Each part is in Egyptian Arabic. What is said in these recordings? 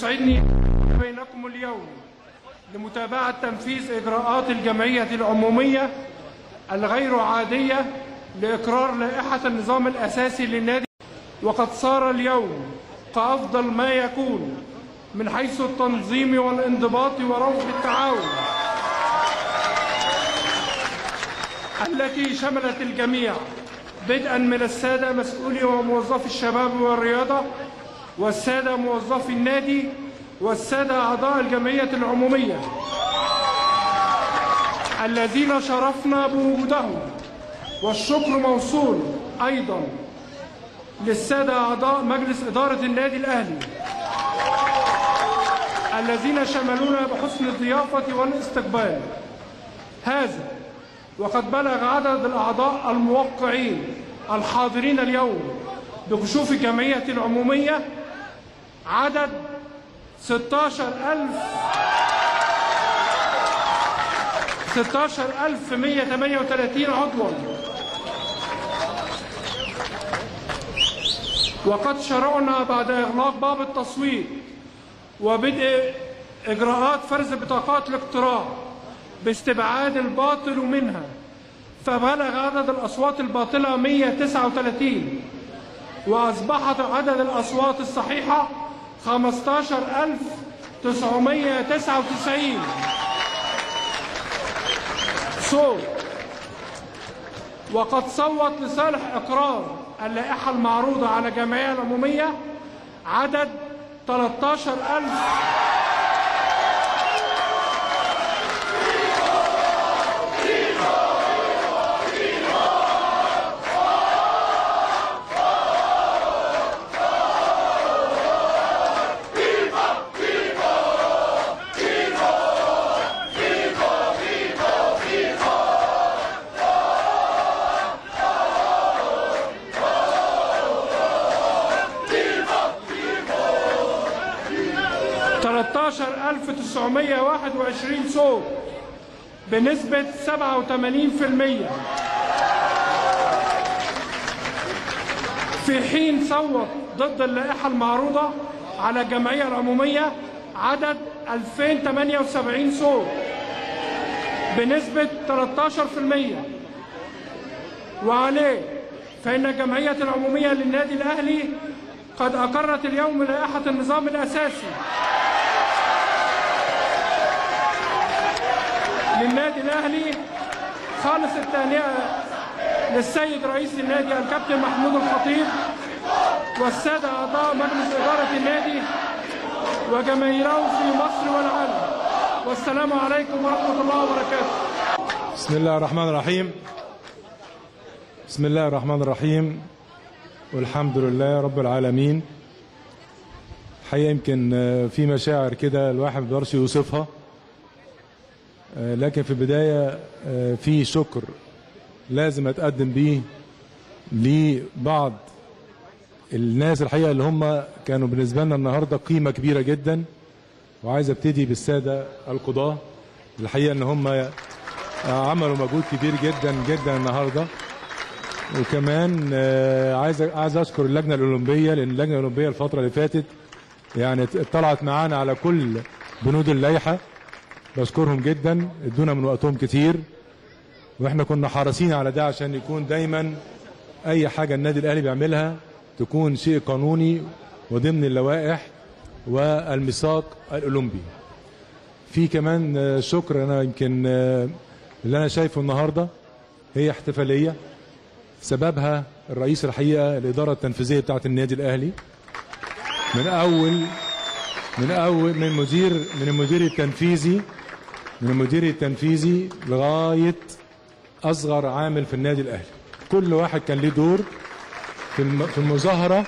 يسعدني بينكم اليوم لمتابعة تنفيذ إجراءات الجمعية العمومية الغير عادية لإقرار لائحة النظام الأساسي للنادي وقد صار اليوم كأفضل ما يكون من حيث التنظيم والانضباط وروح التعاون التي شملت الجميع بدءا من السادة مسؤولي وموظفي الشباب والرياضة والسادة موظفي النادي والسادة أعضاء الجمعية العمومية الذين شرفنا بوجودهم والشكر موصول أيضا للسادة أعضاء مجلس إدارة النادي الأهلي الذين شملونا بحسن الضيافة والاستقبال هذا وقد بلغ عدد الأعضاء الموقعين الحاضرين اليوم بكشوف الجمعية العمومية عدد 16000 16138 عضوا وقد شرعنا بعد إغلاق باب التصويت وبدء إجراءات فرز بطاقات الاقتراع باستبعاد الباطل منها فبلغ عدد الأصوات الباطلة 139 وأصبحت عدد الأصوات الصحيحة 15999 صوت وقد صوت لصالح إقرار اللائحة المعروضة على الجمعية العمومية عدد 13000 13921 صوت بنسبة 87% في حين صوت ضد اللائحة المعروضة على الجمعية العمومية عدد 2078 صوت بنسبة 13% وعليه فإن الجمعية العمومية للنادي الأهلي قد أقرت اليوم لائحة النظام الأساسي للنادي الاهلي خالص التهنئه للسيد رئيس النادي الكابتن محمود الخطيب والساده اعضاء مجلس اداره النادي وجماهيره في مصر والعالم والسلام عليكم ورحمه الله وبركاته بسم الله الرحمن الرحيم بسم الله الرحمن الرحيم والحمد لله رب العالمين حقيقة يمكن في مشاعر كده الواحد ما بيقدرش يوصفها لكن في البداية في شكر لازم أتقدم بيه لبعض الناس الحقيقة اللي هم كانوا بالنسبة لنا النهاردة قيمة كبيرة جدا وعايز ابتدي بالسادة القضاة الحقيقة ان هم عملوا مجهود كبير جدا جدا النهاردة وكمان عايز عايز اشكر اللجنة الأولمبية لأن اللجنة الأولمبية الفترة اللي فاتت يعني اطلعت معانا على كل بنود اللائحة بشكرهم جدا ادونا من وقتهم كتير واحنا كنا حريصين على ده عشان يكون دايما اي حاجه النادي الاهلي بيعملها تكون شيء قانوني وضمن اللوائح والميثاق الاولمبي. في كمان شكر انا يمكن اللي انا شايفه النهارده هي احتفاليه سببها الرئيس الحقيقه الاداره التنفيذيه بتاعه النادي الاهلي من اول من اول من مدير من المدير التنفيذي من المدير التنفيذي لغايه اصغر عامل في النادي الاهلي كل واحد كان ليه دور في في المظاهره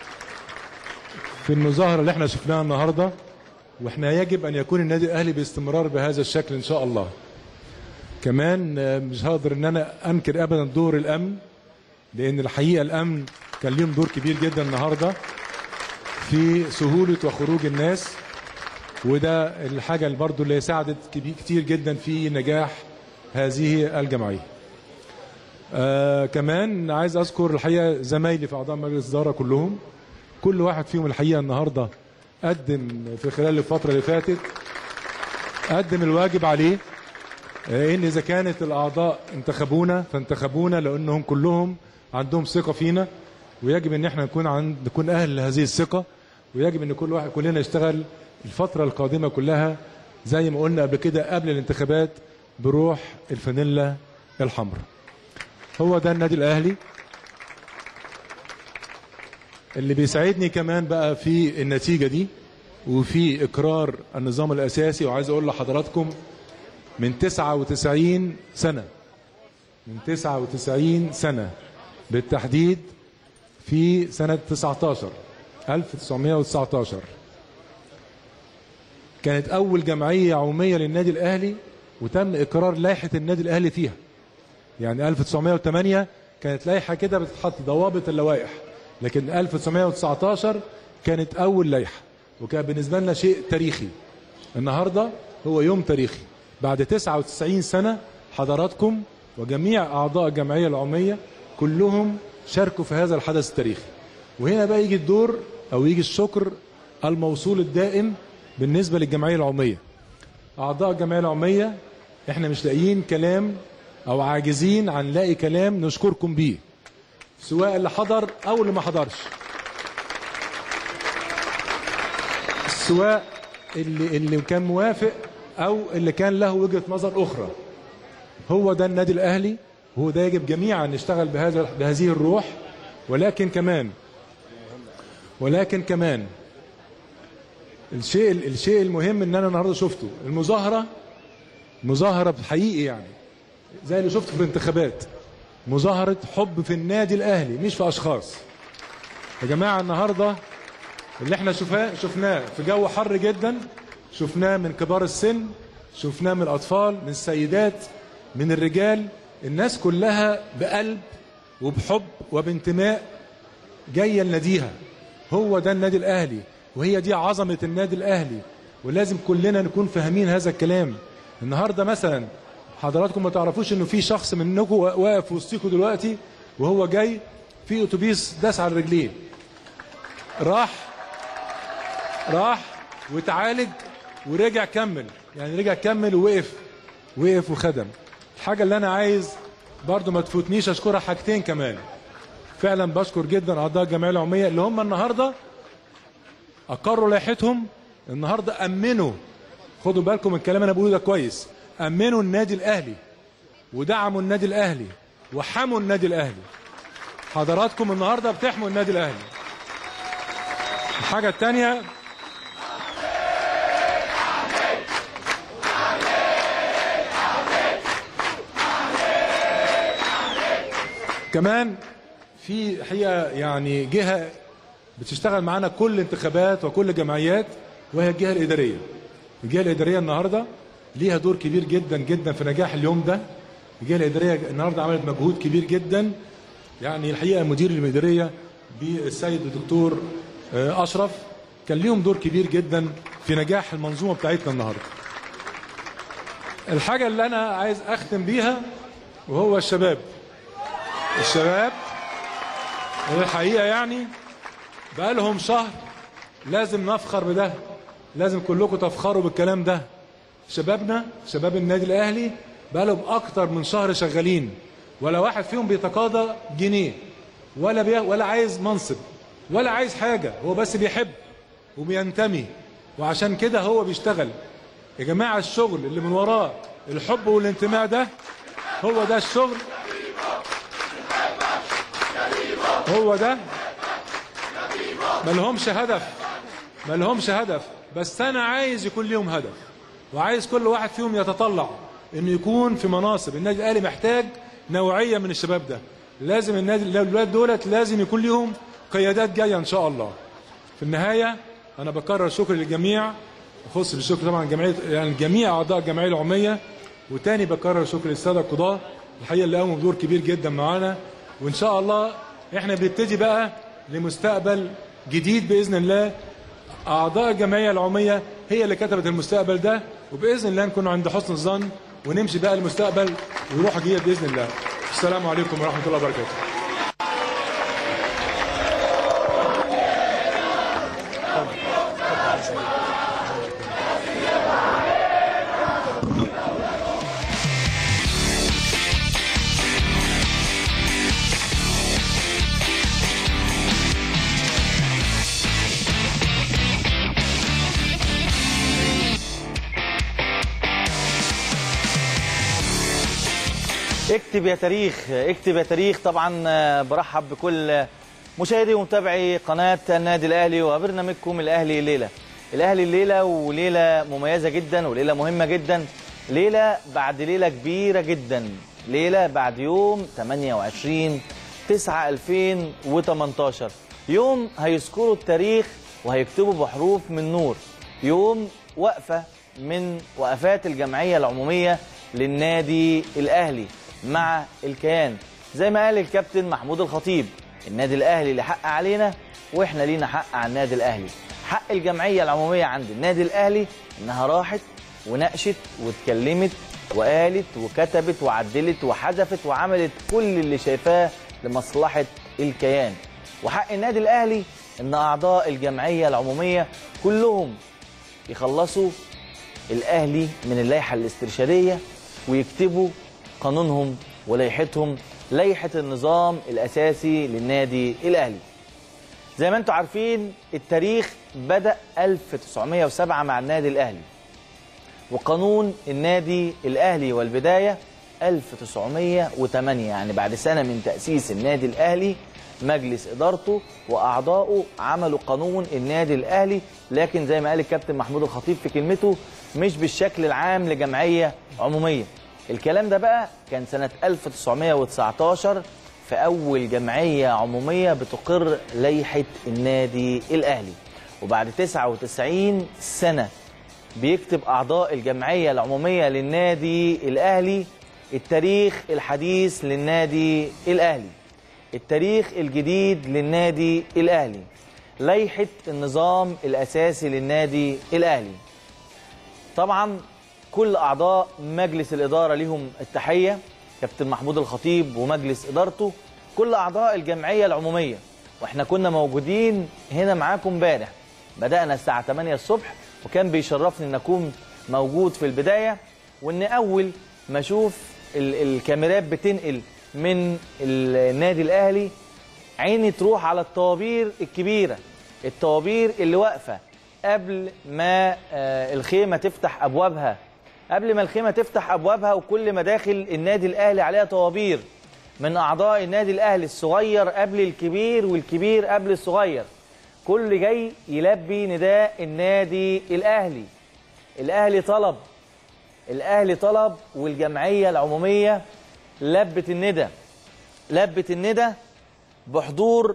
في المظاهره اللي احنا شفناها النهارده واحنا يجب ان يكون النادي الاهلي باستمرار بهذا الشكل ان شاء الله كمان مش هقدر ان انا انكر ابدا دور الامن لان الحقيقه الامن كان ليهم دور كبير جدا النهارده في سهوله وخروج الناس وده الحاجه اللي برضه اللي ساعدت كتير جدا في نجاح هذه الجمعيه. آه كمان عايز اذكر الحقيقه زمايلي في اعضاء مجلس الاداره كلهم كل واحد فيهم الحقيقه النهارده قدم في خلال الفترة اللي فاتت قدم الواجب عليه آه، ان اذا كانت الاعضاء انتخبونا فانتخبونا لانهم كلهم عندهم ثقه فينا ويجب ان احنا نكون عند نكون اهل لهذه الثقه ويجب ان كل واحد كلنا يشتغل الفتره القادمه كلها زي ما قلنا قبل كده قبل الانتخابات بروح الفانيلا الحمراء هو ده النادي الاهلي اللي بيساعدني كمان بقى في النتيجه دي وفي اقرار النظام الاساسي وعايز اقول لحضراتكم من 99 سنة من 99 سنة بالتحديد في سنة 19 1919 كانت أول جمعية عمومية للنادي الأهلي وتم إقرار لائحة النادي الأهلي فيها يعني 1908 كانت لائحة كده بتتحط ضوابط اللوائح لكن 1919 كانت أول لائحة وكان بالنسبة لنا شيء تاريخي النهاردة هو يوم تاريخي بعد 99 سنة حضراتكم وجميع أعضاء الجمعية العمومية كلهم شاركوا في هذا الحدث التاريخي وهنا بقى يجي الدور أو يجي الشكر الموصول الدائم بالنسبة للجمعية العمومية أعضاء الجمعية العمومية إحنا مش لاقيين كلام أو عاجزين عن لاقي كلام نشكركم بيه سواء اللي حضر أو اللي ما حضرش سواء اللي اللي كان موافق او اللي كان له وجهه نظر اخرى هو ده النادي الاهلي هو ده يجب جميعا نشتغل بهذا بهذه الروح ولكن كمان ولكن كمان الشيء الشيء المهم ان انا النهارده شفته المظاهره مظاهره حقيقي يعني زي اللي شفته في الانتخابات مظاهره حب في النادي الاهلي مش في اشخاص يا جماعه النهارده اللي احنا شفاه شفناه في جو حر جدا شفناه من كبار السن شفناه من الاطفال من السيدات من الرجال الناس كلها بقلب وبحب وبانتماء جايه لناديها هو ده النادي الاهلي وهي دي عظمه النادي الاهلي ولازم كلنا نكون فاهمين هذا الكلام النهارده مثلا حضراتكم ما تعرفوش انه في شخص منكم واقف وسطيكم دلوقتي وهو جاي في اتوبيس داس على رجليه راح راح وتعالج ورجع كمل يعني رجع كمل ووقف وقف وخدم الحاجه اللي انا عايز برضو ما تفوتنيش اشكرها حاجتين كمان فعلا بشكر جدا اعضاء الجمعيه العموميه اللي هم النهارده اقروا لائحتهم النهارده امنوا خدوا بالكم من الكلام انا بقوله ده كويس امنوا النادي الاهلي ودعموا النادي الاهلي وحموا النادي الاهلي حضراتكم النهارده بتحموا النادي الاهلي الحاجه الثانيه كمان في حقيقه يعني جهه بتشتغل معانا كل انتخابات وكل جمعيات وهي الجهه الاداريه. الجهه الاداريه النهارده ليها دور كبير جدا جدا في نجاح اليوم ده. الجهه الاداريه النهارده عملت مجهود كبير جدا يعني الحقيقه مدير الاداريه بالسيد الدكتور آه، اشرف كان ليهم دور كبير جدا في نجاح المنظومه بتاعتنا النهارده. الحاجه اللي انا عايز اختم بيها وهو الشباب. الشباب الحقيقه يعني بقى لهم شهر لازم نفخر بده لازم كلكم تفخروا بالكلام ده شبابنا شباب النادي الاهلي بقى لهم اكتر من شهر شغالين ولا واحد فيهم بيتقاضى جنيه ولا بي ولا عايز منصب ولا عايز حاجه هو بس بيحب وبينتمي وعشان كده هو بيشتغل يا جماعه الشغل اللي من وراه الحب والانتماء ده هو ده الشغل هو ده ما لهمش هدف ما لهمش هدف بس انا عايز يكون ليهم هدف وعايز كل واحد فيهم يتطلع انه يكون في مناصب النادي الاهلي محتاج نوعيه من الشباب ده لازم النادي الولاد دولت لازم يكون ليهم قيادات جايه ان شاء الله في النهايه انا بكرر شكري للجميع اخص بالشكر طبعا جمعيه يعني جميع اعضاء الجمعيه العموميه وتاني بكرر شكر للساده القضاه الحقيقه اللي قاموا بدور كبير جدا معانا وان شاء الله احنا بنبتدي بقى لمستقبل جديد باذن الله اعضاء الجمعيه العموميه هي اللي كتبت المستقبل ده وباذن الله نكون عند حسن الظن ونمشي بقى المستقبل وروح جديده باذن الله السلام عليكم ورحمه الله وبركاته اكتب يا تاريخ اكتب يا تاريخ طبعا آه، برحب بكل مشاهدي ومتابعي قناه النادي الاهلي وبرنامجكم الاهلي الليله الاهلي الليله وليله مميزه جدا وليله مهمه جدا ليله بعد ليله كبيره جدا ليله بعد يوم 28 9 2018 يوم هيذكروا التاريخ وهيكتبوا بحروف من نور يوم وقفه من وقفات الجمعيه العموميه للنادي الاهلي مع الكيان زي ما قال الكابتن محمود الخطيب النادي الاهلي اللي حق علينا واحنا لينا حق على النادي الاهلي حق الجمعيه العموميه عند النادي الاهلي انها راحت وناقشت واتكلمت وقالت وكتبت وعدلت وحذفت وعملت كل اللي شايفاه لمصلحه الكيان وحق النادي الاهلي ان اعضاء الجمعيه العموميه كلهم يخلصوا الاهلي من اللائحه الاسترشاديه ويكتبوا قانونهم ولائحتهم لائحه النظام الاساسي للنادي الاهلي زي ما انتم عارفين التاريخ بدا 1907 مع النادي الاهلي وقانون النادي الاهلي والبدايه 1908 يعني بعد سنه من تاسيس النادي الاهلي مجلس ادارته واعضائه عملوا قانون النادي الاهلي لكن زي ما قال الكابتن محمود الخطيب في كلمته مش بالشكل العام لجمعيه عموميه الكلام ده بقى كان سنه 1919 في اول جمعيه عموميه بتقر لائحه النادي الاهلي وبعد 99 سنه بيكتب اعضاء الجمعيه العموميه للنادي الاهلي التاريخ الحديث للنادي الاهلي التاريخ الجديد للنادي الاهلي لائحه النظام الاساسي للنادي الاهلي طبعا كل اعضاء مجلس الاداره ليهم التحيه كابتن محمود الخطيب ومجلس ادارته كل اعضاء الجمعيه العموميه واحنا كنا موجودين هنا معاكم امبارح بدانا الساعه 8 الصبح وكان بيشرفني ان اكون موجود في البدايه وان اول ما اشوف ال- الكاميرات بتنقل من النادي الاهلي عيني تروح على الطوابير الكبيره الطوابير اللي واقفه قبل ما آه، الخيمه تفتح ابوابها قبل ما الخيمه تفتح ابوابها وكل مداخل النادي الاهلي عليها طوابير من اعضاء النادي الاهلي الصغير قبل الكبير والكبير قبل الصغير كل جاي يلبي نداء النادي الاهلي الاهلي طلب الاهلي طلب والجمعيه العموميه لبت الندى لبت الندى بحضور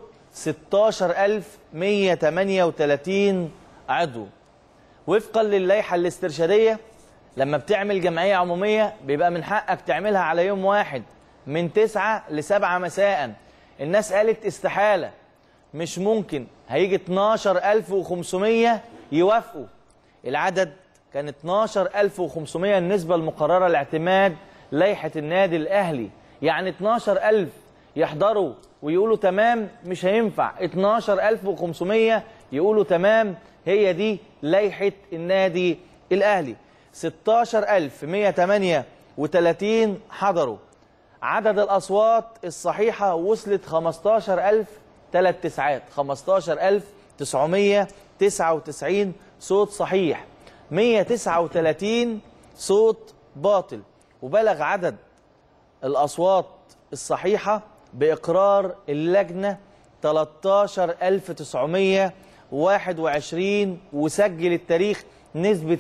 16138 عضو وفقا للائحه الاسترشاديه لما بتعمل جمعيه عموميه بيبقى من حقك تعملها على يوم واحد من 9 ل 7 مساء الناس قالت استحاله مش ممكن هيجي 12500 يوافقوا العدد كان 12500 النسبة المقررة لاعتماد لائحة النادي الأهلي يعني 12000 يحضروا ويقولوا تمام مش هينفع 12500 يقولوا تمام هي دي لائحة النادي الأهلي 16138 حضروا عدد الأصوات الصحيحة وصلت 15000 ثلاث تسعات 15999 صوت صحيح 139 صوت باطل وبلغ عدد الأصوات الصحيحة بإقرار اللجنة 13921 وسجل التاريخ نسبة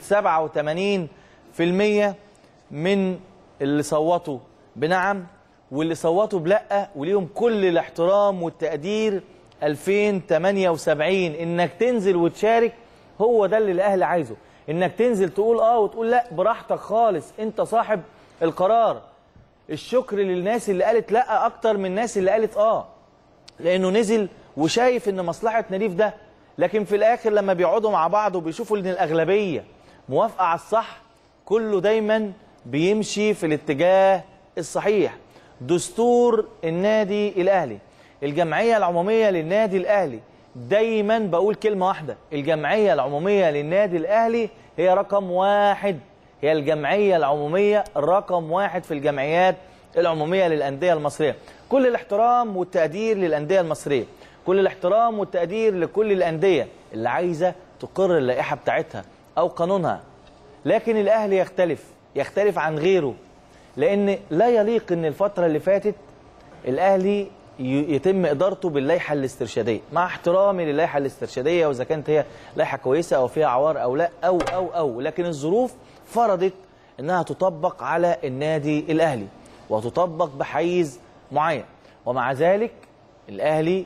87% من اللي صوتوا بنعم واللي صوتوا بلأ وليهم كل الاحترام والتقدير 2078 انك تنزل وتشارك هو ده اللي الاهلي عايزه انك تنزل تقول اه وتقول لا براحتك خالص انت صاحب القرار الشكر للناس اللي قالت لا اكتر من الناس اللي قالت اه لانه نزل وشايف ان مصلحه نريف ده لكن في الاخر لما بيقعدوا مع بعض وبيشوفوا ان الاغلبيه موافقه على الصح كله دايما بيمشي في الاتجاه الصحيح دستور النادي الاهلي الجمعيه العموميه للنادي الاهلي دايما بقول كلمه واحده الجمعيه العموميه للنادي الاهلي هي رقم واحد هي الجمعيه العموميه رقم واحد في الجمعيات العموميه للانديه المصريه كل الاحترام والتقدير للانديه المصريه كل الاحترام والتقدير لكل الانديه اللي عايزه تقر اللائحه بتاعتها او قانونها لكن الاهلي يختلف يختلف عن غيره لان لا يليق ان الفتره اللي فاتت الاهلي ي- يتم ادارته باللائحه الاسترشاديه مع احترامي للائحه الاسترشاديه واذا كانت هي لائحه كويسه او فيها عوار او لا او او او لكن الظروف فرضت انها تطبق على النادي الاهلي وتطبق بحيز معين ومع ذلك الاهلي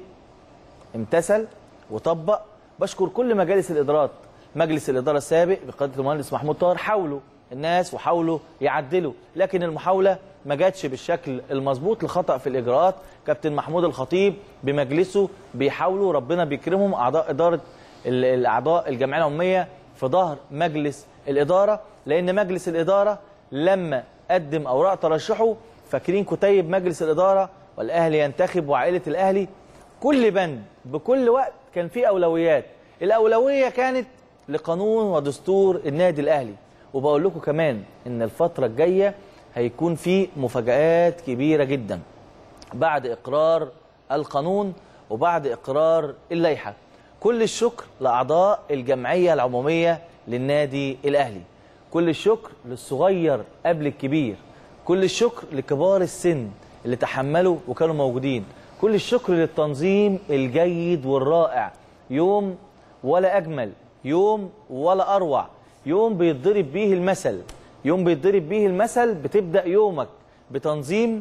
امتثل وطبق بشكر كل مجالس الادارات مجلس الاداره السابق بقياده المهندس محمود طاهر حاولوا الناس وحاولوا يعدلوا لكن المحاوله ما جاتش بالشكل المظبوط لخطا في الاجراءات كابتن محمود الخطيب بمجلسه بيحاولوا ربنا بيكرمهم اعضاء اداره ال- الاعضاء الجمعيه العموميه في ظهر مجلس الاداره لان مجلس الاداره لما قدم اوراق ترشحه فاكرين كتيب مجلس الاداره والاهلي ينتخب وعائله الاهلي كل بند بكل وقت كان فيه اولويات الاولويه كانت لقانون ودستور النادي الاهلي وبقول لكم كمان ان الفتره الجايه هيكون في مفاجآت كبيره جدا بعد اقرار القانون وبعد اقرار اللائحه كل الشكر لاعضاء الجمعيه العموميه للنادي الاهلي كل الشكر للصغير قبل الكبير كل الشكر لكبار السن اللي تحملوا وكانوا موجودين كل الشكر للتنظيم الجيد والرائع يوم ولا اجمل يوم ولا اروع يوم بيتضرب بيه المثل يوم بيتضرب بيه المثل بتبدا يومك بتنظيم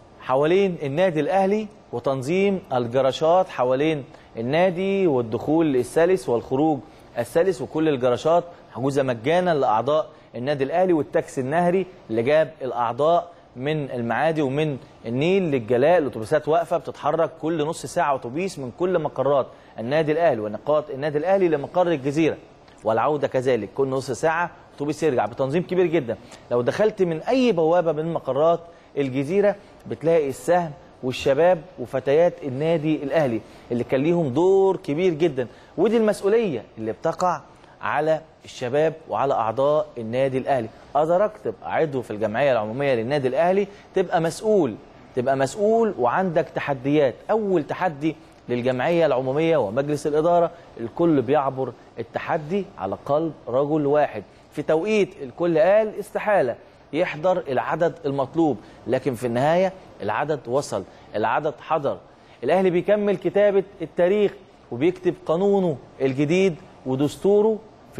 حوالين النادي الاهلي وتنظيم الجراشات حوالين النادي والدخول السلس والخروج السلس وكل الجراشات حجوزه مجانا لاعضاء النادي الاهلي والتاكسي النهري اللي جاب الاعضاء من المعادي ومن النيل للجلاء الاتوبيسات واقفه بتتحرك كل نص ساعه اتوبيس من كل مقرات النادي الاهلي ونقاط النادي الاهلي لمقر الجزيره والعوده كذلك كل نص ساعه اتوبيس يرجع بتنظيم كبير جدا لو دخلت من اي بوابه من مقرات الجزيره بتلاقي السهم والشباب وفتيات النادي الاهلي اللي كان ليهم دور كبير جدا ودي المسؤوليه اللي بتقع على الشباب وعلى اعضاء النادي الاهلي ادرك تبقى عضو في الجمعيه العموميه للنادي الاهلي تبقى مسؤول تبقى مسؤول وعندك تحديات اول تحدي للجمعيه العموميه ومجلس الاداره الكل بيعبر التحدي على قلب رجل واحد في توقيت الكل قال استحاله يحضر العدد المطلوب لكن في النهايه العدد وصل العدد حضر الاهلي بيكمل كتابه التاريخ وبيكتب قانونه الجديد ودستوره في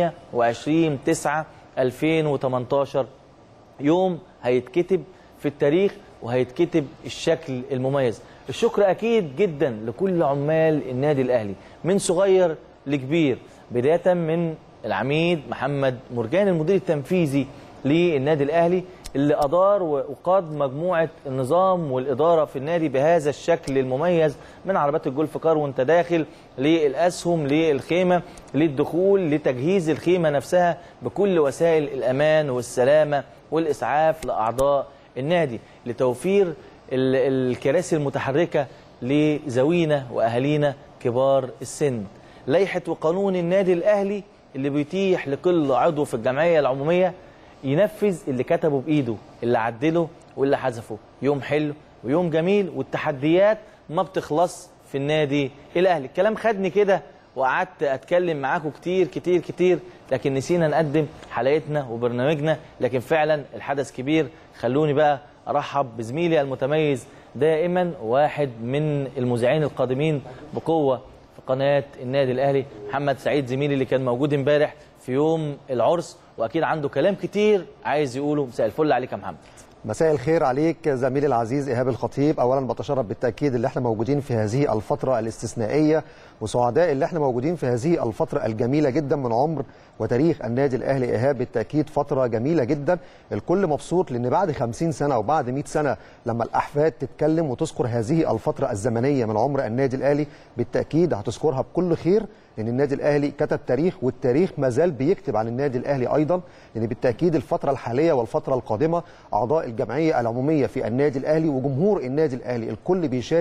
28 9 2018 يوم هيتكتب في التاريخ وهيتكتب الشكل المميز الشكر اكيد جدا لكل عمال النادي الاهلي من صغير لكبير بدايه من العميد محمد مرجان المدير التنفيذي للنادي الاهلي اللي ادار وقاد مجموعه النظام والاداره في النادي بهذا الشكل المميز من عربات الجولف كار وانت داخل للاسهم للخيمه للدخول لتجهيز الخيمه نفسها بكل وسائل الامان والسلامه والاسعاف لاعضاء النادي لتوفير ال- الكراسي المتحركه لذوينا واهالينا كبار السن لائحه وقانون النادي الاهلي اللي بيتيح لكل عضو في الجمعيه العموميه ينفذ اللي كتبه بايده اللي عدله واللي حذفه يوم حلو ويوم جميل والتحديات ما بتخلص في النادي الاهلي الكلام خدني كده وقعدت اتكلم معاكم كتير كتير كتير لكن نسينا نقدم حلقتنا وبرنامجنا لكن فعلا الحدث كبير خلوني بقى ارحب بزميلي المتميز دائما واحد من المذيعين القادمين بقوه في قناه النادي الاهلي محمد سعيد زميلي اللي كان موجود امبارح في يوم العرس واكيد عنده كلام كتير عايز يقوله مساء الفل عليك يا محمد مساء الخير عليك زميلي العزيز ايهاب الخطيب اولا بتشرف بالتاكيد اللي احنا موجودين في هذه الفتره الاستثنائيه وسعداء اللي احنا موجودين في هذه الفتره الجميله جدا من عمر وتاريخ النادي الاهلي ايهاب بالتاكيد فتره جميله جدا الكل مبسوط لان بعد 50 سنه وبعد 100 سنه لما الاحفاد تتكلم وتذكر هذه الفتره الزمنيه من عمر النادي الاهلي بالتاكيد هتذكرها بكل خير لان النادي الاهلي كتب تاريخ والتاريخ ما زال بيكتب عن النادي الاهلي ايضا لان بالتاكيد الفتره الحاليه والفتره القادمه اعضاء الجمعيه العموميه في النادي الاهلي وجمهور النادي الاهلي الكل بيشارك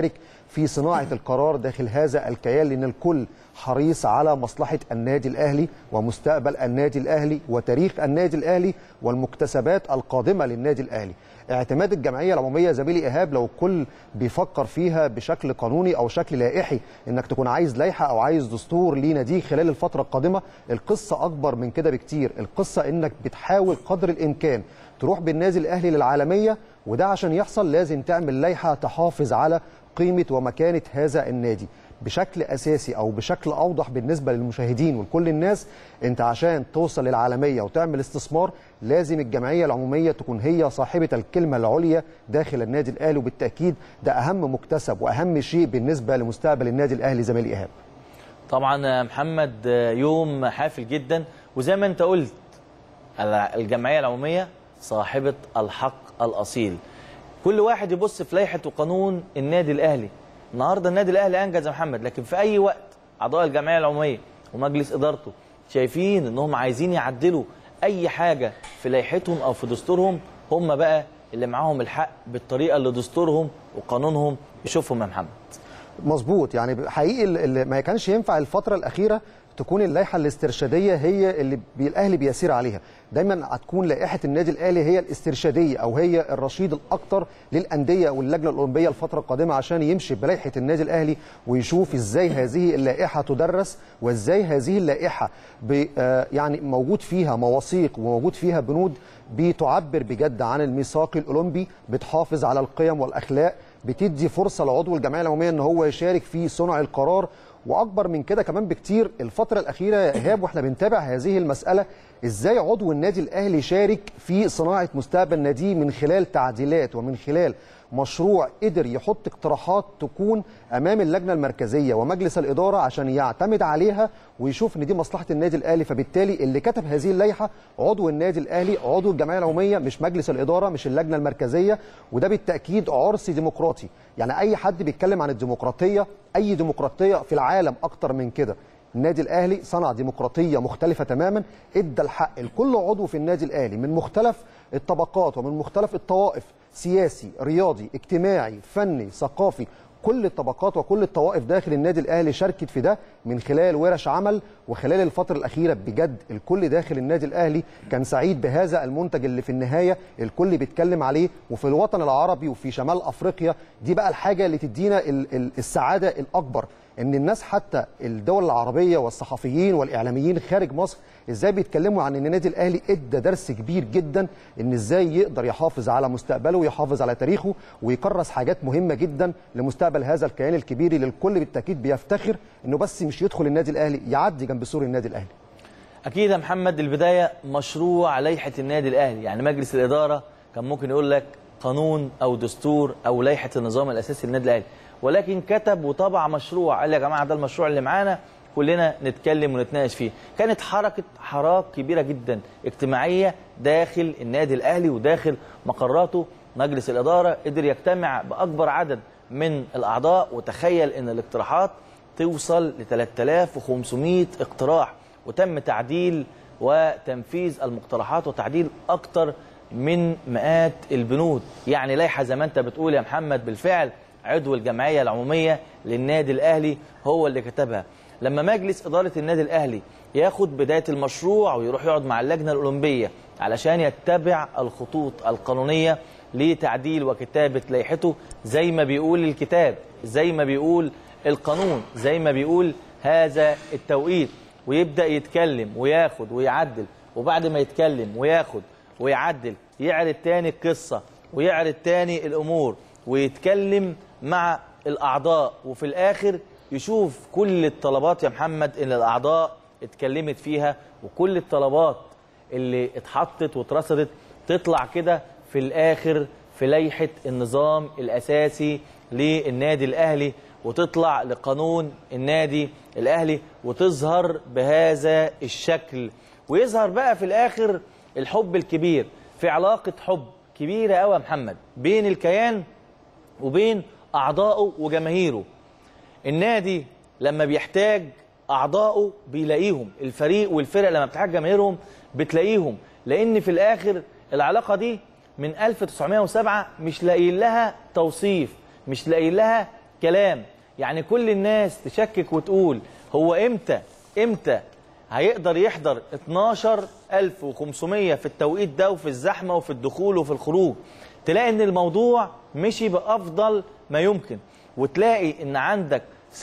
في صناعه القرار داخل هذا الكيان لان الكل حريص على مصلحه النادي الاهلي ومستقبل النادي الاهلي وتاريخ النادي الاهلي والمكتسبات القادمه للنادي الاهلي اعتماد الجمعيه العموميه زميلي ايهاب لو الكل بيفكر فيها بشكل قانوني او شكل لائحي انك تكون عايز لائحه او عايز دستور لناديك خلال الفتره القادمه القصه اكبر من كده بكتير القصه انك بتحاول قدر الامكان تروح بالنادي الاهلي للعالميه وده عشان يحصل لازم تعمل لائحه تحافظ على قيمه ومكانه هذا النادي بشكل اساسي او بشكل اوضح بالنسبه للمشاهدين ولكل الناس انت عشان توصل للعالميه وتعمل استثمار لازم الجمعيه العموميه تكون هي صاحبه الكلمه العليا داخل النادي الاهلي وبالتاكيد ده اهم مكتسب واهم شيء بالنسبه لمستقبل النادي الاهلي زميلي ايهاب طبعا يا محمد يوم حافل جدا وزي ما انت قلت الجمعيه العموميه صاحبه الحق الاصيل كل واحد يبص في لائحه وقانون النادي الاهلي النهارده النادي الاهلي انجز يا محمد لكن في اي وقت اعضاء الجمعيه العموميه ومجلس ادارته شايفين انهم عايزين يعدلوا اي حاجه في لائحتهم او في دستورهم هم بقى اللي معاهم الحق بالطريقه اللي دستورهم وقانونهم يشوفهم يا محمد مظبوط يعني حقيقي اللي ما كانش ينفع الفتره الاخيره تكون اللائحه الاسترشاديه هي اللي بي الاهلي بيسير عليها دايما هتكون لائحه النادي الاهلي هي الاسترشاديه او هي الرشيد الاكثر للانديه واللجنه الاولمبيه الفتره القادمه عشان يمشي بلائحه النادي الاهلي ويشوف ازاي هذه اللائحه تدرس وازاي هذه اللائحه يعني موجود فيها مواثيق وموجود فيها بنود بتعبر بجد عن الميثاق الاولمبي بتحافظ على القيم والاخلاق بتدي فرصه لعضو الجمعيه العموميه ان هو يشارك في صنع القرار واكبر من كده كمان بكتير الفتره الاخيره يا ايهاب واحنا بنتابع هذه المساله ازاي عضو النادي الاهلي يشارك في صناعه مستقبل ناديه من خلال تعديلات ومن خلال مشروع قدر يحط اقتراحات تكون امام اللجنه المركزيه ومجلس الاداره عشان يعتمد عليها ويشوف ان دي مصلحه النادي الاهلي فبالتالي اللي كتب هذه اللائحه عضو النادي الاهلي عضو الجمعيه العموميه مش مجلس الاداره مش اللجنه المركزيه وده بالتاكيد عرس ديمقراطي يعني اي حد بيتكلم عن الديمقراطيه اي ديمقراطيه في العالم اكتر من كده النادي الاهلي صنع ديمقراطيه مختلفه تماما ادى الحق لكل عضو في النادي الاهلي من مختلف الطبقات ومن مختلف الطوائف سياسي رياضي اجتماعي فني ثقافي كل الطبقات وكل الطوائف داخل النادي الاهلي شاركت في ده من خلال ورش عمل وخلال الفتره الاخيره بجد الكل داخل النادي الاهلي كان سعيد بهذا المنتج اللي في النهايه الكل بيتكلم عليه وفي الوطن العربي وفي شمال افريقيا دي بقى الحاجه اللي تدينا السعاده الاكبر ان الناس حتى الدول العربيه والصحفيين والاعلاميين خارج مصر ازاي بيتكلموا عن ان النادي الاهلي ادى درس كبير جدا ان ازاي يقدر يحافظ على مستقبله ويحافظ على تاريخه ويكرس حاجات مهمه جدا لمستقبل هذا الكيان الكبير اللي الكل بالتاكيد بيفتخر انه بس مش يدخل النادي الاهلي يعدي جنب سور النادي الاهلي اكيد يا محمد البدايه مشروع لائحه النادي الاهلي يعني مجلس الاداره كان ممكن يقول لك قانون او دستور او لائحه النظام الاساسي للنادي الاهلي ولكن كتب وطبع مشروع قال يا جماعه ده المشروع اللي معانا كلنا نتكلم ونتناقش فيه كانت حركه حراك كبيره جدا اجتماعيه داخل النادي الاهلي وداخل مقراته مجلس الاداره قدر يجتمع باكبر عدد من الاعضاء وتخيل ان الاقتراحات توصل ل 3500 اقتراح وتم تعديل وتنفيذ المقترحات وتعديل اكتر من مئات البنود يعني لائحه زي ما انت بتقول يا محمد بالفعل عضو الجمعيه العموميه للنادي الاهلي هو اللي كتبها لما مجلس اداره النادي الاهلي ياخد بدايه المشروع ويروح يقعد مع اللجنه الاولمبيه علشان يتبع الخطوط القانونيه لتعديل وكتابه لائحته زي ما بيقول الكتاب زي ما بيقول القانون زي ما بيقول هذا التوقيت ويبدا يتكلم وياخد ويعدل وبعد ما يتكلم وياخد ويعدل يعرض تاني القصه ويعرض تاني الامور ويتكلم مع الاعضاء وفي الاخر يشوف كل الطلبات يا محمد اللي الاعضاء اتكلمت فيها وكل الطلبات اللي اتحطت واترصدت تطلع كده في الاخر في لائحه النظام الاساسي للنادي الاهلي وتطلع لقانون النادي الاهلي وتظهر بهذا الشكل ويظهر بقى في الاخر الحب الكبير في علاقه حب كبيره قوي يا محمد بين الكيان وبين اعضائه وجماهيره النادي لما بيحتاج اعضائه بيلاقيهم الفريق والفرق لما بتحتاج جماهيرهم بتلاقيهم لان في الاخر العلاقه دي من 1907 مش لاقيين لها توصيف مش لاقيين لها كلام يعني كل الناس تشكك وتقول هو امتى امتى هيقدر يحضر 12500 في التوقيت ده وفي الزحمه وفي الدخول وفي الخروج تلاقي ان الموضوع مشي بافضل ما يمكن وتلاقي ان عندك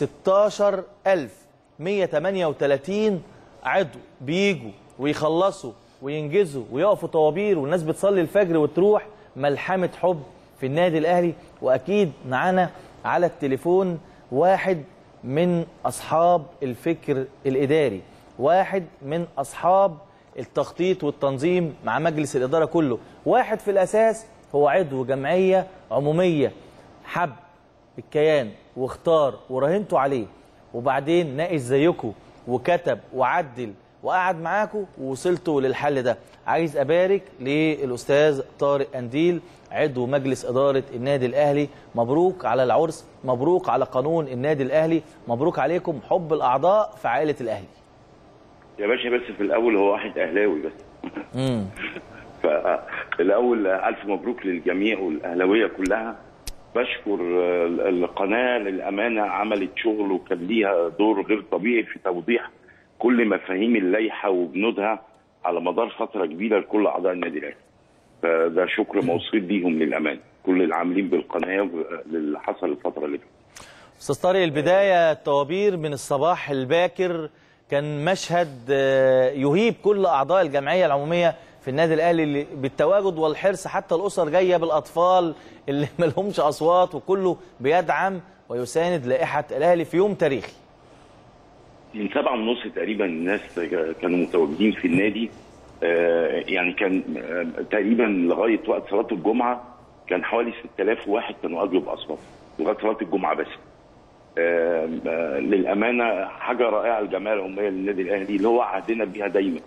16138 عضو بيجوا ويخلصوا وينجزوا ويقفوا طوابير والناس بتصلي الفجر وتروح ملحمه حب في النادي الاهلي واكيد معانا على التليفون واحد من اصحاب الفكر الاداري واحد من اصحاب التخطيط والتنظيم مع مجلس الاداره كله واحد في الاساس هو عضو جمعيه عموميه حب الكيان واختار وراهنتوا عليه وبعدين ناقش زيكم وكتب وعدل وقعد معاكم ووصلتوا للحل ده عايز ابارك للاستاذ طارق انديل عضو مجلس اداره النادي الاهلي مبروك على العرس مبروك على قانون النادي الاهلي مبروك عليكم حب الاعضاء في عائله الاهلي يا باشا بس في الاول هو واحد اهلاوي بس امم فالاول الف مبروك للجميع والاهلاويه كلها بشكر آه، القناه للامانه عملت شغل وكان ليها دور غير طبيعي في توضيح كل مفاهيم اللائحه وبنودها على مدار فتره كبيره لكل اعضاء النادي الاهلي فده شكر موصول ليهم للامانه كل العاملين بالقناه اللي حصل الفتره اللي فاتت استاذ طارق البدايه الطوابير من الصباح الباكر كان مشهد آه، يهيب كل اعضاء الجمعيه العموميه في النادي الاهلي اللي بالتواجد والحرص حتى الاسر جايه بالاطفال اللي ما لهمش اصوات وكله بيدعم ويساند لائحه الاهلي في يوم تاريخي من سبعة ونص تقريبا الناس كانوا متواجدين في النادي آه، يعني كان آه، تقريبا لغايه وقت صلاه الجمعه كان حوالي 6000 واحد كانوا اجوا باصوات لغايه صلاه الجمعه بس آه، آه، للامانه حاجه رائعه الجمعيه العموميه للنادي الاهلي اللي هو عهدنا بيها دايما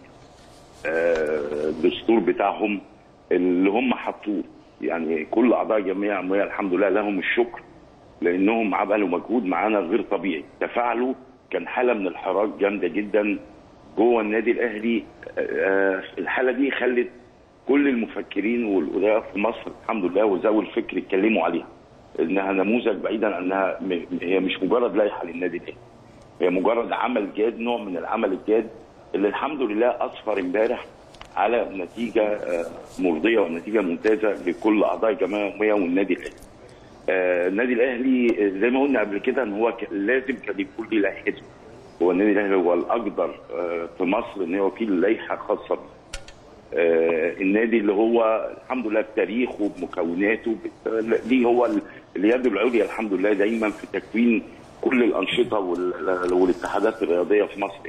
آه، الدستور بتاعهم اللي هم حطوه يعني كل اعضاء الجمعيه العموميه الحمد لله لهم الشكر لانهم عملوا مجهود معانا غير طبيعي تفاعلوا كان حاله من الحراك جامده جدا جوه النادي الاهلي آه، الحاله دي خلت كل المفكرين والادراء في مصر الحمد لله وذوي الفكر اتكلموا عليها انها نموذج بعيدا عنها م- هي مش مجرد لائحه للنادي الاهلي هي مجرد عمل جاد نوع من العمل الجاد اللي الحمد لله اصفر امبارح على نتيجه آه، مرضيه ونتيجه ممتازه لكل اعضاء الجمعيه العموميه والنادي الاهلي. آه، النادي الاهلي آه، زي ما قلنا قبل كده ان هو ك- لازم كان يكون ليه لائحته. هو النادي الاهلي هو الاقدر آه، في مصر ان هو فيه لائحه خاصه بيه. آه، النادي اللي هو الحمد لله بتاريخه بمكوناته بت- ليه هو ال- اليد العليا الحمد لله دايما في تكوين كل الانشطه وال- والاتحادات الرياضيه في مصر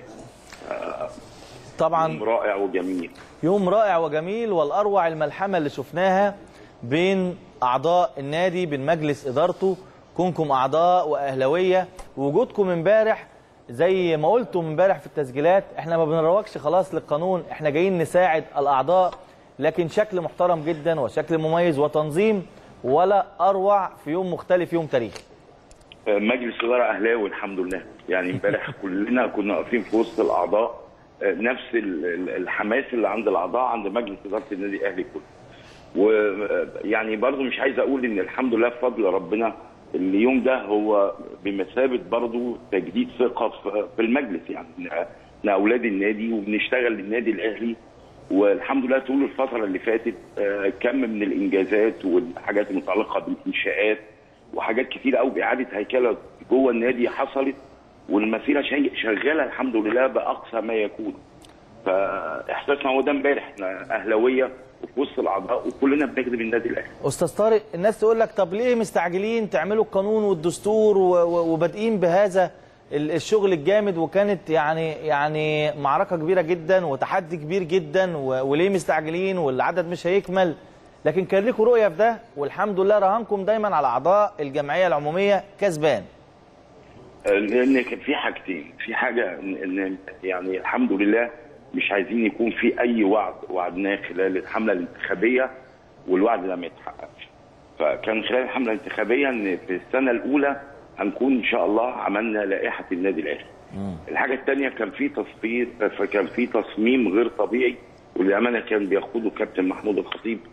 طبعا يوم رائع وجميل يوم رائع وجميل والاروع الملحمه اللي شفناها بين اعضاء النادي بين مجلس ادارته كونكم اعضاء واهلاويه وجودكم امبارح زي ما قلتم امبارح في التسجيلات احنا ما بنروجش خلاص للقانون احنا جايين نساعد الاعضاء لكن شكل محترم جدا وشكل مميز وتنظيم ولا اروع في يوم مختلف يوم تاريخي آه، مجلس اداره اهلاوي الحمد لله يعني امبارح كلنا كنا واقفين في وسط الاعضاء آه، نفس ال- ال- الحماس اللي عند الاعضاء عند مجلس اداره النادي الاهلي كله ويعني برضو مش عايز اقول ان الحمد لله بفضل ربنا اليوم ده هو بمثابه برضو تجديد ثقه في- في المجلس يعني إحنا- احنا اولاد النادي وبنشتغل للنادي الاهلي والحمد لله طول الفتره اللي فاتت آه، كم من الانجازات والحاجات المتعلقه بالانشاءات وحاجات كتير قوي باعاده هيكله جوه النادي حصلت والمسيره شي- شغاله الحمد لله باقصى ما يكون فاحساسنا هو ده امبارح احنا اهلاويه وفي وسط الاعضاء وكلنا بنخدم النادي الاهلي استاذ طارق الناس تقول لك طب ليه مستعجلين تعملوا القانون والدستور و- و- وبادئين بهذا ال- الشغل الجامد وكانت يعني يعني معركه كبيره جدا وتحدي كبير جدا و- وليه مستعجلين والعدد مش هيكمل لكن كان لكم رؤيه في ده والحمد لله رهانكم دايما على اعضاء الجمعيه العموميه كسبان لان كان في حاجتين في حاجه ان إن يعني الحمد لله مش عايزين يكون في اي وعد وعدناه خلال الحمله الانتخابيه والوعد ده ما يتحققش فكان خلال الحمله الانتخابيه ان في السنه الاولى هنكون ان شاء الله عملنا لائحه النادي الاهلي الحاجه الثانيه كان في تصفير فكان في تصميم غير طبيعي وللامانه كان بيقوده كابتن محمود الخطيب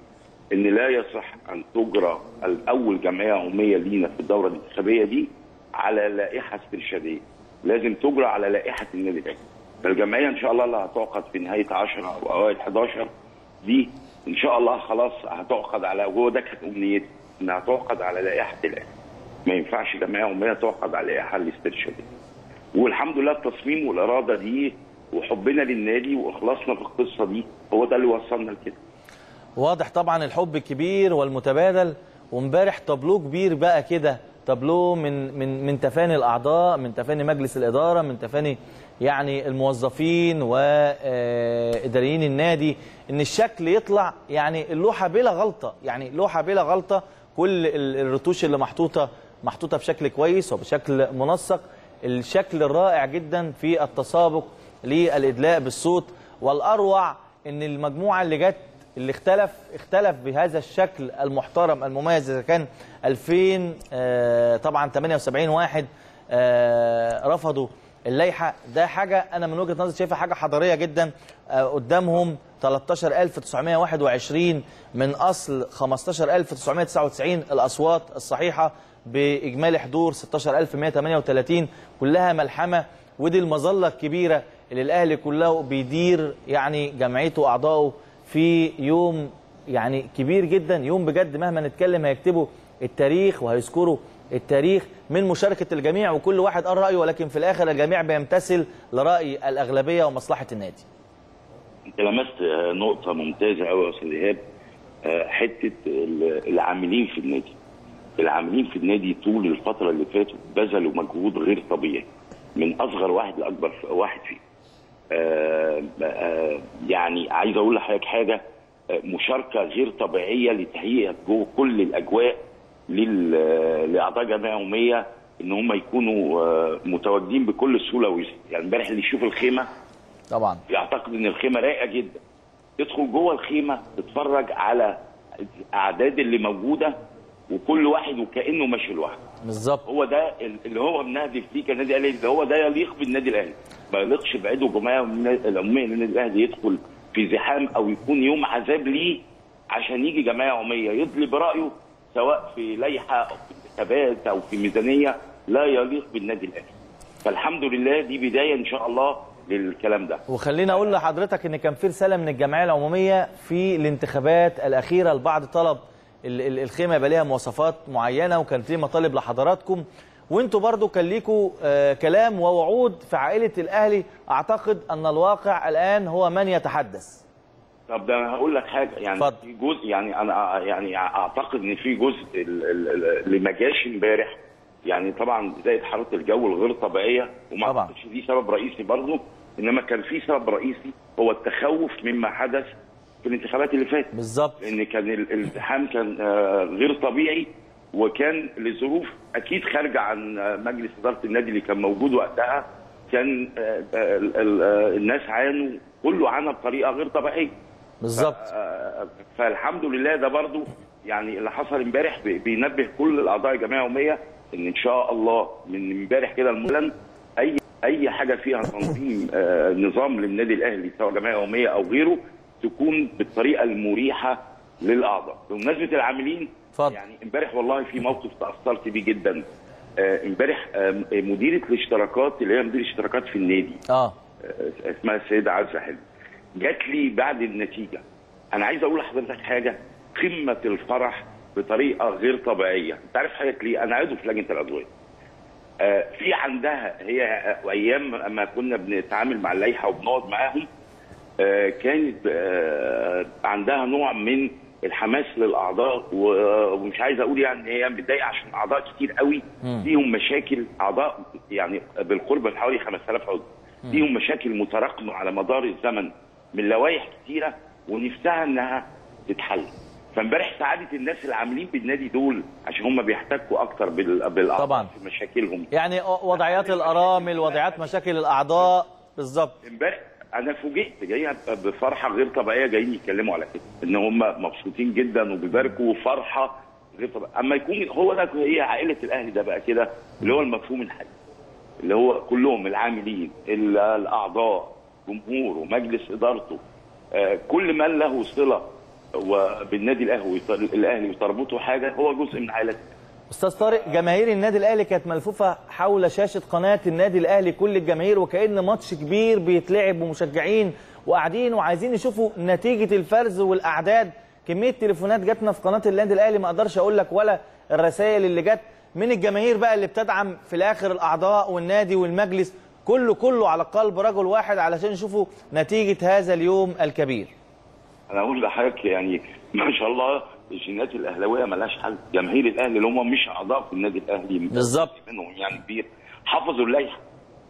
ان لا يصح ان تجرى الاول جمعيه عموميه لينا في الدوره الانتخابيه دي على لائحه استرشاديه لازم تجرى على لائحه النادي الاهلي فالجمعيه ان شاء الله اللي هتعقد في نهايه 10 او اوائل 11 دي ان شاء الله خلاص هتعقد على وهو ده كانت امنيتي انها تعقد على لائحه الاهلي ما ينفعش جمعيه عموميه تعقد على اللائحه الاسترشاديه والحمد لله التصميم والاراده دي وحبنا للنادي واخلاصنا في القصه دي هو ده اللي وصلنا لكده واضح طبعا الحب الكبير والمتبادل وامبارح تابلو كبير بقى كده تابلو من من من تفاني الاعضاء من تفاني مجلس الاداره من تفاني يعني الموظفين واداريين النادي ان الشكل يطلع يعني اللوحه بلا غلطه يعني لوحه بلا غلطه كل ال- الرتوش اللي محطوطه محطوطه بشكل كويس وبشكل منسق الشكل الرائع جدا في التسابق للادلاء بالصوت والاروع ان المجموعه اللي جت اللي اختلف اختلف بهذا الشكل المحترم المميز اذا كان 2000 آه، طبعا 78 واحد آه، رفضوا اللائحه ده حاجه انا من وجهه نظري شايفها حاجه حضاريه جدا آه، قدامهم 13921 من اصل 15999 الاصوات الصحيحه باجمالي حضور 16138 كلها ملحمه ودي المظله الكبيره اللي الاهلي كله بيدير يعني جمعيته واعضائه في يوم يعني كبير جدا يوم بجد مهما نتكلم هيكتبوا التاريخ وهيذكروا التاريخ من مشاركه الجميع وكل واحد قال رايه ولكن في الاخر الجميع بيمتثل لراي الاغلبيه ومصلحه النادي. انت لمست آه، نقطه ممتازه قوي يا استاذ ايهاب آه، حته ال- العاملين في النادي العاملين في النادي طول الفتره اللي فاتت بذلوا مجهود غير طبيعي من اصغر واحد لاكبر ف- واحد فيهم آه، آه، يعني عايز اقول لحضرتك حاجه آه، مشاركه غير طبيعيه لتهيئه جو كل الاجواء لل- لاعضاء جمعيه عموميه ان هم يكونوا آه، متواجدين بكل سهوله ويسر يعني امبارح اللي يشوف الخيمه طبعا يعتقد ان الخيمه رايقه جدا تدخل جوه الخيمه تتفرج على الاعداد اللي موجوده وكل واحد وكانه ماشي لوحده بالظبط هو ده اللي هو بنهدف فيه كنادي الاهلي ده هو ده يليق بالنادي الاهلي ما يليقش بعيده جمعيه العموميه للنادي الاهلي يدخل في زحام او يكون يوم عذاب ليه عشان يجي جمعيه عموميه يدلي برايه سواء في لائحه او في انتخابات او في ميزانيه لا يليق بالنادي الاهلي فالحمد لله دي بدايه ان شاء الله للكلام ده وخليني اقول لحضرتك ان كان في رساله من الجمعيه العموميه في الانتخابات الاخيره البعض طلب ال- ال- الخيمه يبقى ليها مواصفات معينه وكان في مطالب لحضراتكم وانتوا برضو كان ليكوا آه، كلام ووعود في عائله الاهلي اعتقد ان الواقع الان هو من يتحدث طب ده انا هقول لك حاجه يعني اتفضل. في جزء يعني انا يعني اعتقد ان في جزء ال- ال- ال- اللي ما جاش امبارح يعني طبعا زائد حراره الجو الغير طبيعيه وما طبعا. اعتقدش دي سبب رئيسي برضه انما كان في سبب رئيسي هو التخوف مما حدث في الانتخابات اللي فاتت بالظبط لان كان ال- الازدحام كان آه، غير طبيعي وكان لظروف اكيد خارجه عن آه، مجلس اداره النادي اللي كان موجود وقتها كان آه، آه، ال- ال- آه، الناس عانوا كله عانى بطريقه غير طبيعيه بالظبط آه، فالحمد لله ده برضو يعني اللي حصل امبارح بي- بينبه كل الاعضاء الجمعيه العموميه ان ان شاء الله من امبارح كده المعلن اي اي حاجه فيها تنظيم آه، نظام للنادي الاهلي سواء جمعيه عموميه او غيره تكون بالطريقه المريحه للاعضاء بمناسبه العاملين اتفضل. يعني امبارح والله في موقف تاثرت بيه جدا آه، امبارح آه، مديره الاشتراكات اللي هي مدير الاشتراكات في النادي اه اسمها السيده عزه حلمي جات لي بعد النتيجه انا عايز اقول لحضرتك حاجه قمه الفرح بطريقه غير طبيعيه انت عارف حضرتك ليه انا عضو في لجنه الادويه آه، في عندها هي آه، ايام ما كنا بنتعامل مع اللائحه وبنقعد معاهم آه، كانت آه، عندها نوع من الحماس للاعضاء و- ومش عايز اقول يعني هي متضايقه عشان اعضاء كتير قوي فيهم مشاكل اعضاء يعني بالقرب من حوالي 5000 عضو فيهم مشاكل متراكمه على مدار الزمن من لوائح كتيره ونفسها انها تتحل فامبارح سعاده الناس اللي عاملين بالنادي دول عشان هم بيحتكوا اكتر بال- بالاعضاء طبعاً. في مشاكلهم يعني وضعيات الارامل وضعيات مشاكل الاعضاء بالظبط امبارح انا فوجئت جاي بفرحه غير طبيعيه جايين يتكلموا على كده ان هم مبسوطين جدا وبيباركوا فرحه غير طبيعيه اما يكون هو ده هي عائله الاهلي ده بقى كده اللي هو المفهوم الحقيقي اللي هو كلهم العاملين ال- الاعضاء جمهوره مجلس ادارته آه، كل من له صله وبالنادي الاهلي الاهلي وتربطه حاجه هو جزء من عائلتك استاذ طارق جماهير النادي الاهلي كانت ملفوفه حول شاشه قناه النادي الاهلي كل الجماهير وكأن ماتش كبير بيتلعب ومشجعين وقاعدين وعايزين يشوفوا نتيجه الفرز والاعداد كميه تليفونات جاتنا في قناه النادي الاهلي ما اقدرش اقول لك ولا الرسائل اللي جت من الجماهير بقى اللي بتدعم في الاخر الاعضاء والنادي والمجلس كله كله على قلب رجل واحد علشان يشوفوا نتيجه هذا اليوم الكبير انا اقول لحضرتك يعني ما شاء الله الجينات الاهلاويه ملهاش حل جماهير الاهلي اللي هم مش اعضاء في النادي الاهلي بالظبط. منهم يعني كبير حفظوا اللائحه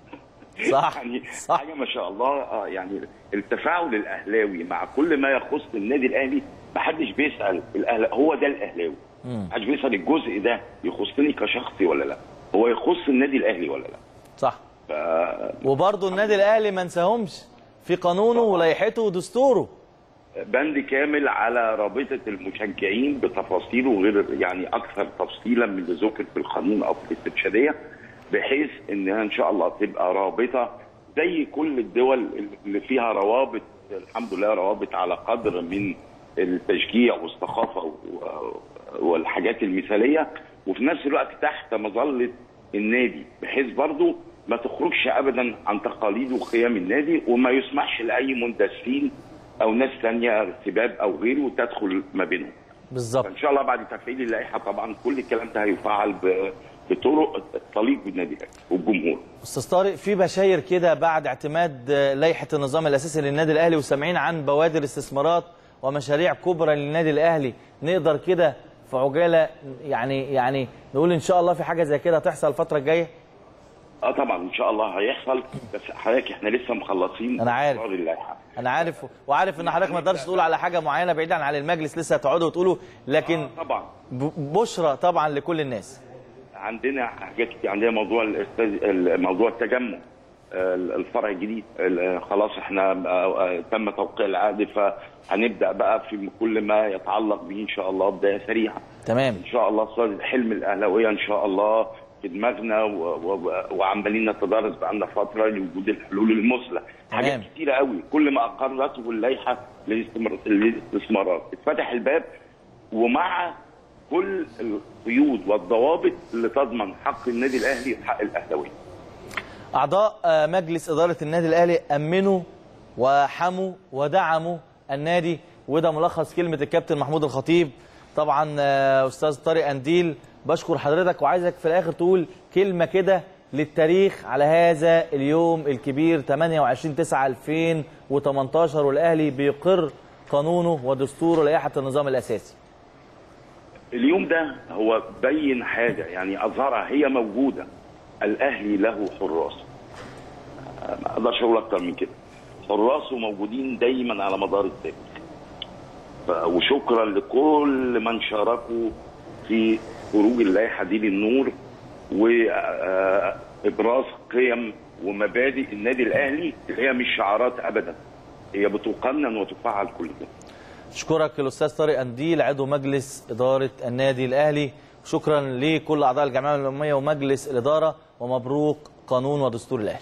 صح يعني صح حاجه ما شاء الله اه يعني التفاعل الاهلاوي مع كل ما يخص النادي الاهلي ما حدش بيسال الاهل هو ده الاهلاوي ما حدش بيسال الجزء ده يخصني كشخصي ولا لا هو يخص النادي الاهلي ولا لا صح ف... وبرضه النادي الاهلي ما نساهمش في قانونه ولائحته ودستوره بند كامل على رابطه المشجعين بتفاصيله غير يعني اكثر تفصيلا من اللي ذكر في القانون او في الاسترشاديه بحيث انها ان شاء الله تبقى رابطه زي كل الدول اللي فيها روابط الحمد لله روابط على قدر من التشجيع والثقافه و- والحاجات المثاليه وفي نفس الوقت تحت مظله النادي بحيث برضه ما تخرجش ابدا عن تقاليد وقيم النادي وما يسمحش لاي مندسين او ناس ثانيه ارتباب او غيره تدخل ما بينهم. بالظبط فان شاء الله بعد تفعيل اللائحه طبعا كل الكلام ده هيفعل ب- بطرق تليق بالنادي الاهلي والجمهور. استاذ طارق في بشاير كده بعد اعتماد لائحه النظام الاساسي للنادي الاهلي وسامعين عن بوادر استثمارات ومشاريع كبرى للنادي الاهلي نقدر كده في عجاله يعني يعني نقول ان شاء الله في حاجه زي كده هتحصل الفتره الجايه اه طبعا ان شاء الله هيحصل بس حضرتك احنا لسه مخلصين أنا عارف. إصدار اللائحه. انا عارف وعارف ان حضرتك ما تقدرش تقول على حاجه معينه بعيدا عن المجلس لسه هتقعدوا وتقولوا لكن آه طبعا ب- بشرى طبعا لكل الناس عندنا حاجات كتير عندنا موضوع الاستاذ موضوع التجمع آه، الفرع الجديد ال- خلاص احنا آه، آه، تم توقيع العقد فهنبدا بقى في كل ما يتعلق به ان شاء الله بدايه سريعه تمام ان شاء الله صار حلم الاهلاويه ان شاء الله في دماغنا و- و- وعمالين نتدارس بقالنا فتره لوجود الحلول المثلى حاجات تمام. كتيره قوي كل ما اقرته اللائحه للاستمر- للاستثمارات اتفتح الباب ومع كل القيود والضوابط اللي تضمن حق النادي الاهلي وحق الاهلاويه اعضاء آه، مجلس اداره النادي الاهلي امنوا وحموا ودعموا النادي وده ملخص كلمه الكابتن محمود الخطيب طبعا آه، استاذ طارق انديل بشكر حضرتك وعايزك في الاخر تقول كلمه كده للتاريخ على هذا اليوم الكبير 28 9 2018 والاهلي بيقر قانونه ودستوره لائحه النظام الاساسي اليوم ده هو بين حاجه يعني اظهرها هي موجوده الاهلي له حراس ما اقدرش اقول اكتر من كده حراسه موجودين دايما على مدار التاريخ ف- وشكرا لكل من شاركوا في خروج اللائحه دي للنور وابراز قيم ومبادئ النادي الاهلي اللي هي مش شعارات ابدا هي بتقنن وتفعل كل يوم اشكرك الاستاذ طارق انديل عضو مجلس اداره النادي الاهلي شكرا لكل اعضاء الجمعيه العموميه ومجلس الاداره ومبروك قانون ودستور الاهلي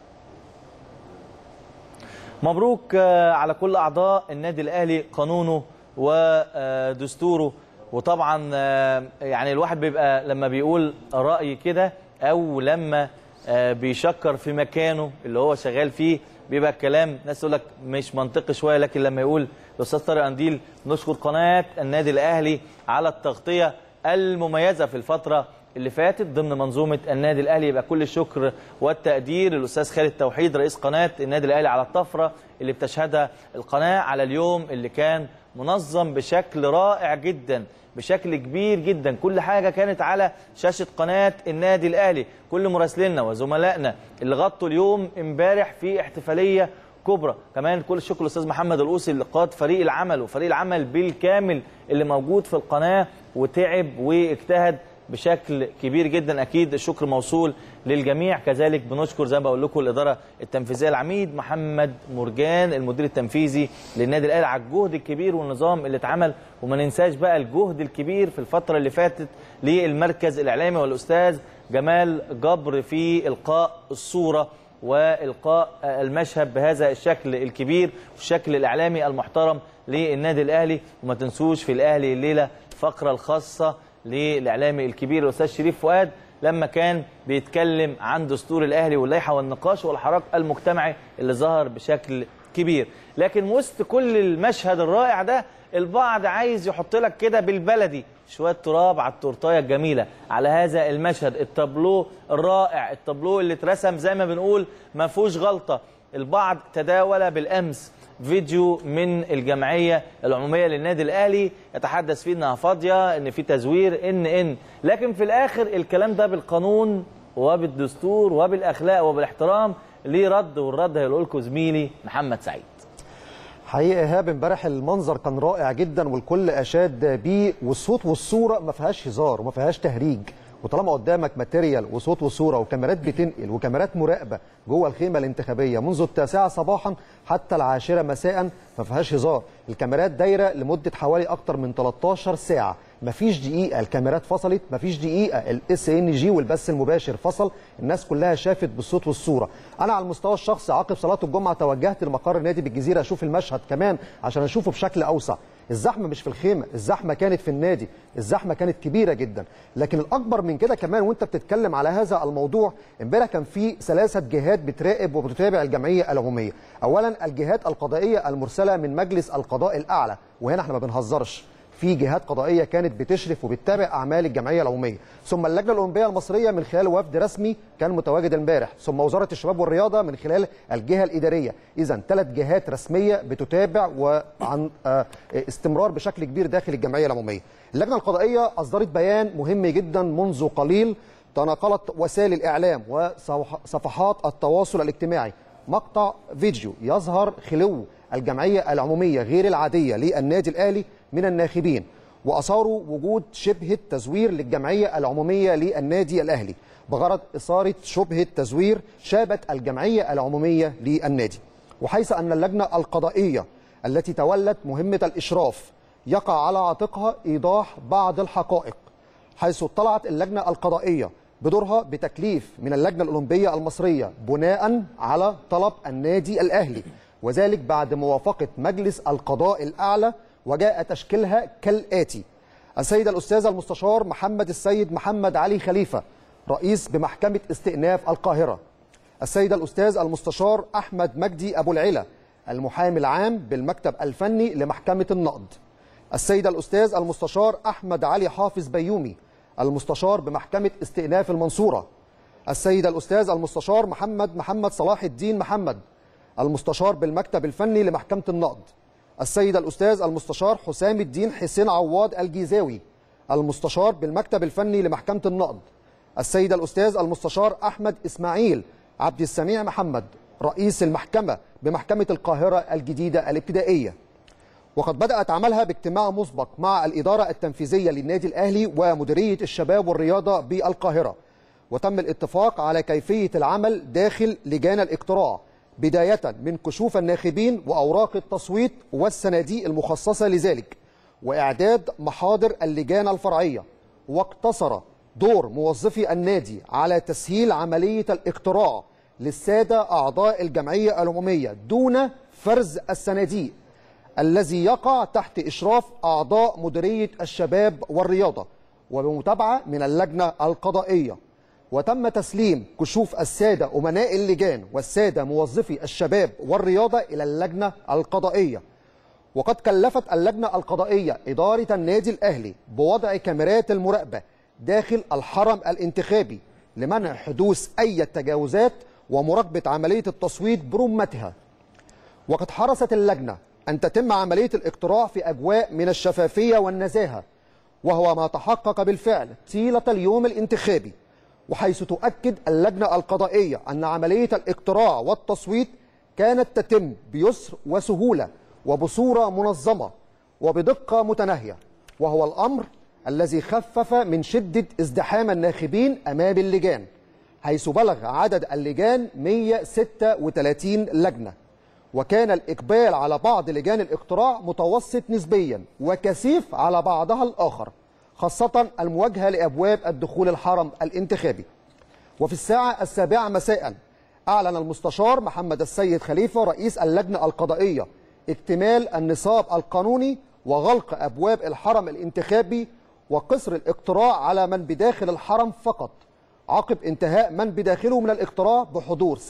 مبروك آه، على كل اعضاء النادي الاهلي قانونه ودستوره وطبعا آه، يعني الواحد بيبقى لما بيقول راي كده او لما آه، بيشكر في مكانه اللي هو شغال فيه بيبقى الكلام ناس تقول لك مش منطقي شويه لكن لما يقول الاستاذ طارق انديل نشكر قناه النادي الاهلي على التغطيه المميزه في الفتره اللي فاتت ضمن منظومه النادي الاهلي يبقى كل الشكر والتقدير للاستاذ خالد توحيد رئيس قناه النادي الاهلي على الطفره اللي بتشهدها القناه على اليوم اللي كان منظم بشكل رائع جدا بشكل كبير جدا كل حاجه كانت على شاشه قناه النادي الاهلي كل مراسلينا وزملائنا اللي غطوا اليوم امبارح في احتفاليه كبرى كمان كل الشكر للاستاذ محمد القوسي اللي قاد فريق العمل وفريق العمل بالكامل اللي موجود في القناه وتعب واجتهد بشكل كبير جدا اكيد الشكر موصول للجميع كذلك بنشكر زي ما بقول لكم الاداره التنفيذيه العميد محمد مرجان المدير التنفيذي للنادي الاهلي على الجهد الكبير والنظام اللي اتعمل وما ننساش بقى الجهد الكبير في الفتره اللي فاتت للمركز الاعلامي والاستاذ جمال جبر في القاء الصوره والقاء المشهد بهذا الشكل الكبير والشكل الاعلامي المحترم للنادي الاهلي وما تنسوش في الاهلي الليله فقره الخاصه للاعلامي الكبير الاستاذ شريف فؤاد لما كان بيتكلم عن دستور الاهلي واللائحه والنقاش والحراك المجتمعي اللي ظهر بشكل كبير لكن وسط كل المشهد الرائع ده البعض عايز يحط لك كده بالبلدي شويه تراب على التورتايه الجميله على هذا المشهد التابلو الرائع التابلو اللي اترسم زي ما بنقول ما فيهوش غلطه البعض تداول بالامس فيديو من الجمعيه العموميه للنادي الاهلي يتحدث فيه انها فاضيه ان في تزوير ان ان لكن في الاخر الكلام ده بالقانون وبالدستور وبالاخلاق وبالاحترام ليه رد والرد هيقول لكم زميلي محمد سعيد حقيقه ايهاب امبارح المنظر كان رائع جدا والكل اشاد بيه والصوت والصوره ما فيهاش هزار وما فيهاش تهريج وطالما قدامك ماتيريال وصوت وصوره وكاميرات بتنقل وكاميرات مراقبه جوه الخيمه الانتخابيه منذ التاسعه صباحا حتى العاشره مساء ما فيهاش هزار الكاميرات دايره لمده حوالي اكتر من 13 ساعه مفيش دقيقه الكاميرات فصلت مفيش دقيقه الاس ان جي والبث المباشر فصل الناس كلها شافت بالصوت والصوره انا على المستوى الشخصي عقب صلاه الجمعه توجهت لمقر النادي بالجزيره اشوف المشهد كمان عشان اشوفه بشكل اوسع الزحمه مش في الخيمه الزحمه كانت في النادي الزحمه كانت كبيره جدا لكن الاكبر من كده كمان وانت بتتكلم على هذا الموضوع امبارح كان في ثلاثه جهات بتراقب وبتتابع الجمعيه العموميه اولا الجهات القضائيه المرسله من مجلس القضاء الاعلى وهنا احنا ما بنهزرش في جهات قضائيه كانت بتشرف وبتتابع اعمال الجمعيه العموميه ثم اللجنه الاولمبيه المصريه من خلال وفد رسمي كان متواجد امبارح ثم وزاره الشباب والرياضه من خلال الجهه الاداريه اذا ثلاث جهات رسميه بتتابع وعن آه، استمرار بشكل كبير داخل الجمعيه العموميه اللجنه القضائيه اصدرت بيان مهم جدا منذ قليل تناقلت وسائل الاعلام وصفحات التواصل الاجتماعي مقطع فيديو يظهر خلو الجمعيه العموميه غير العاديه للنادي الاهلي من الناخبين واثاروا وجود شبهه تزوير للجمعيه العموميه للنادي الاهلي بغرض اثاره شبهه تزوير شابت الجمعيه العموميه للنادي وحيث ان اللجنه القضائيه التي تولت مهمه الاشراف يقع على عاتقها ايضاح بعض الحقائق حيث اطلعت اللجنه القضائيه بدورها بتكليف من اللجنه الاولمبيه المصريه بناء على طلب النادي الاهلي وذلك بعد موافقه مجلس القضاء الاعلى وجاء تشكيلها كالآتي السيد الأستاذ المستشار محمد السيد محمد علي خليفة رئيس بمحكمة استئناف القاهرة السيد الأستاذ المستشار أحمد مجدي أبو العلا المحامي العام بالمكتب الفني لمحكمة النقد السيد الأستاذ المستشار أحمد علي حافظ بيومي المستشار بمحكمة استئناف المنصورة السيد الأستاذ المستشار محمد محمد صلاح الدين محمد المستشار بالمكتب الفني لمحكمة النقد السيد الأستاذ المستشار حسام الدين حسين عواد الجيزاوي المستشار بالمكتب الفني لمحكمة النقد السيد الأستاذ المستشار أحمد إسماعيل عبد السميع محمد رئيس المحكمة بمحكمة القاهرة الجديدة الابتدائية وقد بدأت عملها باجتماع مسبق مع الإدارة التنفيذية للنادي الأهلي ومديرية الشباب والرياضة بالقاهرة وتم الاتفاق على كيفية العمل داخل لجان الاقتراع بداية من كشوف الناخبين وأوراق التصويت والصناديق المخصصة لذلك وإعداد محاضر اللجان الفرعية واقتصر دور موظفي النادي على تسهيل عملية الاقتراع للسادة أعضاء الجمعية العمومية دون فرز الصناديق الذي يقع تحت إشراف أعضاء مديرية الشباب والرياضة وبمتابعة من اللجنة القضائية وتم تسليم كشوف السادة أمناء اللجان والسادة موظفي الشباب والرياضة إلى اللجنة القضائية وقد كلفت اللجنة القضائية إدارة النادي الأهلي بوضع كاميرات المراقبة داخل الحرم الانتخابي لمنع حدوث أي تجاوزات ومراقبة عملية التصويت برمتها وقد حرصت اللجنة أن تتم عملية الاقتراع في أجواء من الشفافية والنزاهة وهو ما تحقق بالفعل طيلة اليوم الانتخابي وحيث تؤكد اللجنة القضائية أن عملية الاقتراع والتصويت كانت تتم بيسر وسهولة وبصورة منظمة وبدقة متناهية وهو الأمر الذي خفف من شدة ازدحام الناخبين أمام اللجان حيث بلغ عدد اللجان 136 لجنة وكان الإقبال على بعض لجان الاقتراع متوسط نسبيا وكثيف على بعضها الآخر خاصة المواجهة لأبواب الدخول الحرم الانتخابي وفي الساعة السابعة مساء أعلن المستشار محمد السيد خليفة رئيس اللجنة القضائية اكتمال النصاب القانوني وغلق أبواب الحرم الانتخابي وقصر الاقتراع على من بداخل الحرم فقط عقب انتهاء من بداخله من الاقتراع بحضور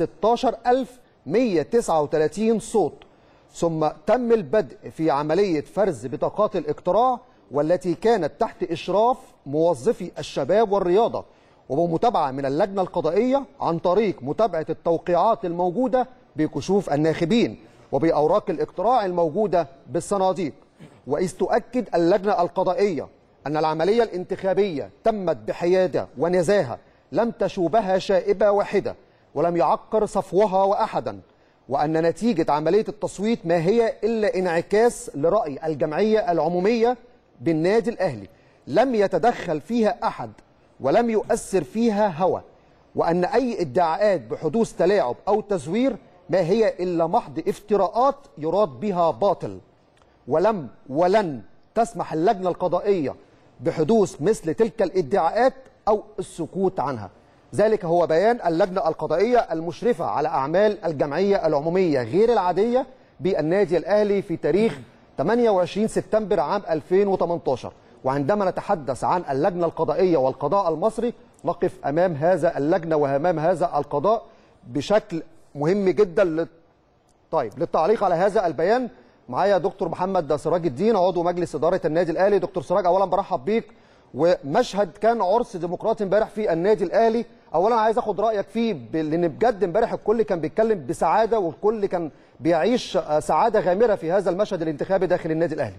16139 صوت ثم تم البدء في عملية فرز بطاقات الاقتراع والتي كانت تحت إشراف موظفي الشباب والرياضة وبمتابعة من اللجنة القضائية عن طريق متابعة التوقيعات الموجودة بكشوف الناخبين وبأوراق الاقتراع الموجودة بالصناديق وإذ تؤكد اللجنة القضائية أن العملية الانتخابية تمت بحيادة ونزاهة لم تشوبها شائبة واحدة ولم يعقر صفوها وأحدا وأن نتيجة عملية التصويت ما هي إلا انعكاس لرأي الجمعية العمومية بالنادي الأهلي لم يتدخل فيها أحد ولم يؤثر فيها هوى وأن أي ادعاءات بحدوث تلاعب أو تزوير ما هي إلا محض افتراءات يراد بها باطل ولم ولن تسمح اللجنة القضائية بحدوث مثل تلك الادعاءات أو السكوت عنها ذلك هو بيان اللجنة القضائية المشرفة على أعمال الجمعية العمومية غير العادية بالنادي الأهلي في تاريخ 28 سبتمبر عام 2018 وعندما نتحدث عن اللجنة القضائية والقضاء المصري نقف أمام هذا اللجنة وأمام هذا القضاء بشكل مهم جدا لل... طيب للتعليق على هذا البيان معايا دكتور محمد سراج الدين عضو مجلس إدارة النادي الأهلي دكتور سراج أولا برحب بيك ومشهد كان عرس ديمقراطي امبارح في النادي الأهلي أولا عايز أخد رأيك فيه ب... لأن بجد امبارح الكل كان بيتكلم بسعادة والكل كان بيعيش سعادة غامرة في هذا المشهد الانتخابي داخل النادي الأهلي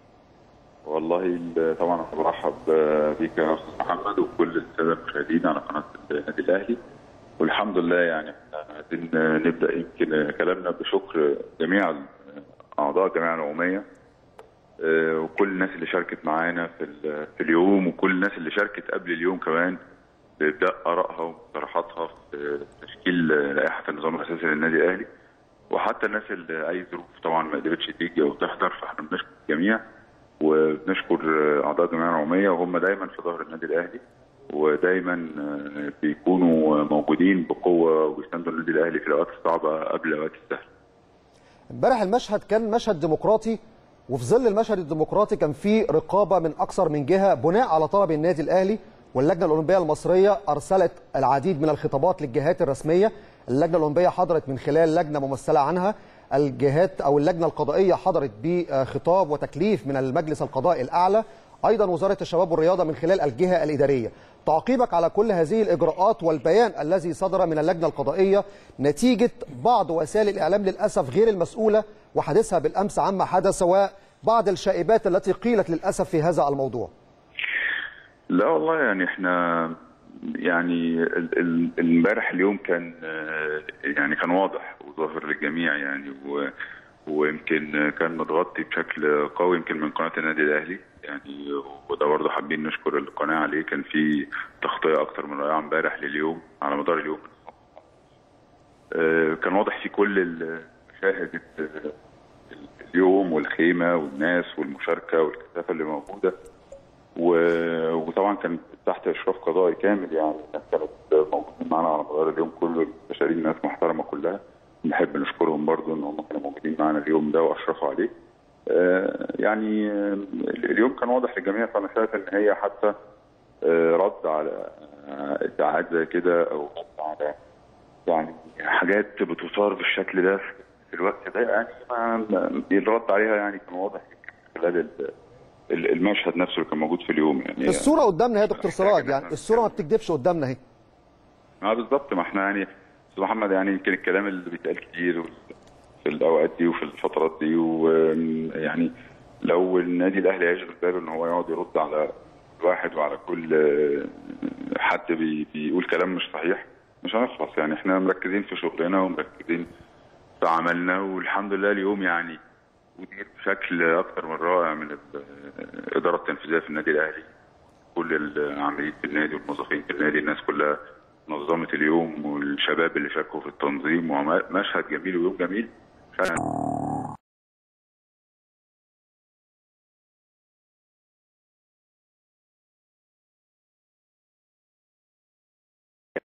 والله ال- طبعا انا برحب بيك يا استاذ محمد وكل الساده المشاهدين على قناه النادي الاهلي والحمد لله يعني احنا عايزين نبدا يمكن كلامنا بشكر جميع اعضاء الجمعيه العموميه آه، وكل الناس اللي شاركت معانا في ال- في اليوم وكل الناس اللي شاركت قبل اليوم كمان بابداء ارائها ومقترحاتها في تشكيل لائحه النظام الاساسي للنادي الاهلي وحتى الناس اللي اي ظروف طبعا ما قدرتش تيجي او تحضر فاحنا بنشكر الجميع وبنشكر اعضاء الجمعيه العموميه وهم دايما في ظهر النادي الاهلي ودايما آه، بيكونوا موجودين بقوه وبيساندوا النادي الاهلي في الاوقات الصعبه قبل الاوقات السهله. امبارح المشهد كان مشهد ديمقراطي وفي ظل المشهد الديمقراطي كان في رقابه من اكثر من جهه بناء على طلب النادي الاهلي واللجنه الاولمبيه المصريه ارسلت العديد من الخطابات للجهات الرسميه اللجنه الاولمبيه حضرت من خلال لجنه ممثله عنها الجهات او اللجنه القضائيه حضرت بخطاب وتكليف من المجلس القضائي الاعلى ايضا وزاره الشباب والرياضه من خلال الجهه الاداريه تعقيبك على كل هذه الاجراءات والبيان الذي صدر من اللجنه القضائيه نتيجه بعض وسائل الاعلام للاسف غير المسؤوله وحديثها بالامس عما حدث وبعض الشائبات التي قيلت للاسف في هذا الموضوع لا والله يعني احنا يعني ال- ال- امبارح اليوم كان آه، يعني كان واضح وظاهر للجميع يعني و ويمكن كان متغطي بشكل قوي يمكن من قناه النادي الاهلي يعني وده برضه حابين نشكر القناه عليه كان في تغطيه اكتر من رائعه امبارح لليوم على مدار اليوم آه، كان واضح في كل المشاهد آه، اليوم والخيمه والناس والمشاركه والكثافه اللي موجوده و- وطبعا كان تحت اشراف قضائي كامل يعني الناس كانت موجودين معانا على مدار اليوم كله المشارين ناس محترمه كلها نحب نشكرهم برضو ان هم كانوا موجودين معانا اليوم ده واشرفوا عليه آه، يعني آه، اليوم كان واضح للجميع فانا شايف ان هي حتى آه، رد على آه، ادعاءات زي كده او رد على يعني حاجات بتثار بالشكل ده في الوقت ده يعني ما- ما- الرد عليها يعني كان واضح خلال ال- ال- المشهد نفسه اللي كان موجود في اليوم يعني الصوره قدامنا يا دكتور سراج محتاج إن يعني إحنا الصوره ما بتكذبش قدامنا اهي اه بالظبط ما احنا يعني استاذ محمد يعني يمكن الكلام اللي بيتقال كتير في الاوقات دي وفي الفترات دي ويعني لو النادي الاهلي هيشغل باله ان هو يقعد يرد على كل واحد وعلى كل آه، حد بي بيقول كلام مش صحيح مش هنخلص يعني احنا مركزين في شغلنا ومركزين في عملنا والحمد لله اليوم يعني ودير بشكل اكثر من رائع من الاداره التنفيذيه في النادي الاهلي كل العاملين في النادي والموظفين في النادي الناس كلها نظمت اليوم والشباب اللي شاركوا في التنظيم ومشهد جميل ويوم جميل فعلا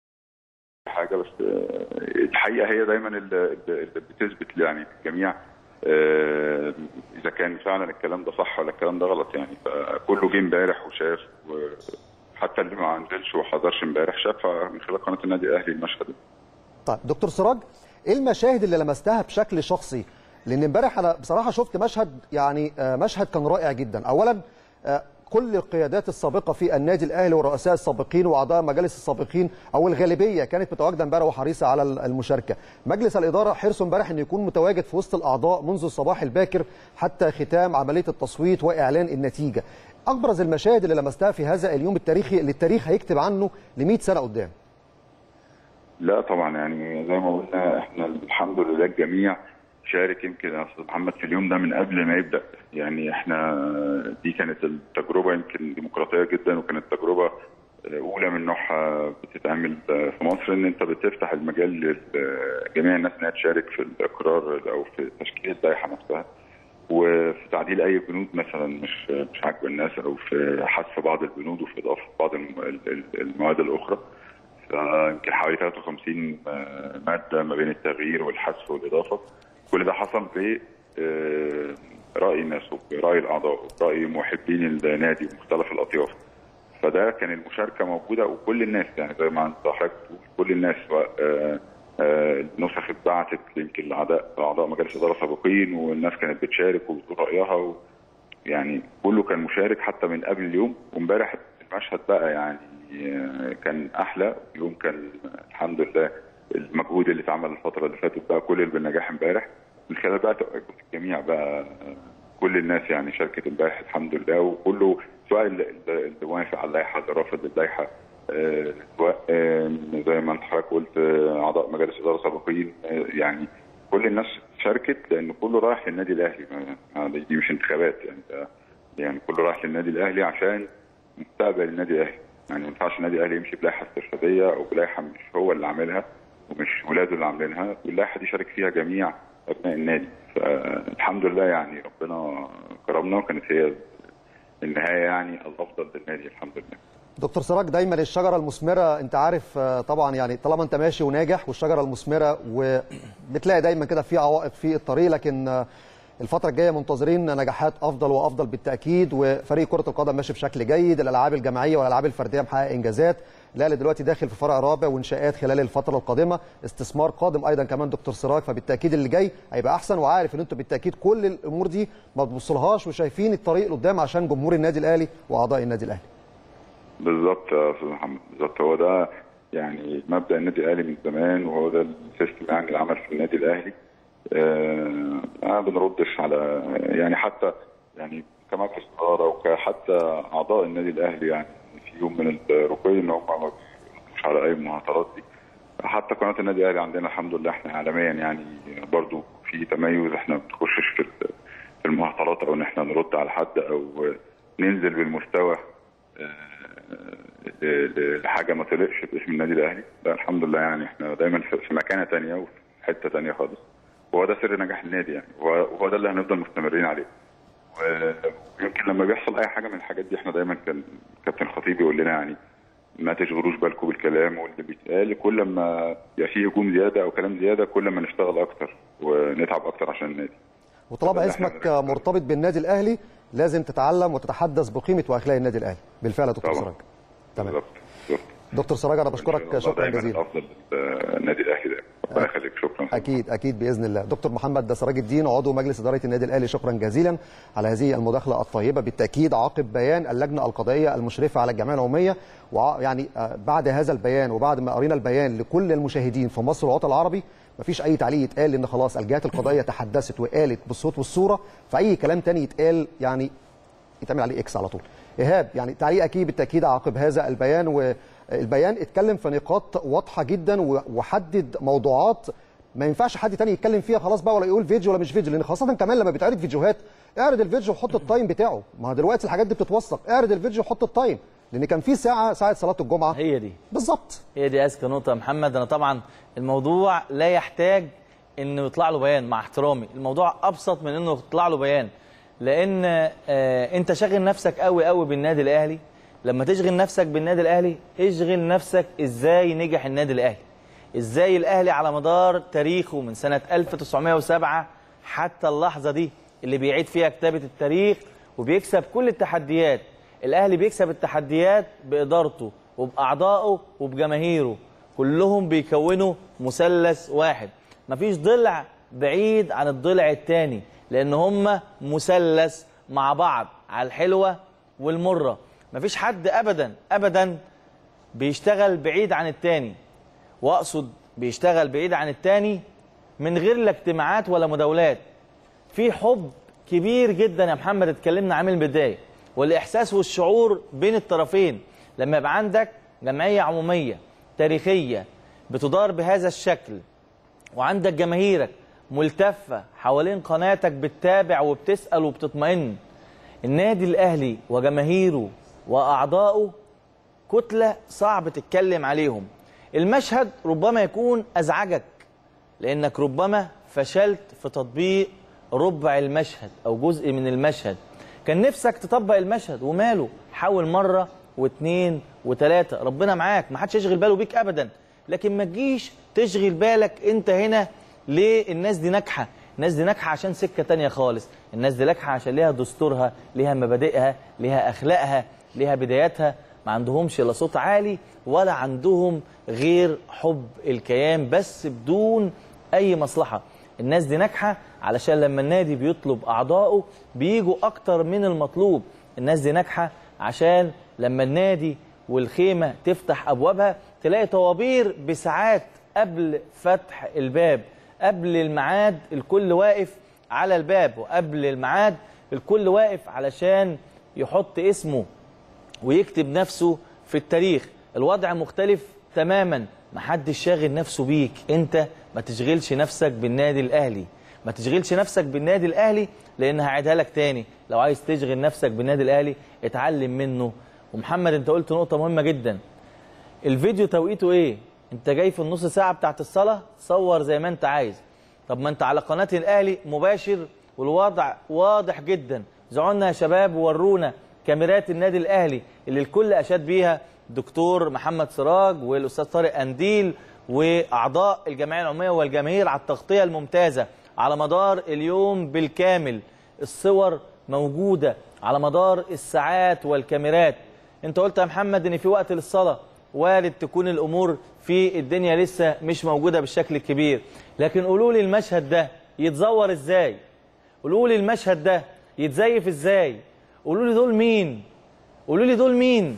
حاجه بس آه، الحقيقه هي دايما اللي اللي بتثبت يعني الجميع آه، اذا كان فعلا الكلام ده صح ولا الكلام ده غلط يعني فكله جه امبارح وشاف وحتى اللي ما نزلش وحضرش امبارح شاف من خلال قناه النادي الاهلي المشهد طيب دكتور سراج ايه المشاهد اللي لمستها بشكل شخصي لان امبارح انا بصراحه شفت مشهد يعني آه، مشهد كان رائع جدا اولا آه، كل القيادات السابقه في النادي الاهلي والرؤساء السابقين واعضاء مجالس السابقين او الغالبيه كانت متواجده امبارح وحريصه على المشاركه مجلس الاداره حرصه امبارح انه يكون متواجد في وسط الاعضاء منذ الصباح الباكر حتى ختام عمليه التصويت واعلان النتيجه ابرز المشاهد اللي لمستها في هذا اليوم التاريخي اللي التاريخ هيكتب عنه ل 100 سنه قدام لا طبعا يعني زي ما قلنا احنا الحمد لله الجميع شارك يمكن يا استاذ محمد في اليوم ده من قبل ما يبدا يعني احنا دي كانت التجربه يمكن ديمقراطيه جدا وكانت تجربه اولى من نوعها بتتعمل في مصر ان انت بتفتح المجال لجميع الناس انها تشارك في الاقرار او في تشكيل اللائحه نفسها وفي تعديل اي بنود مثلا مش مش عاجبه الناس او في حذف بعض البنود وفي اضافه بعض المواد الاخرى فيمكن حوالي 53 ماده ما بين التغيير والحذف والاضافه كل ده حصل ب راي الناس وبراي الاعضاء وبراي محبين النادي ومختلف الاطياف فده كان المشاركه موجوده وكل الناس يعني زي ما انت حضرتك كل الناس سواء النسخ اتبعتت يمكن لاعضاء اعضاء مجالس اداره سابقين والناس كانت بتشارك وبتقول رايها و يعني كله كان مشارك حتى من قبل اليوم وامبارح المشهد بقى يعني كان احلى اليوم كان الحمد لله المجهود اللي اتعمل الفتره اللي فاتت بقى كل بالنجاح امبارح من خلال بقى تواجد الجميع بقى كل الناس يعني شاركت امبارح الحمد لله وكله سواء اللي موافق على اللائحه اللي رافض اللائحه سواء زي ما انت حضرتك قلت اعضاء مجالس اداره سابقين يعني كل الناس شاركت لان كله رايح للنادي الاهلي دي مش انتخابات يعني ده يعني كله رايح للنادي الاهلي عشان مستقبل النادي الاهلي يعني ما ينفعش النادي الاهلي يمشي بلائحه استرشاديه او بلائحه مش هو اللي عاملها ومش ولاده اللي عاملينها واللائحه دي شارك فيها جميع ابناء النادي فالحمد لله يعني ربنا كرمنا وكانت هي النهايه يعني الافضل للنادي الحمد لله دكتور سراج دايما الشجره المثمره انت عارف طبعا يعني طالما انت ماشي وناجح والشجره المثمره وبتلاقي دايما كده في عوائق في الطريق لكن الفتره الجايه منتظرين نجاحات افضل وافضل بالتاكيد وفريق كره القدم ماشي بشكل جيد الالعاب الجماعيه والالعاب الفرديه محقق انجازات الاهلي دلوقتي داخل في فرع رابع وانشاءات خلال الفتره القادمه استثمار قادم ايضا كمان دكتور سراج فبالتاكيد اللي جاي هيبقى احسن وعارف ان انتوا بالتاكيد كل الامور دي ما تبصلهاش وشايفين الطريق لقدام عشان جمهور النادي الاهلي واعضاء النادي الاهلي بالظبط يا استاذ محمد بالظبط هو ده يعني مبدا النادي الاهلي من زمان وهو ده السيستم يعني اللي عمل في النادي الاهلي آه ما بنردش على يعني حتى يعني كمجلس اداره وكحتى اعضاء النادي الاهلي يعني في يوم من الرقي ان هم ما مش على اي المهاترات دي حتى قناه النادي الاهلي عندنا الحمد لله احنا اعلاميا يعني برضو في تميز احنا ما بنخشش في في المهاترات او ان احنا نرد على حد او ننزل بالمستوى لحاجه ما تليقش باسم النادي الاهلي لا الحمد لله يعني احنا دايما في مكانه ثانيه وفي حته ثانيه خالص وهو ده سر نجاح النادي يعني وهو ده اللي هنفضل مستمرين عليه ويمكن لما بيحصل اي حاجه من الحاجات دي احنا دايما كان كابتن خطيب يقول لنا يعني ما تشغلوش بالكم بالكلام واللي بيتقال كل ما يبقى فيه هجوم زياده او كلام زياده كل ما نشتغل اكتر ونتعب اكتر عشان النادي وطالما اسمك مرتبط بالنادي الاهلي لازم تتعلم وتتحدث بقيمه واخلاق النادي الاهلي بالفعل يا دكتور سراج تمام دكتور سراج انا بشكرك شكرا جزيلا افضل النادي الاهلي ربنا يخليك شكرا اكيد اكيد باذن الله دكتور محمد سراج الدين عضو مجلس اداره النادي الاهلي شكرا جزيلا على هذه المداخله الطيبه بالتاكيد عقب بيان اللجنه القضائيه المشرفه على الجمعيه العموميه ويعني بعد هذا البيان وبعد ما قرينا البيان لكل المشاهدين في مصر والوطن العربي مفيش اي تعليق يتقال ان خلاص الجهات القضائيه تحدثت وقالت بالصوت والصوره فاي كلام تاني يتقال يعني يتعمل عليه اكس على طول ايهاب يعني تعليق اكيد بالتاكيد عقب هذا البيان والبيان اتكلم في نقاط واضحه جدا وحدد موضوعات ما ينفعش حد تاني يتكلم فيها خلاص بقى ولا يقول فيديو ولا مش فيديو لان خاصه كمان لما بيتعرض فيديوهات اعرض الفيديو وحط التايم بتاعه ما هو دلوقتي الحاجات دي بتتوثق اعرض الفيديو وحط التايم لان كان في ساعه ساعه صلاه الجمعه هي دي بالظبط هي دي اذكى نقطه يا محمد انا طبعا الموضوع لا يحتاج انه يطلع له بيان مع احترامي الموضوع ابسط من انه يطلع له بيان لان آه انت شاغل نفسك قوي قوي بالنادي الاهلي لما تشغل نفسك بالنادي الاهلي اشغل نفسك ازاي نجح النادي الاهلي ازاي الاهلي على مدار تاريخه من سنه 1907 حتى اللحظه دي اللي بيعيد فيها كتابه التاريخ وبيكسب كل التحديات الاهلي بيكسب التحديات بادارته وباعضائه وبجماهيره كلهم بيكونوا مثلث واحد مفيش ضلع بعيد عن الضلع الثاني لان هم مثلث مع بعض على الحلوه والمره مفيش حد ابدا ابدا بيشتغل بعيد عن التاني واقصد بيشتغل بعيد عن التاني من غير لا اجتماعات ولا مداولات في حب كبير جدا يا محمد اتكلمنا عنه من البدايه والاحساس والشعور بين الطرفين لما يبقى عندك جمعيه عموميه تاريخيه بتدار بهذا الشكل وعندك جماهيرك ملتفه حوالين قناتك بتتابع وبتسال وبتطمئن النادي الاهلي وجماهيره واعضائه كتله صعب تتكلم عليهم المشهد ربما يكون ازعجك لانك ربما فشلت في تطبيق ربع المشهد او جزء من المشهد كان نفسك تطبق المشهد وماله حاول مره واثنين وثلاثه ربنا معاك ما حدش يشغل باله بيك ابدا لكن ما تجيش تشغل بالك انت هنا ليه الناس دي ناجحه الناس دي ناجحه عشان سكه تانية خالص الناس دي ناجحه عشان ليها دستورها ليها مبادئها ليها اخلاقها ليها بداياتها ما عندهمش لا صوت عالي ولا عندهم غير حب الكيان بس بدون اي مصلحه الناس دي ناجحه علشان لما النادي بيطلب اعضائه بيجوا اكتر من المطلوب الناس دي ناجحه عشان لما النادي والخيمه تفتح ابوابها تلاقي طوابير بساعات قبل فتح الباب قبل الميعاد الكل واقف على الباب وقبل الميعاد الكل واقف علشان يحط اسمه ويكتب نفسه في التاريخ الوضع مختلف تماما محدش شاغل نفسه بيك انت ما تشغلش نفسك بالنادي الاهلي ما تشغلش نفسك بالنادي الاهلي لان هعيدها لك تاني لو عايز تشغل نفسك بالنادي الاهلي اتعلم منه ومحمد انت قلت نقطه مهمه جدا الفيديو توقيته ايه انت جاي في النص ساعه بتاعت الصلاه صور زي ما انت عايز طب ما انت على قناه الاهلي مباشر والوضع واضح جدا زعلنا يا شباب وورونا كاميرات النادي الاهلي اللي الكل اشاد بيها دكتور محمد سراج والاستاذ طارق انديل واعضاء الجمعيه العموميه والجماهير على التغطيه الممتازه على مدار اليوم بالكامل الصور موجوده على مدار الساعات والكاميرات انت قلت يا محمد ان في وقت للصلاه وارد تكون الامور في الدنيا لسه مش موجوده بالشكل الكبير لكن قولوا لي المشهد ده يتزور ازاي قولوا لي المشهد ده يتزيف ازاي قولوا لي دول مين قولوا لي دول مين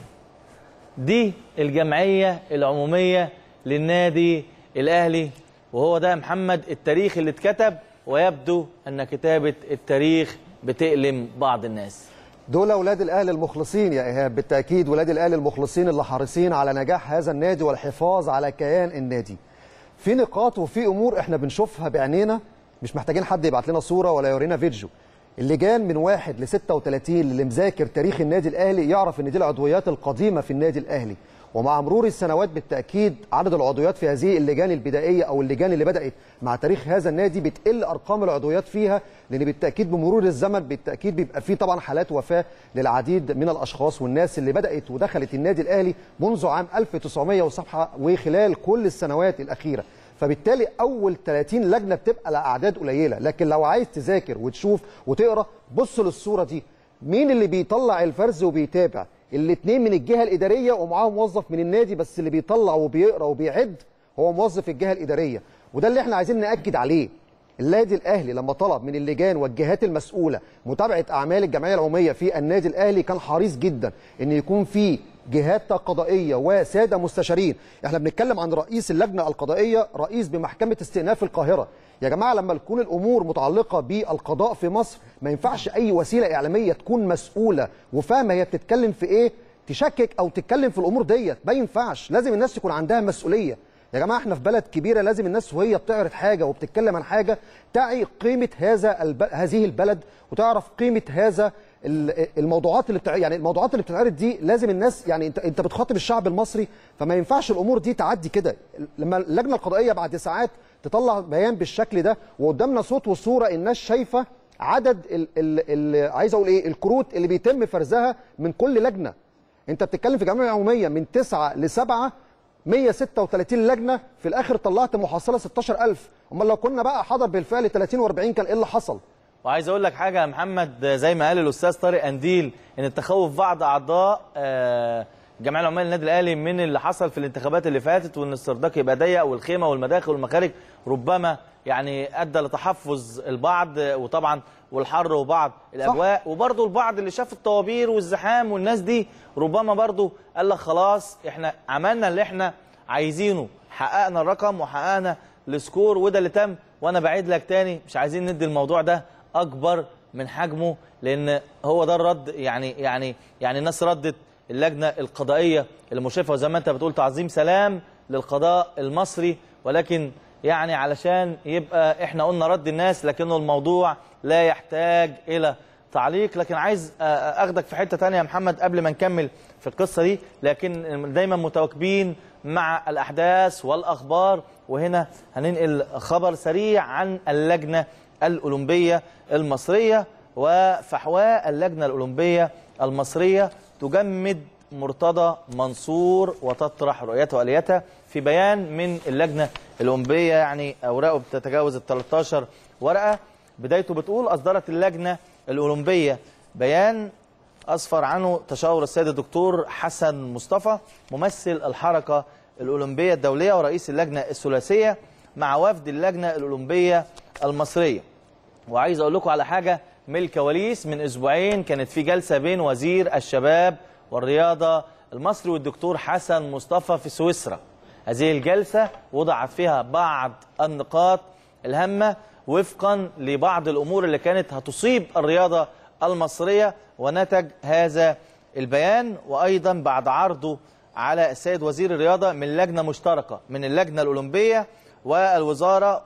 دي الجمعيه العموميه للنادي الاهلي وهو ده يا محمد التاريخ اللي اتكتب ويبدو ان كتابه التاريخ بتألم بعض الناس دول اولاد الاهلي المخلصين يا ايهاب بالتاكيد ولاد الاهلي المخلصين اللي حريصين على نجاح هذا النادي والحفاظ على كيان النادي في نقاط وفي امور احنا بنشوفها بعينينا مش محتاجين حد يبعت لنا صوره ولا يورينا فيديو اللجان من واحد ل 36 اللي مذاكر تاريخ النادي الاهلي يعرف ان دي العضويات القديمه في النادي الاهلي ومع مرور السنوات بالتاكيد عدد العضويات في هذه اللجان البدائيه او اللجان اللي بدات مع تاريخ هذا النادي بتقل ارقام العضويات فيها لان بالتاكيد بمرور الزمن بالتاكيد بيبقى في طبعا حالات وفاه للعديد من الاشخاص والناس اللي بدات ودخلت النادي الاهلي منذ عام 1900 وصفحه وخلال كل السنوات الاخيره فبالتالي اول 30 لجنه بتبقى لاعداد قليله لكن لو عايز تذاكر وتشوف وتقرا بص للصوره دي مين اللي بيطلع الفرز وبيتابع الاثنين من الجهه الاداريه ومعاهم موظف من النادي بس اللي بيطلع وبيقرا وبيعد هو موظف الجهه الاداريه وده اللي احنا عايزين ناكد عليه النادي الاهلي لما طلب من اللجان والجهات المسؤوله متابعه اعمال الجمعيه العموميه في النادي الاهلي كان حريص جدا ان يكون في جهات قضائيه وساده مستشارين احنا بنتكلم عن رئيس اللجنه القضائيه رئيس بمحكمه استئناف القاهره يا جماعه لما تكون الامور متعلقه بالقضاء في مصر ما ينفعش اي وسيله اعلاميه تكون مسؤوله وفاهمه هي بتتكلم في ايه تشكك او تتكلم في الامور ديت ما ينفعش لازم الناس تكون عندها مسؤوليه يا جماعه احنا في بلد كبيره لازم الناس وهي بتعرض حاجه وبتتكلم عن حاجه تعي قيمه هذا الب... هذه البلد وتعرف قيمه هذا الموضوعات اللي بتع... يعني الموضوعات اللي بتتعرض دي لازم الناس يعني انت انت بتخاطب الشعب المصري فما ينفعش الامور دي تعدي كده لما اللجنه القضائيه بعد ساعات تطلع بيان بالشكل ده وقدامنا صوت وصوره الناس شايفه عدد ال... ال... ال... عايز اقول ايه الكروت اللي بيتم فرزها من كل لجنه انت بتتكلم في جمعيه عموميه من تسعة لسبعة 136 لجنه في الاخر طلعت محصله 16000 امال لو كنا بقى حضر بالفعل 30 و40 كان ايه اللي حصل وعايز اقول لك حاجه يا محمد زي ما قال الاستاذ طارق انديل ان التخوف بعض اعضاء آه، جمعيه العمال النادي الاهلي من اللي حصل في الانتخابات اللي فاتت وان السرداك يبقى ضيق والخيمه والمداخل والمخارج ربما يعني ادى لتحفظ البعض آه، وطبعا والحر وبعض الاجواء وبرضه البعض اللي شاف الطوابير والزحام والناس دي ربما برضه قال لك خلاص احنا عملنا اللي احنا عايزينه حققنا الرقم وحققنا السكور وده اللي تم وانا بعيد لك تاني مش عايزين ندي الموضوع ده اكبر من حجمه لان هو ده الرد يعني يعني يعني الناس ردت اللجنه القضائيه المشرفه وزي ما انت بتقول تعظيم سلام للقضاء المصري ولكن يعني علشان يبقى احنا قلنا رد الناس لكنه الموضوع لا يحتاج الى تعليق لكن عايز آه، اخدك في حته تانية يا محمد قبل ما نكمل في القصه دي لكن دايما متواكبين مع الاحداث والاخبار وهنا هننقل خبر سريع عن اللجنه الاولمبيه المصريه وفحواء اللجنه الاولمبيه المصريه تجمد مرتضى منصور وتطرح رؤيته واليتها في بيان من اللجنه الاولمبيه يعني اوراقه بتتجاوز ال 13 ورقه بدايته بتقول اصدرت اللجنه الاولمبيه بيان اسفر عنه تشاور السيد الدكتور حسن مصطفى ممثل الحركه الاولمبيه الدوليه ورئيس اللجنه الثلاثيه مع وفد اللجنه الاولمبيه المصريه وعايز اقول لكم على حاجه من الكواليس من اسبوعين كانت في جلسه بين وزير الشباب والرياضه المصري والدكتور حسن مصطفى في سويسرا هذه الجلسه وضعت فيها بعض النقاط الهامه وفقا لبعض الامور اللي كانت هتصيب الرياضه المصريه ونتج هذا البيان وايضا بعد عرضه على السيد وزير الرياضه من لجنه مشتركه من اللجنه الاولمبيه والوزاره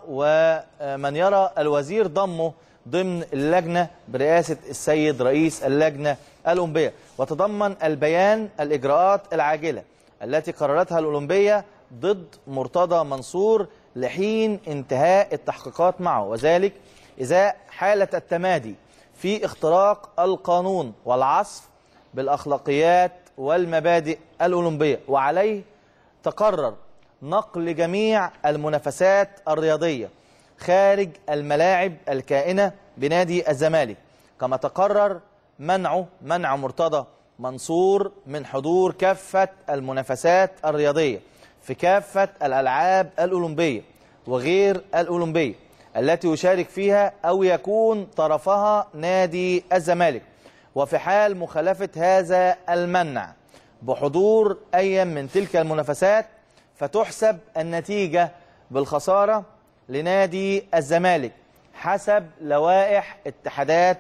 ومن يرى الوزير ضمه ضمن اللجنه برئاسه السيد رئيس اللجنه الاولمبيه وتضمن البيان الاجراءات العاجله التي قررتها الاولمبيه ضد مرتضى منصور لحين انتهاء التحقيقات معه وذلك ازاء حاله التمادي في اختراق القانون والعصف بالاخلاقيات والمبادئ الاولمبيه وعليه تقرر نقل جميع المنافسات الرياضيه خارج الملاعب الكائنه بنادي الزمالك كما تقرر منعه منع مرتضى منصور من حضور كافه المنافسات الرياضيه في كافه الالعاب الاولمبيه وغير الاولمبيه التي يشارك فيها او يكون طرفها نادي الزمالك وفي حال مخالفه هذا المنع بحضور اي من تلك المنافسات فتحسب النتيجه بالخساره لنادي الزمالك حسب لوائح اتحادات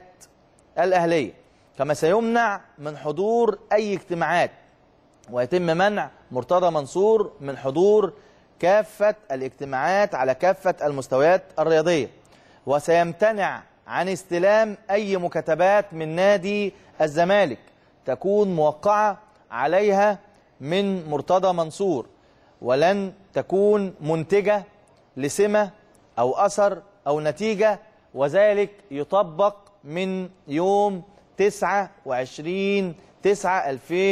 الاهليه كما سيمنع من حضور اي اجتماعات ويتم منع مرتضى منصور من حضور كافة الاجتماعات على كافة المستويات الرياضية وسيمتنع عن استلام أي مكاتبات من نادي الزمالك تكون موقعة عليها من مرتضى منصور ولن تكون منتجة لسمة أو أثر أو نتيجة وذلك يطبق من يوم 29 9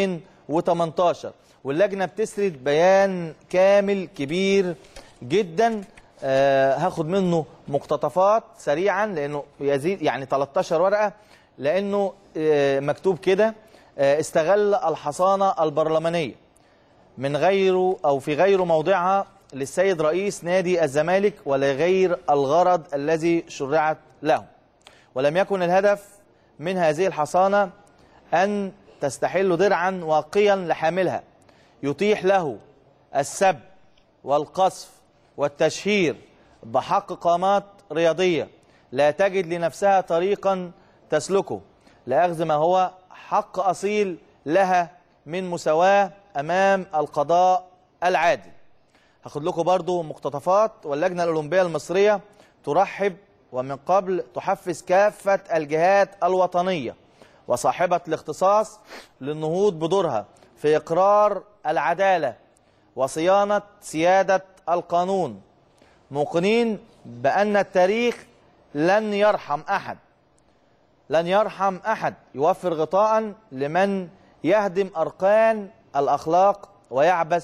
2018 واللجنه بتسرد بيان كامل كبير جدا آه هاخد منه مقتطفات سريعا لانه يزيد يعني 13 ورقه لانه آه مكتوب كده آه استغل الحصانه البرلمانيه من غيره او في غير موضعها للسيد رئيس نادي الزمالك ولغير الغرض الذي شرعت له ولم يكن الهدف من هذه الحصانه ان تستحل درعا واقيا لحاملها يتيح له السب والقصف والتشهير بحق قامات رياضيه لا تجد لنفسها طريقا تسلكه لاخذ ما هو حق اصيل لها من مساواه امام القضاء العادل. هاخد لكم برضو مقتطفات واللجنه الاولمبيه المصريه ترحب ومن قبل تحفز كافه الجهات الوطنيه وصاحبه الاختصاص للنهوض بدورها في اقرار العداله وصيانه سياده القانون موقنين بان التاريخ لن يرحم احد لن يرحم احد يوفر غطاء لمن يهدم اركان الاخلاق ويعبث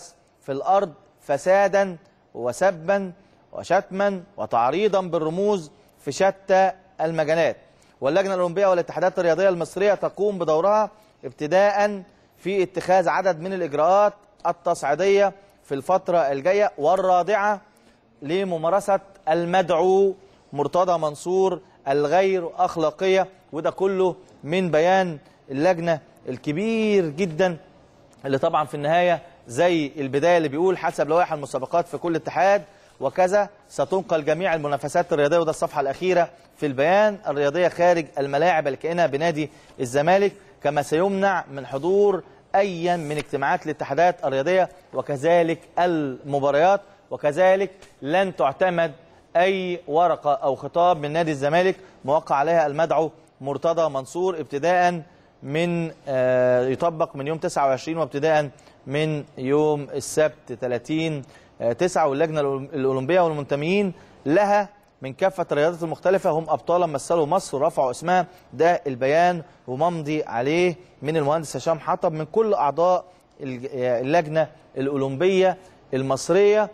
في الارض فسادا وسبا وشتما وتعريضا بالرموز في شتى المجالات واللجنه الاولمبيه والاتحادات الرياضيه المصريه تقوم بدورها ابتداء في اتخاذ عدد من الاجراءات التصعيديه في الفتره الجايه والرادعه لممارسه المدعو مرتضى منصور الغير اخلاقيه وده كله من بيان اللجنه الكبير جدا اللي طبعا في النهايه زي البدايه اللي بيقول حسب لوائح المسابقات في كل اتحاد وكذا ستنقل جميع المنافسات الرياضيه وده الصفحه الاخيره في البيان الرياضيه خارج الملاعب الكائنه بنادي الزمالك كما سيمنع من حضور ايا من اجتماعات الاتحادات الرياضيه وكذلك المباريات وكذلك لن تعتمد اي ورقه او خطاب من نادي الزمالك موقع عليها المدعو مرتضى منصور ابتداء من آه، يطبق من يوم 29 وابتداء من يوم السبت 30 آه، 9 واللجنه الأولم- الاولمبيه والمنتميين لها من كافه الرياضات المختلفه هم ابطالا مثلوا مصر ورفعوا اسمها ده البيان وممضي عليه من المهندس هشام حطب من كل اعضاء الج- آه، اللجنه الاولمبيه المصريه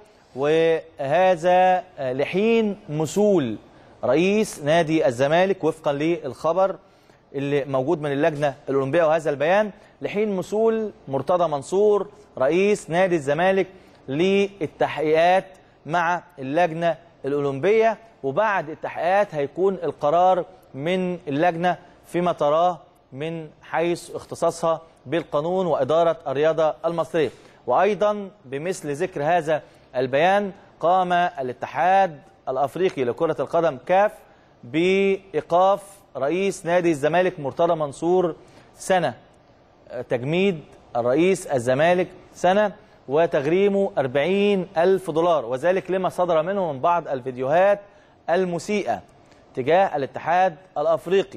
وهذا آه، لحين مسول رئيس نادي الزمالك وفقا للخبر اللي موجود من اللجنه الاولمبيه وهذا البيان لحين مسول مرتضى منصور رئيس نادي الزمالك للتحقيقات مع اللجنه الاولمبيه وبعد التحقيقات هيكون القرار من اللجنه فيما تراه من حيث اختصاصها بالقانون واداره الرياضه المصريه وايضا بمثل ذكر هذا البيان قام الاتحاد الافريقي لكره القدم كاف بايقاف رئيس نادي الزمالك مرتضى منصور سنه تجميد الرئيس الزمالك سنة وتغريمه 40 ألف دولار وذلك لما صدر منه من بعض الفيديوهات المسيئة تجاه الاتحاد الأفريقي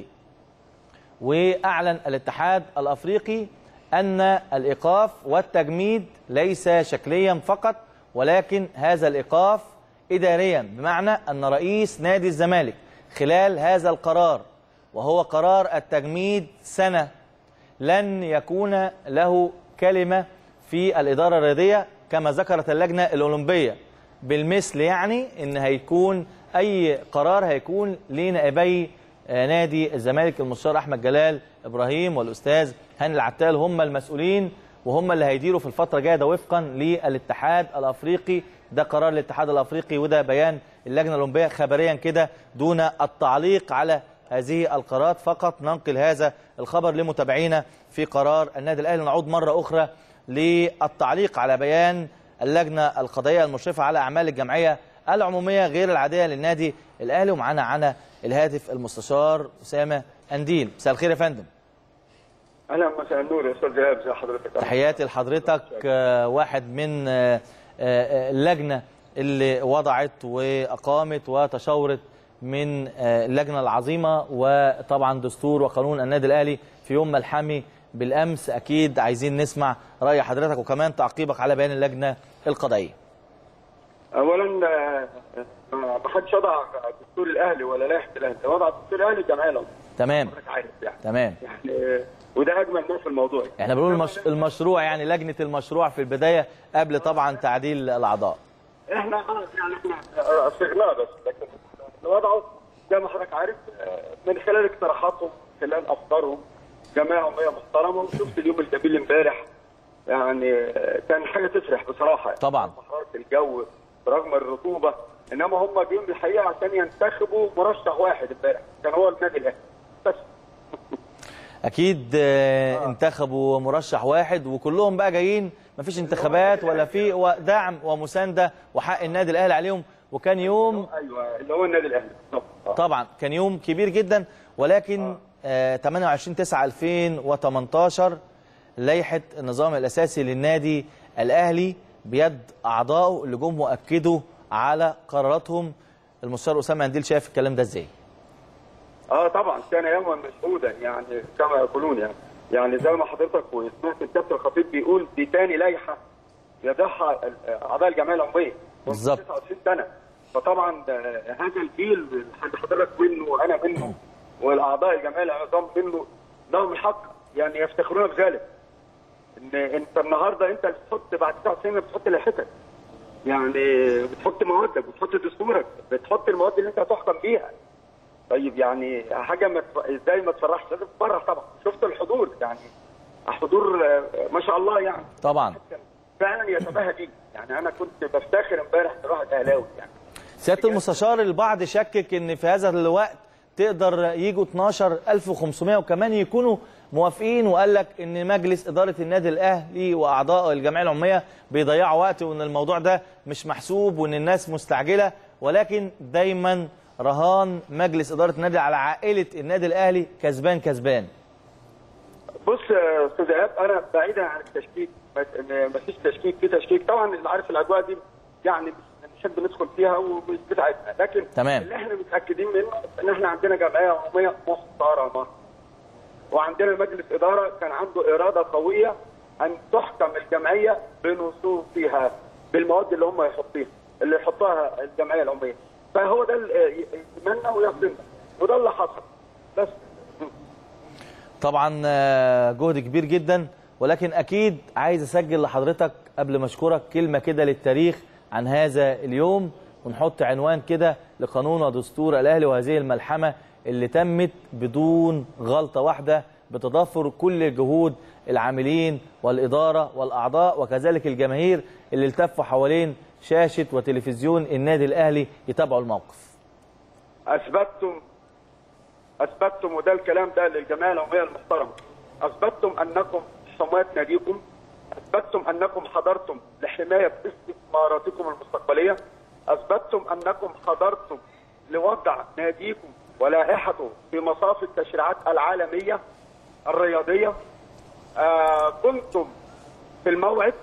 وأعلن الاتحاد الأفريقي أن الإيقاف والتجميد ليس شكليا فقط ولكن هذا الإيقاف إداريا بمعنى أن رئيس نادي الزمالك خلال هذا القرار وهو قرار التجميد سنة لن يكون له كلمة في الإدارة الرياضية كما ذكرت اللجنة الأولمبية بالمثل يعني ان هيكون اي قرار هيكون لنائبي آه، نادي الزمالك المستشار احمد جلال ابراهيم والاستاذ هاني العتال هم المسؤولين وهم اللي هيديروا في الفتره الجايه ده وفقا للاتحاد الافريقي ده قرار الاتحاد الافريقي وده بيان اللجنه الاولمبيه خبريا كده دون التعليق على هذه القرارات فقط ننقل هذا الخبر لمتابعينا في قرار النادي الاهلي نعود مره اخرى للتعليق على بيان اللجنه القضائيه المشرفه على اعمال الجمعيه العموميه غير العاديه للنادي الاهلي ومعانا على الهاتف المستشار اسامه انديل مساء الخير يا فندم اهلا مساء النور يا استاذ ايهاب ازي حضرتك تحياتي لحضرتك آه، واحد من آه، آه، اللجنه اللي وضعت واقامت وتشاورت من آه، اللجنه العظيمه وطبعا دستور وقانون النادي الاهلي في يوم ملحمي بالامس اكيد عايزين نسمع راي حضرتك وكمان تعقيبك على بيان اللجنه القضائيه اولا آه، آه، ما حدش وضع دستور الاهلي ولا لائحه الاهلي وضع دستور الاهلي الجمعيه العموميه تمام حضرتك عارف يعني تمام يعني آه، وده اجمل ما في الموضوع احنا بنقول المش... المشروع يعني لجنه المشروع في البدايه قبل طبعا تعديل الاعضاء احنا خلاص يعني احنا آه، صغناه بس لكن اللي وضعه زي ما حضرتك عارف آه، من خلال اقتراحاتهم خلال افكارهم جمعيه عموميه محترمه وشفت اليوم الجميل امبارح يعني آه، كان حاجه تفرح بصراحه طبعا. حراره الجو برغم الرطوبه انما هم جايين الحقيقه عشان ينتخبوا مرشح واحد امبارح كان هو النادي الاهلي بس اكيد آه، انتخبوا مرشح واحد وكلهم بقى جايين مفيش انتخابات ولا في و- دعم ومسانده وحق النادي الاهلي عليهم وكان يوم ايوه اللي هو النادي الاهلي بالظبط آه. طبعا كان يوم كبير جدا ولكن آه 28 9 2018 لائحه النظام الاساسي للنادي الاهلي بيد اعضائه اللي جم واكدوا على قراراتهم المستشار اسامه انديل شايف الكلام ده ازاي؟ اه طبعا كان يوما مشهودا يعني كما يقولون يعني يعني زي ما حضرتك وسمعت الكابتن الخطيب بيقول دي تاني لائحه يضعها اعضاء الجمعيه العموميه بالظبط. 29 سنه فطبعا آه، هذا الجيل اللي حضرتك منه وانا منه والاعضاء الجمعيه العظام منه لهم الحق يعني يفتخرون بذلك ان انت النهارده انت اللي بتحط بعد تسع سنين بتحط لائحتك يعني بتحط موادك بتحط دستورك بتحط المواد اللي انت هتحكم بيها طيب يعني حاجه ما تف- ازاي ما تفرحش لازم تفرح طبعا شفت الحضور يعني حضور آه، ما شاء الله يعني طبعا فعلا يتباهى بيه يعني انا كنت بفتخر امبارح بواحد اهلاوي يعني سياده المستشار البعض شكك ان في هذا الوقت تقدر يجوا 12500 وكمان يكونوا موافقين وقال لك ان مجلس اداره النادي الاهلي واعضاء الجمعيه العموميه بيضيعوا وقت وان الموضوع ده مش محسوب وان الناس مستعجله ولكن دايما رهان مجلس اداره النادي على عائله النادي الاهلي كسبان كسبان بص يا استاذ ايهاب انا بعيدا عن التشكيك ما فيش تشكيك في تشكيك طبعا اللي عارف الاجواء دي يعني مش نحب ندخل فيها ومش بتاعتنا لكن تمام. اللي احنا متاكدين منه ان احنا عندنا جمعيه عموميه محترمه وعندنا مجلس اداره كان عنده اراده قويه ان تحكم الجمعيه بنصوصها بالمواد اللي هم يحطيها اللي يحطها الجمعيه العموميه فهو ده اللي يتمنى ويصلنا وده اللي حصل بس طبعا آه، جهد كبير جدا ولكن اكيد عايز اسجل لحضرتك قبل ما اشكرك كلمه كده للتاريخ عن هذا اليوم ونحط عنوان كده لقانون ودستور الاهلي وهذه الملحمه اللي تمت بدون غلطه واحده بتضافر كل الجهود العاملين والاداره والاعضاء وكذلك الجماهير اللي التفوا حوالين شاشه وتلفزيون النادي الاهلي يتابعوا الموقف. اثبتتم اثبتتم وده الكلام ده للجمعيه العموميه المحترمه اثبتتم انكم حماة ناديكم اثبتتم انكم حضرتم لحمايه استثماراتكم المستقبليه اثبتتم انكم حضرتم لوضع ناديكم ولائحته في مصاف التشريعات العالميه الرياضيه آه كنتم في الموعد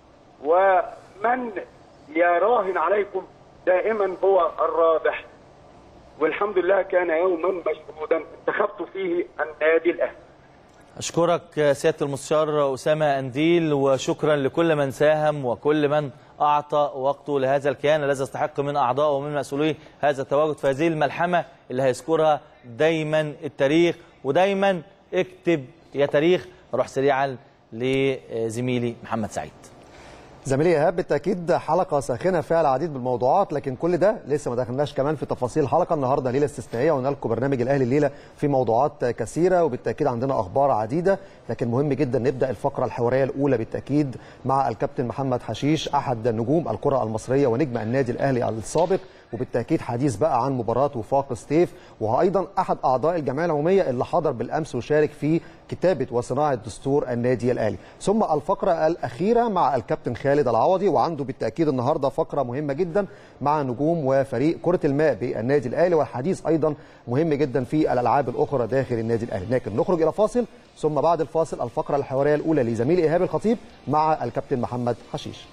ومن يراهن عليكم دائما هو الرابح والحمد لله كان يوما مشهودا انتخبت فيه النادي الاهلي أشكرك سيادة المستشار أسامة أنديل وشكرا لكل من ساهم وكل من أعطى وقته لهذا الكيان الذي يستحق من أعضائه ومن مسؤوليه هذا التواجد في هذه الملحمة اللي هيذكرها دايما التاريخ ودايما اكتب يا تاريخ أروح سريعا لزميلي محمد سعيد زميلي ايهاب بالتاكيد حلقه ساخنه فيها العديد بالموضوعات لكن كل ده لسه ما دخلناش كمان في تفاصيل الحلقه النهارده ليله استثنائيه وقلنا لكم برنامج الاهلي الليله في موضوعات كثيره وبالتاكيد عندنا اخبار عديده لكن مهم جدا نبدا الفقره الحواريه الاولى بالتاكيد مع الكابتن محمد حشيش احد نجوم الكره المصريه ونجم النادي الاهلي السابق وبالتاكيد حديث بقى عن مباراه وفاق ستيف وهو ايضا احد اعضاء الجمعيه العموميه اللي حضر بالامس وشارك في كتابه وصناعه دستور النادي الاهلي ثم الفقره الاخيره مع الكابتن خالد العوضي وعنده بالتاكيد النهارده فقره مهمه جدا مع نجوم وفريق كره الماء بالنادي الاهلي والحديث ايضا مهم جدا في الالعاب الاخرى داخل النادي الاهلي لكن نخرج الى فاصل ثم بعد الفاصل الفقره الحواريه الاولى لزميلي ايهاب الخطيب مع الكابتن محمد حشيش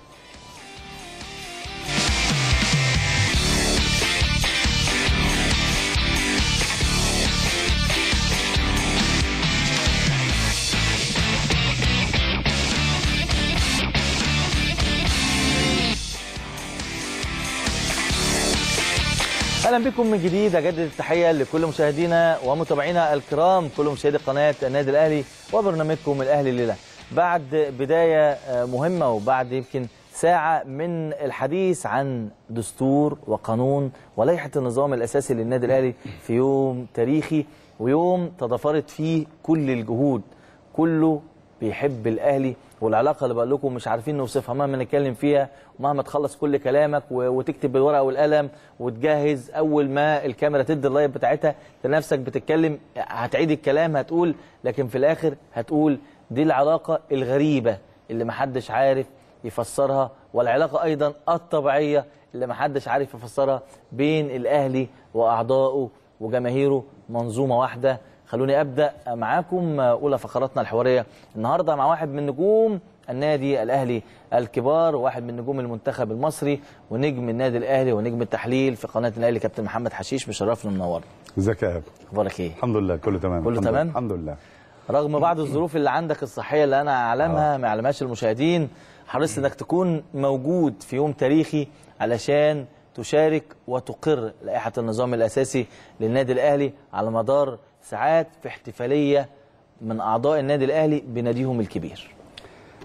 اهلا بكم من جديد اجدد التحيه لكل مشاهدينا ومتابعينا الكرام كل مشاهدي قناه النادي الاهلي وبرنامجكم الاهلي الليله بعد بدايه آه، مهمه وبعد يمكن ساعه من الحديث عن دستور وقانون ولائحه النظام الاساسي للنادي الاهلي في يوم تاريخي ويوم تضافرت فيه كل الجهود كله بيحب الاهلي والعلاقه اللي بقول لكم مش عارفين نوصفها مهما نتكلم فيها ومهما تخلص كل كلامك و- وتكتب بالورقه والقلم وتجهز اول ما الكاميرا تدي اللايف بتاعتها تلاقي نفسك بتتكلم هتعيد الكلام هتقول لكن في الاخر هتقول دي العلاقه الغريبه اللي محدش عارف يفسرها والعلاقه ايضا الطبيعيه اللي محدش عارف يفسرها بين الاهلي واعضائه وجماهيره منظومه واحده خلوني ابدا معاكم اولى فقراتنا الحواريه النهارده مع واحد من نجوم النادي الاهلي الكبار واحد من نجوم المنتخب المصري ونجم النادي الاهلي ونجم التحليل في قناه الاهلي كابتن محمد حشيش مشرفنا منورنا ازيك يا ايهاب اخبارك ايه الحمد لله كله تمام كله الحمد تمام؟ لله. الحمد لله رغم بعض الظروف اللي عندك الصحيه اللي انا اعلمها ما يعلمهاش المشاهدين حرصت انك تكون موجود في يوم تاريخي علشان تشارك وتقر لائحه النظام الاساسي للنادي الاهلي على مدار ساعات في احتفاليه من اعضاء النادي الاهلي بناديهم الكبير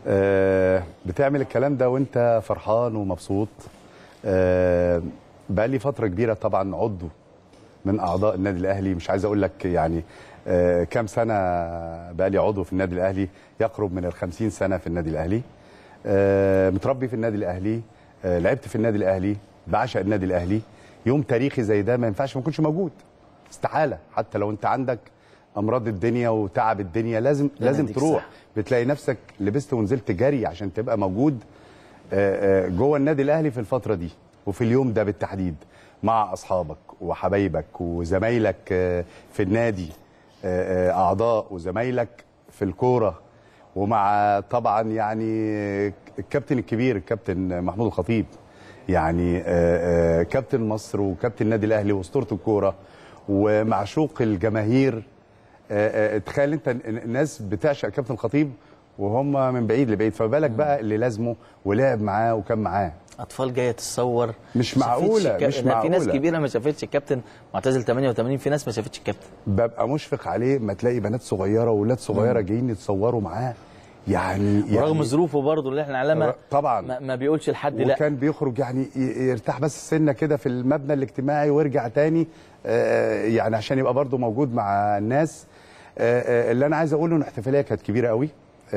آه، بتعمل الكلام ده وانت فرحان ومبسوط آه، بقى لي فتره كبيره طبعا عضو من اعضاء النادي الاهلي مش عايز اقول لك يعني آه، كام سنه بقى لي عضو في النادي الاهلي يقرب من ال 50 سنه في النادي الاهلي آه، متربي في النادي الاهلي آه، لعبت في النادي الاهلي بعشق النادي الاهلي يوم تاريخي زي ده ما ينفعش ما يكونش موجود استحاله حتى لو انت عندك امراض الدنيا وتعب الدنيا لازم لازم يديك تروح صحة. بتلاقي نفسك لبست ونزلت جري عشان تبقى موجود آه، آه، جوه النادي الاهلي في الفتره دي وفي اليوم ده بالتحديد مع اصحابك وحبايبك وزمايلك آه، في النادي آه، آه، اعضاء وزمايلك في الكوره ومع طبعا يعني الكابتن الكبير الكابتن محمود الخطيب يعني آه، آه، كابتن مصر وكابتن النادي الاهلي واسطوره الكوره ومعشوق الجماهير آه، آه، تخيل انت ال- الناس بتعشق كابتن الخطيب وهم من بعيد لبعيد فبالك بقى اللي لازمه ولعب معاه وكان معاه اطفال جايه تتصور مش ما شافتش معقولة، الكا- مش إن في ناس معقولة. كبيره ما شافتش الكابتن معتزل 88 في ناس ما شافتش الكابتن ببقى مشفق عليه ما تلاقي بنات صغيره واولاد صغيره جايين يتصوروا معاه يعني ورغم يعني ظروفه برضه اللي احنا علامه طبعا ما, ما بيقولش لحد لا وكان بيخرج يعني ي- يرتاح بس سنه كده في المبنى الاجتماعي ويرجع تاني آه، يعني عشان يبقى برضه موجود مع الناس آه، آه، اللي انا عايز اقوله ان الاحتفاليه كانت كبيره قوي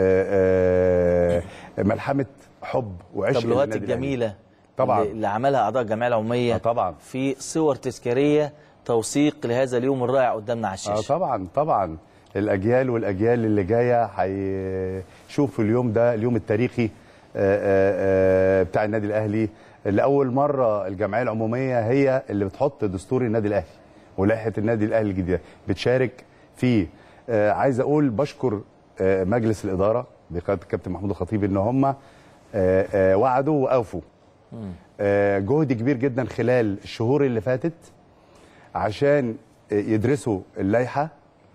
آه، آه، ملحمه حب وعشق التابلوهات للنادي الأهلي. الجميله طبعا. اللي, اللي عملها اعضاء الجمعيه العموميه آه طبعا. في صور تذكاريه توثيق لهذا اليوم الرائع قدامنا على اه الشاشه طبعا طبعا الاجيال والاجيال اللي جايه هيشوفوا اليوم ده اليوم التاريخي آه، آه، آه، بتاع النادي الاهلي لاول مره الجمعيه العموميه هي اللي بتحط دستور النادي الاهلي ولائحه النادي الاهلي الجديده بتشارك فيه آه، عايز اقول بشكر آه، مجلس الاداره بقياده الكابتن محمود الخطيب ان هم آه، آه، وعدوا واوفوا آه، جهد كبير جدا خلال الشهور اللي فاتت عشان يدرسوا اللائحه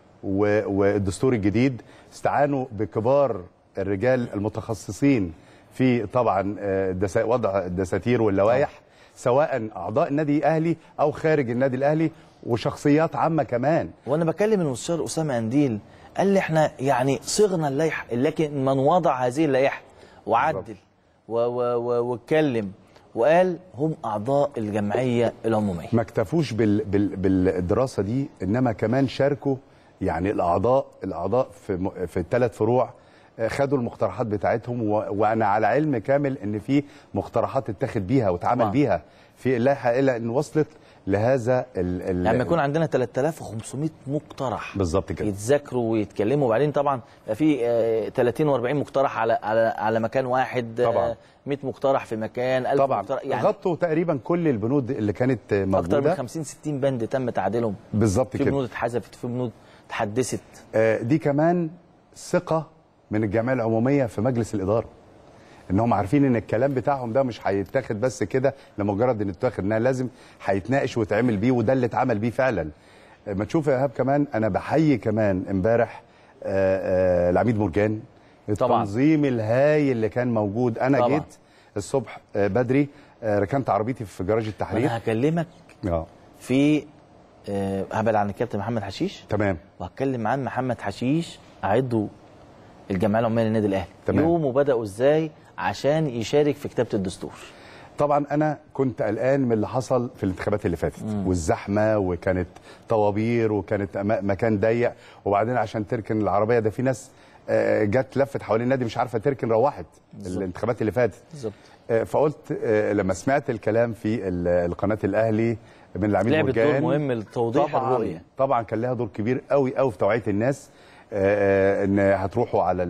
و- والدستور الجديد استعانوا بكبار الرجال المتخصصين في طبعا آه، دسا- وضع الدساتير واللوائح سواء اعضاء النادي الاهلي او خارج النادي الاهلي وشخصيات عامه كمان وانا بكلم المستشار اسامه انديل قال لي احنا يعني صغنا اللائحه لكن من وضع هذه اللائحه وعدل و- و- و- واتكلم وقال هم اعضاء الجمعيه العموميه ما اكتفوش بال بال بالدراسه دي انما كمان شاركوا يعني الاعضاء الاعضاء في م- في الثلاث فروع آه، خدوا المقترحات بتاعتهم و... وانا على علم كامل ان في مقترحات اتخذ بيها واتعمل طبعا. بيها في اللائحه الى ان وصلت لهذا ال... ال... لما يكون عندنا 3500 مقترح بالظبط كده يتذاكروا ويتكلموا وبعدين طبعا بقى في آه، 30 و40 مقترح على على على مكان واحد آه، طبعا. 100 مقترح في مكان 1000 طبعا مقترح يعني غطوا تقريبا كل البنود اللي كانت آه، اكتر من موجوده 50 60 بند تم تعديلهم بالظبط في كده بنود اتحذفت في بنود اتحدثت آه، دي كمان ثقه من الجمعيه العموميه في مجلس الاداره انهم عارفين ان الكلام بتاعهم ده مش هيتاخد بس كده لمجرد ان يتاخد انها لازم هيتناقش ويتعمل بيه وده اللي اتعمل بيه فعلا آه، ما تشوف يا ايهاب كمان انا بحيي كمان امبارح آه، آه، العميد مرجان طبعاً. التنظيم الهايل اللي كان موجود انا طبعاً. جيت الصبح آه، بدري آه، ركنت عربيتي في جراج التحرير انا هكلمك اه في آه، هبعد عن الكابتن محمد حشيش تمام وهتكلم عن محمد حشيش عضو الجمعيه العموميه للنادي الاهلي تمام. يومه بداوا ازاي عشان يشارك في كتابه الدستور طبعا انا كنت قلقان من اللي حصل في الانتخابات اللي فاتت والزحمه وكانت طوابير وكانت أما- مكان ضيق وبعدين عشان تركن العربيه ده في ناس آه، جت لفت حوالين النادي مش عارفه تركن روحت الانتخابات اللي فاتت بالظبط آه، فقلت آه، لما سمعت الكلام في ال- القناه الاهلي من العميد لعبت دور مرجان مهم لتوضيح طبعا الرؤيه طبعا كان لها دور كبير قوي قوي في توعيه الناس آه، آه، ان هتروحوا على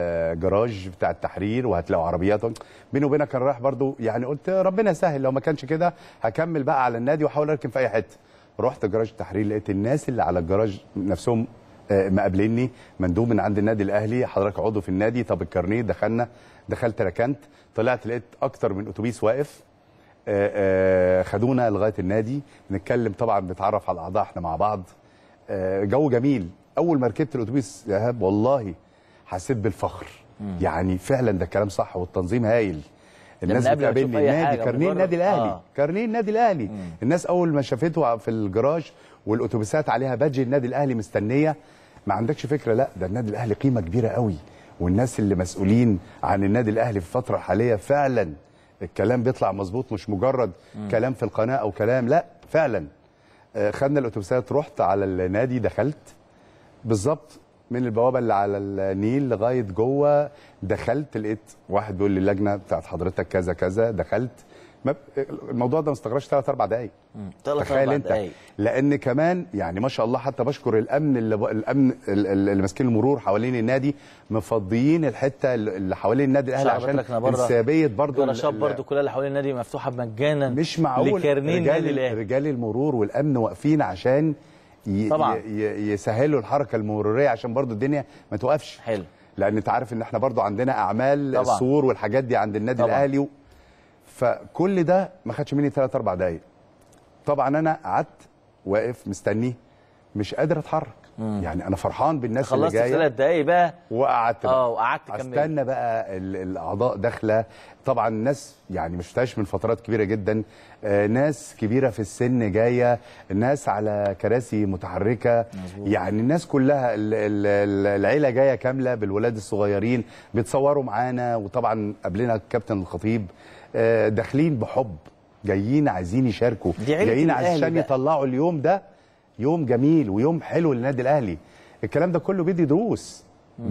الجراج بتاع التحرير وهتلاقوا عربياتهم بيني وبينك كان رايح برضو يعني قلت ربنا يسهل لو ما كانش كده هكمل بقى على النادي واحاول اركن في اي حته رحت جراج التحرير لقيت الناس اللي على الجراج نفسهم آه، مقابليني مندوب من عند النادي الاهلي حضرتك عضو في النادي طب الكارنيه دخلنا دخلت ركنت طلعت لقيت اكتر من اتوبيس واقف آه، آه، خدونا لغايه النادي نتكلم طبعا بنتعرف على الاعضاء احنا مع بعض آه، جو جميل اول ما ركبت الاتوبيس يا ايهاب والله حسيت بالفخر يعني فعلا ده كلام صح والتنظيم هايل الناس قبل ما تشوف بتقابلني أي نادي حاجة كارنيه مجرد- النادي الاهلي آه. كارنيه النادي الاهلي الناس اول ما شافته في الجراج والاتوبيسات عليها بادج النادي الاهلي مستنيه ما عندكش فكره لا ده النادي الاهلي قيمه كبيره قوي والناس اللي مسؤولين عن النادي الاهلي في الفتره الحاليه فعلا الكلام بيطلع مظبوط مش مجرد كلام في القناه او كلام لا فعلا آه، خدنا الاتوبيسات رحت على النادي دخلت بالظبط من البوابه اللي على النيل لغايه جوه دخلت لقيت واحد بيقول لي اللجنه بتاعت حضرتك كذا كذا دخلت ما الموضوع ده ما استغرقش ثلاث اربع دقائق ثلاث تخيل اربع انت دقايق لان كمان يعني ما شاء الله حتى بشكر الامن اللي ب... الامن ال- ال- اللي ماسكين المرور حوالين النادي مفضيين الحته اللي حوالين النادي الاهلي صعب عشان أتركنا بره. انسيابيه برضه الجراشات ال- برضو كلها اللي حوالين النادي مفتوحه مجانا مش معقول لكارنيه النادي رجال الاهلي رجال المرور والامن واقفين عشان ي... طبعاً. ي... ي- يسهلوا الحركه المروريه عشان برضو الدنيا ما توقفش حلو لان انت عارف ان احنا برضو عندنا اعمال طبعاً. السور والحاجات دي عند النادي طبعاً. الاهلي و... فكل ده ما خدش مني 3 4 دقايق طبعا انا قعدت واقف مستني مش قادر اتحرك يعني انا فرحان بالناس اللي خلصت في جايه ثلاث دقايق بقى وقعدت بقى. اه وقعدت كمل استنى بقى ال- الاعضاء داخله طبعا الناس يعني ما شفتهاش من فترات كبيره جدا آه ناس كبيره في السن جايه ناس على كراسي متحركه مزبوط. يعني الناس كلها ال- ال- ال- العيله جايه كامله بالولاد الصغيرين بيتصوروا معانا وطبعا قبلنا الكابتن الخطيب آه داخلين بحب جايين عايزين يشاركوا دي عيلة جايين الأهلي عشان بقى. يطلعوا اليوم ده يوم جميل ويوم حلو للنادي الاهلي الكلام ده كله بيدي دروس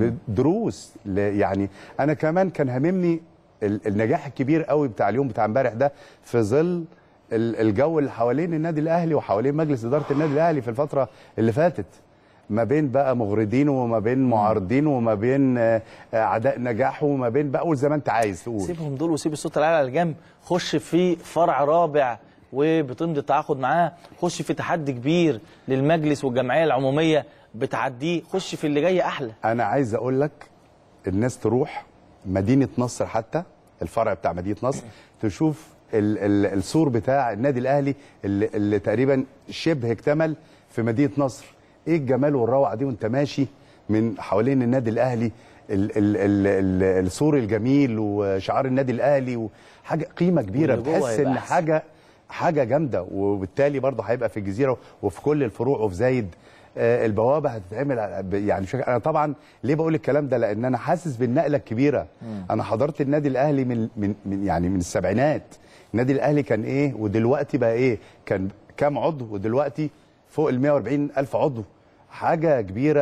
دروس ل- يعني انا كمان كان هاممني ال- النجاح الكبير قوي بتاع اليوم بتاع امبارح ده في ظل ال- الجو اللي حوالين النادي الاهلي وحوالين مجلس اداره النادي الاهلي في الفتره اللي فاتت ما بين بقى مغردين وما بين معارضين وما بين آه، آه، اعداء نجاح وما بين بقى قول زي ما انت عايز تقول سيبهم دول وسيب الصوت العالي على الجنب خش في فرع رابع وبتمضي التعاقد معاه خش في تحدي كبير للمجلس والجمعيه العموميه بتعديه خش في اللي جاي احلى انا عايز اقول لك الناس تروح مدينه نصر حتى الفرع بتاع مدينه نصر تشوف ال ال السور بتاع النادي الاهلي اللي, اللي تقريبا شبه اكتمل في مدينه نصر ايه الجمال والروعه دي وانت ماشي من حوالين النادي الاهلي ال ال ال ال السور الجميل وشعار النادي الاهلي وحاجه قيمه كبيره واللي جوه بتحس هيبقى ان أحسن. حاجه حاجه جامده وبالتالي برضه هيبقى في الجزيره وفي كل الفروع وفي زايد آه، البوابه هتتعمل على- ب- يعني بشكل انا طبعا ليه بقول الكلام ده لان انا حاسس بالنقله الكبيره انا حضرت النادي الاهلي من من من يعني من السبعينات النادي الاهلي كان ايه ودلوقتي بقى ايه كان كام عضو ودلوقتي فوق ال 140 الف عضو حاجه كبيره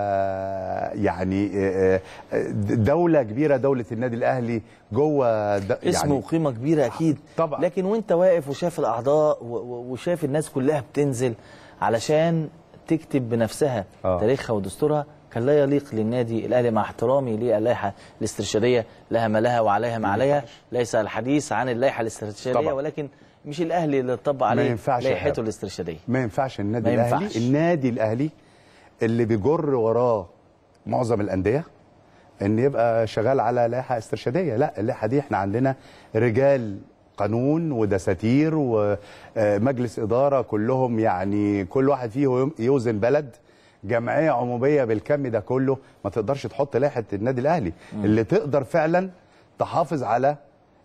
يعني آه، آه، دوله كبيره دوله النادي الاهلي جوه د- اسم يعني وقيمه كبيره اكيد طبعا. لكن وانت واقف وشايف الاعضاء و- و- وشايف الناس كلها بتنزل علشان تكتب بنفسها آه. تاريخها ودستورها كان لا يليق للنادي الاهلي مع احترامي للائحه الاسترشاديه لها ما لها وعليها ما عليها ليس الحديث عن اللائحه الاسترشاديه طبعا. ولكن مش الاهلي اللي طبق عليه ينفعش يا لائحته إيهاب. الاسترشاديه ما ينفعش النادي ما الاهلي ينفعش. النادي الاهلي اللي بيجر وراه معظم الانديه ان يبقى شغال على لائحه استرشاديه لا اللائحه دي احنا عندنا رجال قانون ودساتير ومجلس اداره كلهم يعني كل واحد فيهم يوزن بلد جمعيه عموميه بالكم ده كله ما تقدرش تحط لائحه النادي الاهلي اللي تقدر فعلا تحافظ على آه،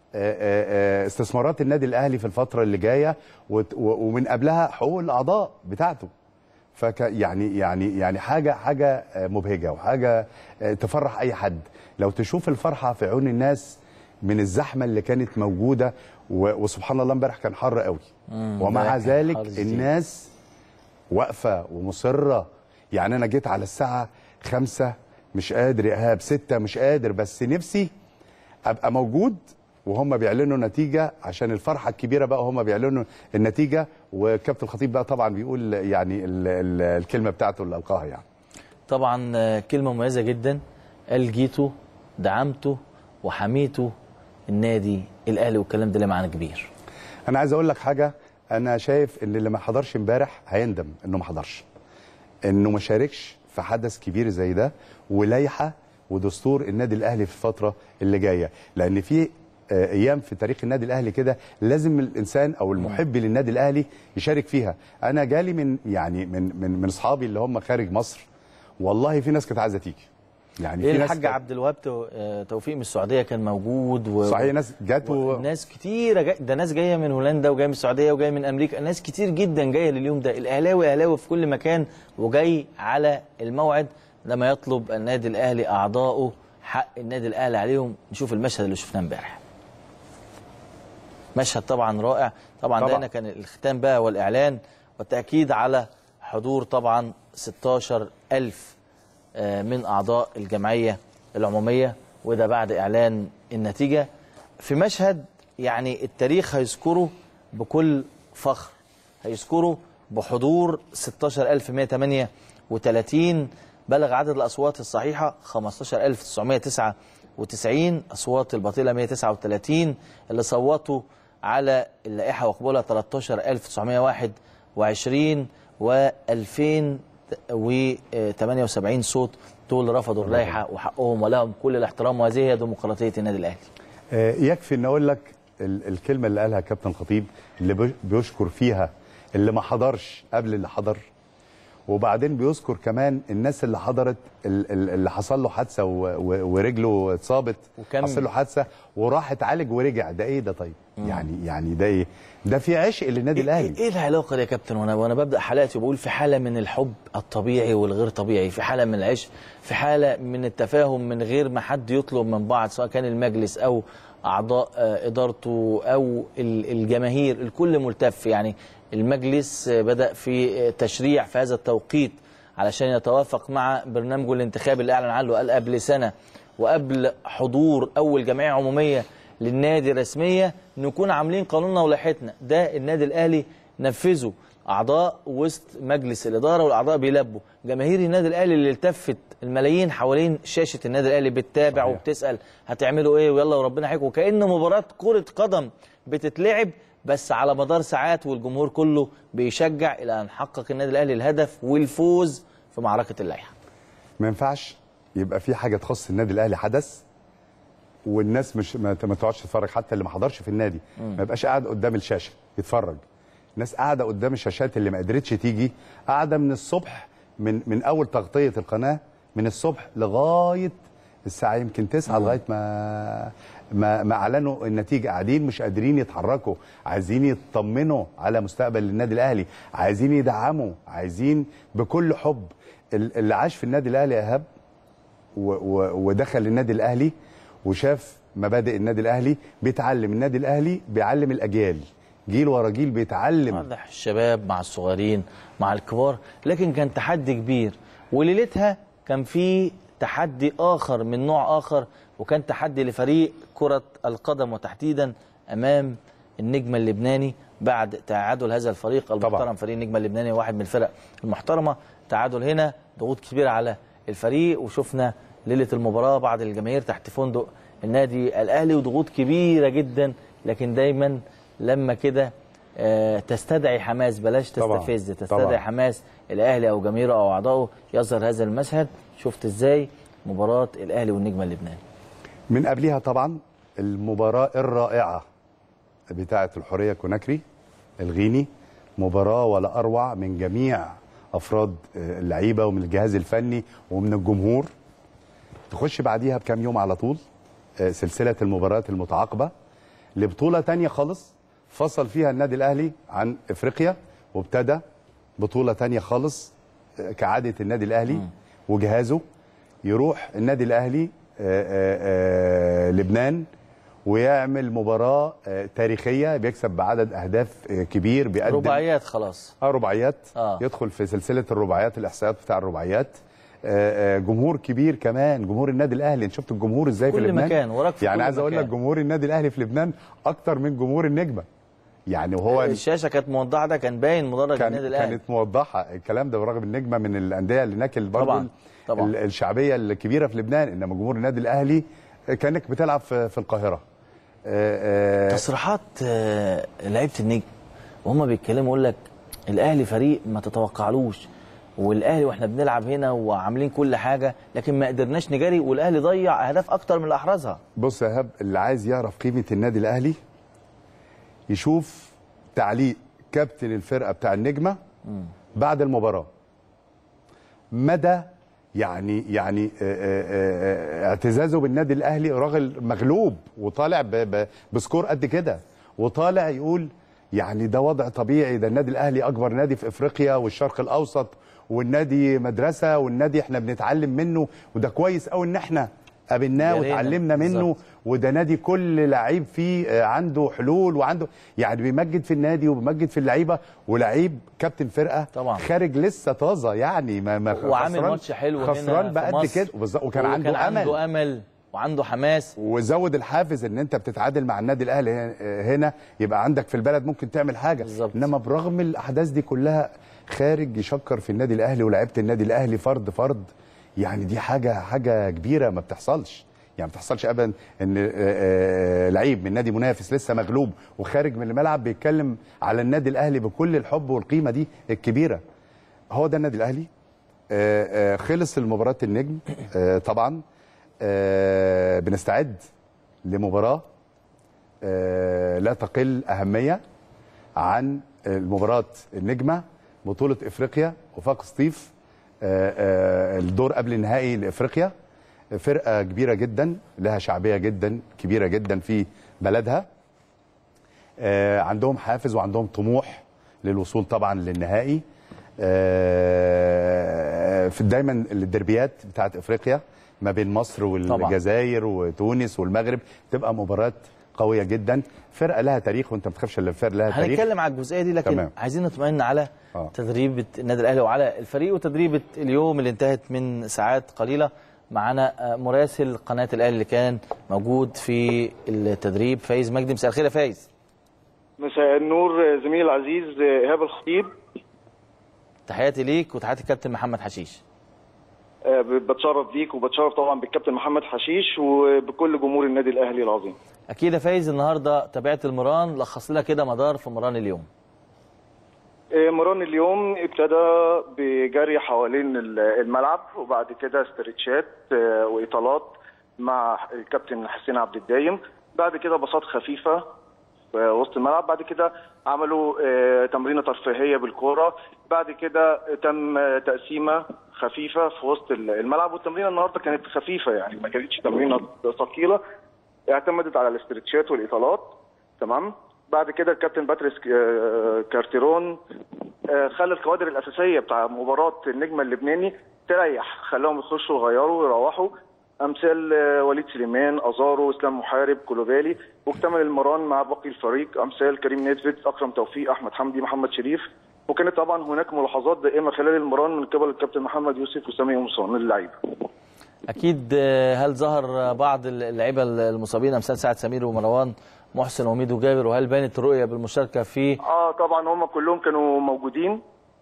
آه، آه، استثمارات النادي الاهلي في الفتره اللي جايه وت- و- ومن قبلها حقوق الاعضاء بتاعته فك يعني يعني يعني حاجه حاجه آه، مبهجه وحاجه آه، تفرح اي حد لو تشوف الفرحه في عيون الناس من الزحمه اللي كانت موجوده و- وسبحان الله امبارح كان حر قوي ومع امبارح كان ذلك حر شديد. الناس واقفه ومصره يعني انا جيت على الساعه خمسة مش قادر يا ايهاب ستة مش قادر بس نفسي ابقى موجود وهم بيعلنوا نتيجه عشان الفرحه الكبيره بقى هم بيعلنوا النتيجه وكابتن الخطيب بقى طبعا بيقول يعني ال ال الكلمه بتاعته اللي القاها يعني طبعا آه، كلمه مميزه جدا قال جيتوا دعمتوا وحميتوا النادي الاهلي والكلام ده اللي معنى كبير انا عايز اقول لك حاجه انا شايف ان اللي ما حضرش امبارح هيندم انه ما حضرش انه ما شاركش في حدث كبير زي ده ولائحه ودستور النادي الاهلي في الفتره اللي جايه لان في آه، ايام في تاريخ النادي الاهلي كده لازم الانسان او المحب للنادي الاهلي يشارك فيها انا جالي من يعني من من من اصحابي اللي هم خارج مصر والله في ناس كانت عايزه تيجي يعني ايه في ناس الحاج كانت- عبد الوهاب تو- آه، توفيق من السعوديه كان موجود و... صحيح ناس جت و... ناس كتيره جاي... ده ناس جايه من هولندا وجايه من السعوديه وجايه من امريكا ناس كتير جدا جايه لليوم ده الاهلاوي اهلاوي في كل مكان وجاي على الموعد لما يطلب النادي الاهلي اعضائه حق النادي الاهلي عليهم نشوف المشهد اللي شفناه امبارح مشهد طبعا رائع طبعا, طبعاً. ده هنا كان الختام بقى والاعلان والتاكيد على حضور طبعا 16000 آه، من اعضاء الجمعيه العموميه وده بعد اعلان النتيجه في مشهد يعني التاريخ هيذكره بكل فخر هيذكره بحضور 16138 بلغ عدد الاصوات الصحيحه 15999 اصوات الباطله 139 اللي صوتوا على اللائحه وقبولها 13921 و 2078 صوت دول رفضوا اللائحه وحقهم ولهم كل الاحترام وهذه هي ديمقراطيه النادي الاهلي آه، يكفي ان اقول لك ال- الكلمه اللي قالها كابتن خطيب اللي بي- بيشكر فيها اللي ما حضرش قبل اللي حضر وبعدين بيذكر كمان الناس اللي حضرت ال- ال- اللي حصل له حادثه و- و- ورجله اتصابت وكم- حصل له حادثه وراح اتعالج ورجع ده ايه ده طيب يعني يعني ده ايه ده في عشق للنادي الاهلي ايه إيه العلاقه دي يا كابتن وانا وانا ببدا حلقتي وبقول في حاله من الحب الطبيعي والغير طبيعي في حاله من العشق في حاله من التفاهم من غير ما حد يطلب من بعض سواء كان المجلس او اعضاء آه، ادارته او ال- الجماهير الكل ملتف يعني المجلس آه، بدا في آه، تشريع في هذا التوقيت علشان يتوافق مع برنامجه الانتخابي اللي اعلن عنه قال قبل سنه وقبل حضور اول جمعيه عموميه للنادي رسميه نكون عاملين قانوننا ولائحتنا ده النادي الاهلي نفذه اعضاء وسط مجلس الاداره والاعضاء بيلبوا جماهير النادي الاهلي اللي التفت الملايين حوالين شاشه النادي الاهلي بتتابع صحيح. وبتسال هتعملوا ايه ويلا وربنا يحييكم وكأن مباراه كره قدم بتتلعب بس على مدار ساعات والجمهور كله بيشجع الى ان حقق النادي الاهلي الهدف والفوز في معركه اللائحه ما ينفعش يبقى في حاجه تخص النادي الاهلي حدث والناس مش ما ما تقعدش تتفرج حتى اللي ما حضرش في النادي ما يبقاش قاعد قدام الشاشه يتفرج الناس قاعده قدام الشاشات اللي ما قدرتش تيجي قاعده من الصبح من من اول تغطيه القناه من الصبح لغايه الساعه يمكن 9 لغايه ما ما ما اعلنوا النتيجه قاعدين مش قادرين يتحركوا عايزين يطمنوا على مستقبل النادي الاهلي عايزين يدعموا عايزين بكل حب ال- اللي عاش في النادي الاهلي يا ايهاب و- و- ودخل النادي الاهلي وشاف مبادئ النادي الاهلي بيتعلم النادي الاهلي بيعلم الاجيال جيل ورا جيل بيتعلم واضح الشباب مع الصغيرين مع الكبار لكن كان تحدي كبير وليلتها كان في تحدي اخر من نوع اخر وكان تحدي لفريق كرة القدم وتحديدا امام النجم اللبناني بعد تعادل هذا الفريق المحترم طبعاً. فريق النجم اللبناني واحد من الفرق المحترمه تعادل هنا ضغوط كبيره على الفريق وشفنا ليله المباراه بعض الجماهير تحت فندق النادي الاهلي وضغوط كبيره جدا لكن دايما لما كده آه، تستدعي حماس بلاش طبعاً. تستفز تستدعي طبعاً. حماس الاهلي او جماهيره او اعضائه يظهر هذا المشهد شفت ازاي مباراه الاهلي والنجم اللبناني من قبلها طبعا المباراة الرائعة بتاعة الحرية كوناكري الغيني مباراة ولا أروع من جميع أفراد آه، اللعيبة ومن الجهاز الفني ومن الجمهور تخش بعديها بكام يوم على طول آه، سلسلة المباريات المتعاقبة لبطولة تانية خالص فصل فيها النادي الأهلي عن إفريقيا وابتدى بطولة تانية خالص آه، كعادة النادي الأهلي وجهازه يروح النادي الأهلي آه، آه، آه، لبنان ويعمل مباراة آه، تاريخية بيكسب بعدد أهداف آه، كبير بيقدم رباعيات خلاص اه رباعيات آه. يدخل في سلسله الرباعيات الاحصائيات بتاع الرباعيات آه، آه، جمهور كبير كمان جمهور النادي الاهلي انت شفت الجمهور ازاي في كل لبنان مكان، وراك في يعني كل عايز اقول لك مكان. جمهور النادي الاهلي في لبنان اكتر من جمهور النجمه يعني وهو الشاشه كانت موضحه ده كان باين مدرج كان النادي الاهلي كانت موضحه الكلام ده برغم النجمه من الانديه اللي هناك اللي برضه طبعاً، طبعاً. ال- الشعبيه الكبيره في لبنان انما جمهور النادي الاهلي كانك بتلعب في, في القاهره آه، آه، تصريحات آه، لعيبه النجم وهم بيتكلموا يقول لك الاهلي فريق ما تتوقعلوش والاهلي واحنا بنلعب هنا وعاملين كل حاجه لكن ما قدرناش نجري والاهلي ضيع اهداف اكتر من اللي احرزها بص يا هاب اللي عايز يعرف قيمة النادي الأهلي يشوف تعليق كابتن الفرقة بتاع النجمة بعد المباراة مدى يعني يعني آه، آه، آه، اعتزازه بالنادي الأهلي راجل مغلوب وطالع ب- ب- بسكور قد كده وطالع يقول يعني ده وضع طبيعي ده النادي الأهلي أكبر نادي في إفريقيا والشرق الأوسط والنادي مدرسة والنادي احنا بنتعلم منه وده كويس قوي ان احنا قابلناه جرينا. وتعلمنا منه بالظبط. وده نادي كل لعيب فيه آه، عنده حلول وعنده يعني بيمجد في النادي وبيمجد في اللعيبه ولعيب كابتن فرقه طبعا. خارج لسه طازه يعني ما ما وعامل خسران- ماتش حلو هنا خسران في بقد مصر. كده بالظبط وكان وكان عنده امل عنده امل وعنده حماس وزود الحافز ان انت بتتعادل مع النادي الاهلي هنا يبقى عندك في البلد ممكن تعمل حاجه بالظبط. انما برغم الاحداث دي كلها خارج يشكر في النادي الاهلي ولاعيبه النادي الاهلي فرد فرد يعني دي حاجه حاجه كبيره ما بتحصلش يعني ما بتحصلش ابدا ان آه، آه، لعيب من نادي منافس لسه مغلوب وخارج من الملعب بيتكلم على النادي الاهلي بكل الحب والقيمه دي الكبيره هو ده النادي الاهلي آه، آه، خلص المباراه النجم آه، طبعا آه، بنستعد لمباراه آه، لا تقل اهميه عن المباراه النجمه بطوله افريقيا وفاق سطيف آه، آه، الدور قبل النهائي لافريقيا فرقه كبيره جدا لها شعبيه جدا كبيره جدا في بلدها آه، عندهم حافز وعندهم طموح للوصول طبعا للنهائي آه، في دايما الدربيات بتاعت افريقيا ما بين مصر والجزائر وتونس والمغرب تبقى مباراه قويه جدا فرقه لها تاريخ وانت ما بتخافش الا الفرقه لها تاريخ هنتكلم على الجزئيه دي لكن تمام. عايزين نطمئن على آه. تدريب النادي الاهلي وعلى الفريق وتدريب اليوم اللي انتهت من ساعات قليله معانا آه، مراسل قناه الاهلي اللي كان موجود في التدريب فايز مجدي مساء الخير يا فايز مساء النور زميلي العزيز ايهاب الخطيب تحياتي ليك وتحياتي الكابتن محمد حشيش آه، بتشرف بيك وبتشرف طبعا بالكابتن محمد حشيش وبكل جمهور النادي الاهلي العظيم اكيد يا فايز النهارده تابعت المران لخص لنا كده مدار في مران اليوم آه، مران اليوم ابتدى بجري حوالين ال- الملعب وبعد كده استرتشات آه، واطالات مع الكابتن حسين عبد الدايم بعد كده بساط خفيفه في وسط الملعب بعد كده عملوا آه، تمرينه ترفيهيه بالكوره بعد كده تم آه، تقسيمه خفيفه في وسط ال- الملعب والتمرينه النهارده كانت خفيفه يعني ما كانتش تمرينه ثقيله اعتمدت على الاسترتشات والاطالات تمام بعد كده الكابتن باتريس آه، كارتيرون آه، خلى الكوادر الاساسيه بتاع مباراه النجم اللبناني تريح خلاهم يخشوا يغيروا ويروحوا امثال آه، وليد سليمان ازارو اسلام محارب كولوبالي واكتمل المران مع باقي الفريق امثال كريم نيدفيد اكرم توفيق احمد حمدي محمد شريف وكانت طبعا هناك ملاحظات دائمه خلال المران من قبل الكابتن محمد يوسف وسامي قمصان اللعيبه اكيد آه، هل ظهر آه، بعض اللعيبه المصابين امثال سعد سمير ومروان محسن وميد وجابر وهل بانت الرؤيه بالمشاركه في اه طبعا هم كلهم كانوا موجودين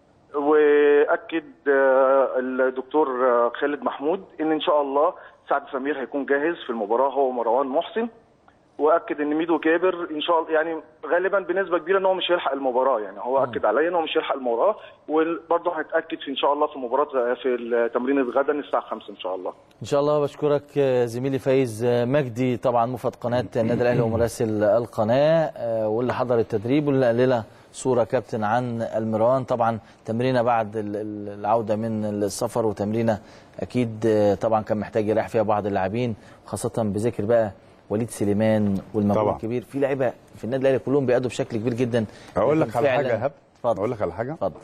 واكد آه، الدكتور آه، خالد محمود ان ان شاء الله سعد سمير هيكون جاهز في المباراه هو ومروان محسن واكد ان ميدو جابر ان شاء الله يعني غالبا بنسبه كبيره ان هو مش هيلحق المباراه يعني هو اكد عليا ان هو مش هيلحق المباراه وبرضه هيتاكد في ان شاء الله في مباراه في تمرين غدا الساعه 5 ان شاء الله ان شاء الله بشكرك آه، زميلي فايز آه، مجدي طبعا مفد قناه النادي الاهلي ومراسل القناه آه، واللي حضر التدريب واللي قال لنا صوره كابتن عن المران طبعا تمرينه بعد ال- ال- العوده من السفر وتمرينه اكيد آه، طبعا كان محتاج يريح فيها بعض اللاعبين خاصه بذكر بقى وليد سليمان والمجهود طبعا. الكبير في لعيبه في النادي الاهلي كلهم بيأدوا بشكل كبير جدا اقول لكن لك على فعلاً- حاجه يا هب اتفضل اقول لك على حاجه اتفضل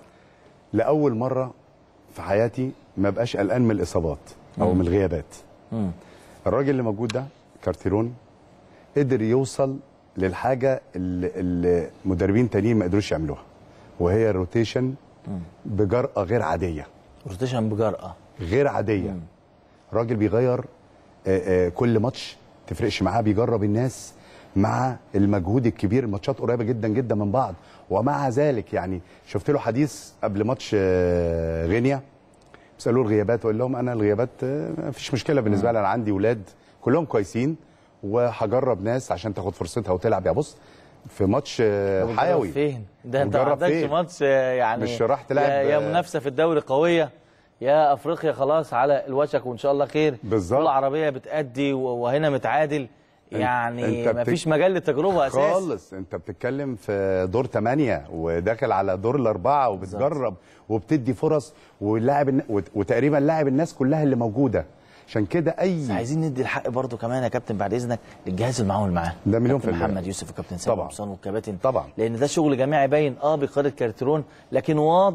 لاول مره في حياتي ما بقاش قلقان من الاصابات او من الغيابات مم. الراجل اللي موجود ده كارتيرون قدر يوصل للحاجه اللي اللي مدربين تانيين ما قدروش يعملوها وهي الروتيشن بجرأه غير عاديه روتيشن بجرأه غير عاديه راجل بيغير آه، آه، كل ماتش تفرقش معاه بيجرب الناس مع المجهود الكبير الماتشات قريبه جدا جدا من بعض ومع ذلك يعني شفت له حديث قبل ماتش آه، غينيا سالوه الغيابات وقال لهم انا الغيابات آه، ما فيش مشكله بالنسبه لي انا عندي ولاد كلهم كويسين وهجرب ناس عشان تاخد فرصتها وتلعب يا بص في ماتش آه، طب حيوي بتجرب فين؟ ده انت ما بتجرب عندكش فين؟ ماتش آه، يعني مش راح تلعب، يا, يا آه، منافسه في الدوري قويه يا افريقيا خلاص على الوشك وان شاء الله خير بالظبط. العربيه بتأدي و- وهنا متعادل يعني أنت ما بتك- فيش مجال للتجربه اساس خالص انت بتتكلم في دور ثمانية وداخل على دور الأربعة وبتجرب وبتدي فرص واللاعب الن- وت- وتقريبا لاعب الناس كلها اللي موجودة عشان كده أي بس عايزين ندي الحق برضو كمان يا كابتن بعد اذنك للجهاز المعاون معاه ده مليون كابتن في المية. محمد يوسف وكابتن سامي طبعا. قمصان والكباتن طبعا. لان ده شغل جماعي باين اه بقياده كارترون لكن واضح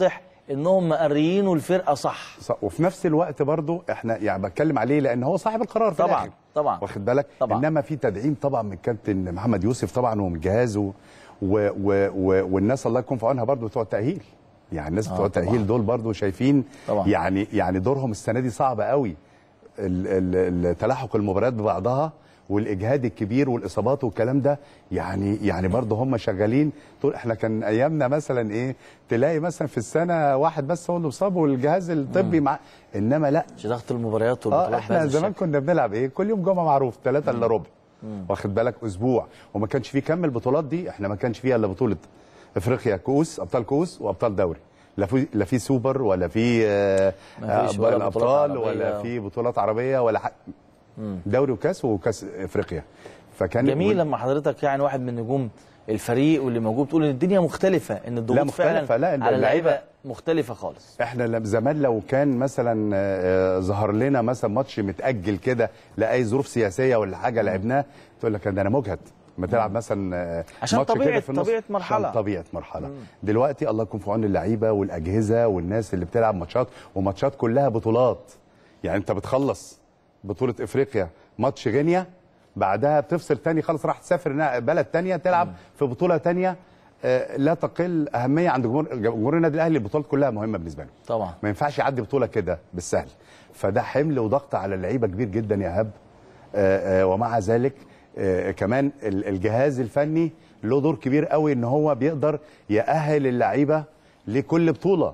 انهم مقريين الفرقه صح صح. وفي نفس الوقت برضو احنا يعني بتكلم عليه لان هو صاحب القرار في طبعاً، الآخر. طبعاً. واخد بالك طبعاً. انما في تدعيم طبعا من كابتن محمد يوسف طبعا ومن جهازه و و و والناس الله يكون في عونها برضو بتوع التاهيل يعني الناس بتوع طبعاً. التاهيل دول برضو شايفين طبعاً. يعني يعني دورهم السنه دي صعب قوي ال- ال- ال- تلاحق المباريات ببعضها والاجهاد الكبير والاصابات والكلام ده يعني يعني برضه هم شغالين طول احنا كان ايامنا مثلا ايه تلاقي مثلا في السنه واحد بس هو اللي مصاب والجهاز الطبي مع انما لا مش ضغط المباريات والبطولات اه احنا بهذا زمان الشكل. كنا بنلعب ايه كل يوم جمعه معروف ثلاثة الا ربع واخد بالك اسبوع وما كانش فيه كم البطولات دي احنا ما كانش فيها الا بطوله افريقيا كؤوس ابطال كؤوس وابطال دوري لا في لا في سوبر ولا في آه، ما فيش آه، ولا الابطال بطولات عربية. ولا في بطولات عربيه ولا حق دوري وكاس وكاس افريقيا فكان جميل لما حضرتك يعني واحد من نجوم الفريق واللي موجود تقول ان الدنيا مختلفه ان الضغوط مختلفة، فعلا لا، على اللعيبة- اللعيبه مختلفه خالص احنا لم- زمان لو كان مثلا آه، آه، ظهر لنا مثلا ماتش متاجل كده لاي ظروف سياسيه ولا حاجه لعبناه تقول لك ده انا مجهد ما تلعب مثلا آه، عشان ماتش كده طبيعة- في النص. طبيعة مرحلة. عشان طبيعه مرحله دلوقتي الله يكون في عون اللعيبه والاجهزه والناس اللي بتلعب ماتشات وماتشات كلها بطولات يعني انت بتخلص بطوله افريقيا ماتش غينيا بعدها بتفصل تاني خلاص راح تسافر نا- بلد تانية تلعب في بطوله تانية آه، لا تقل اهميه عند جمهور جمهور النادي الاهلي البطولات كلها مهمه بالنسبه له طبعا ما ينفعش يعدي بطوله كده بالسهل فده حمل وضغط على اللعيبه كبير جدا يا هاب آه، آه، ومع ذلك آه، كمان ال- الجهاز الفني له دور كبير قوي ان هو بيقدر يأهل اللعيبه لكل بطوله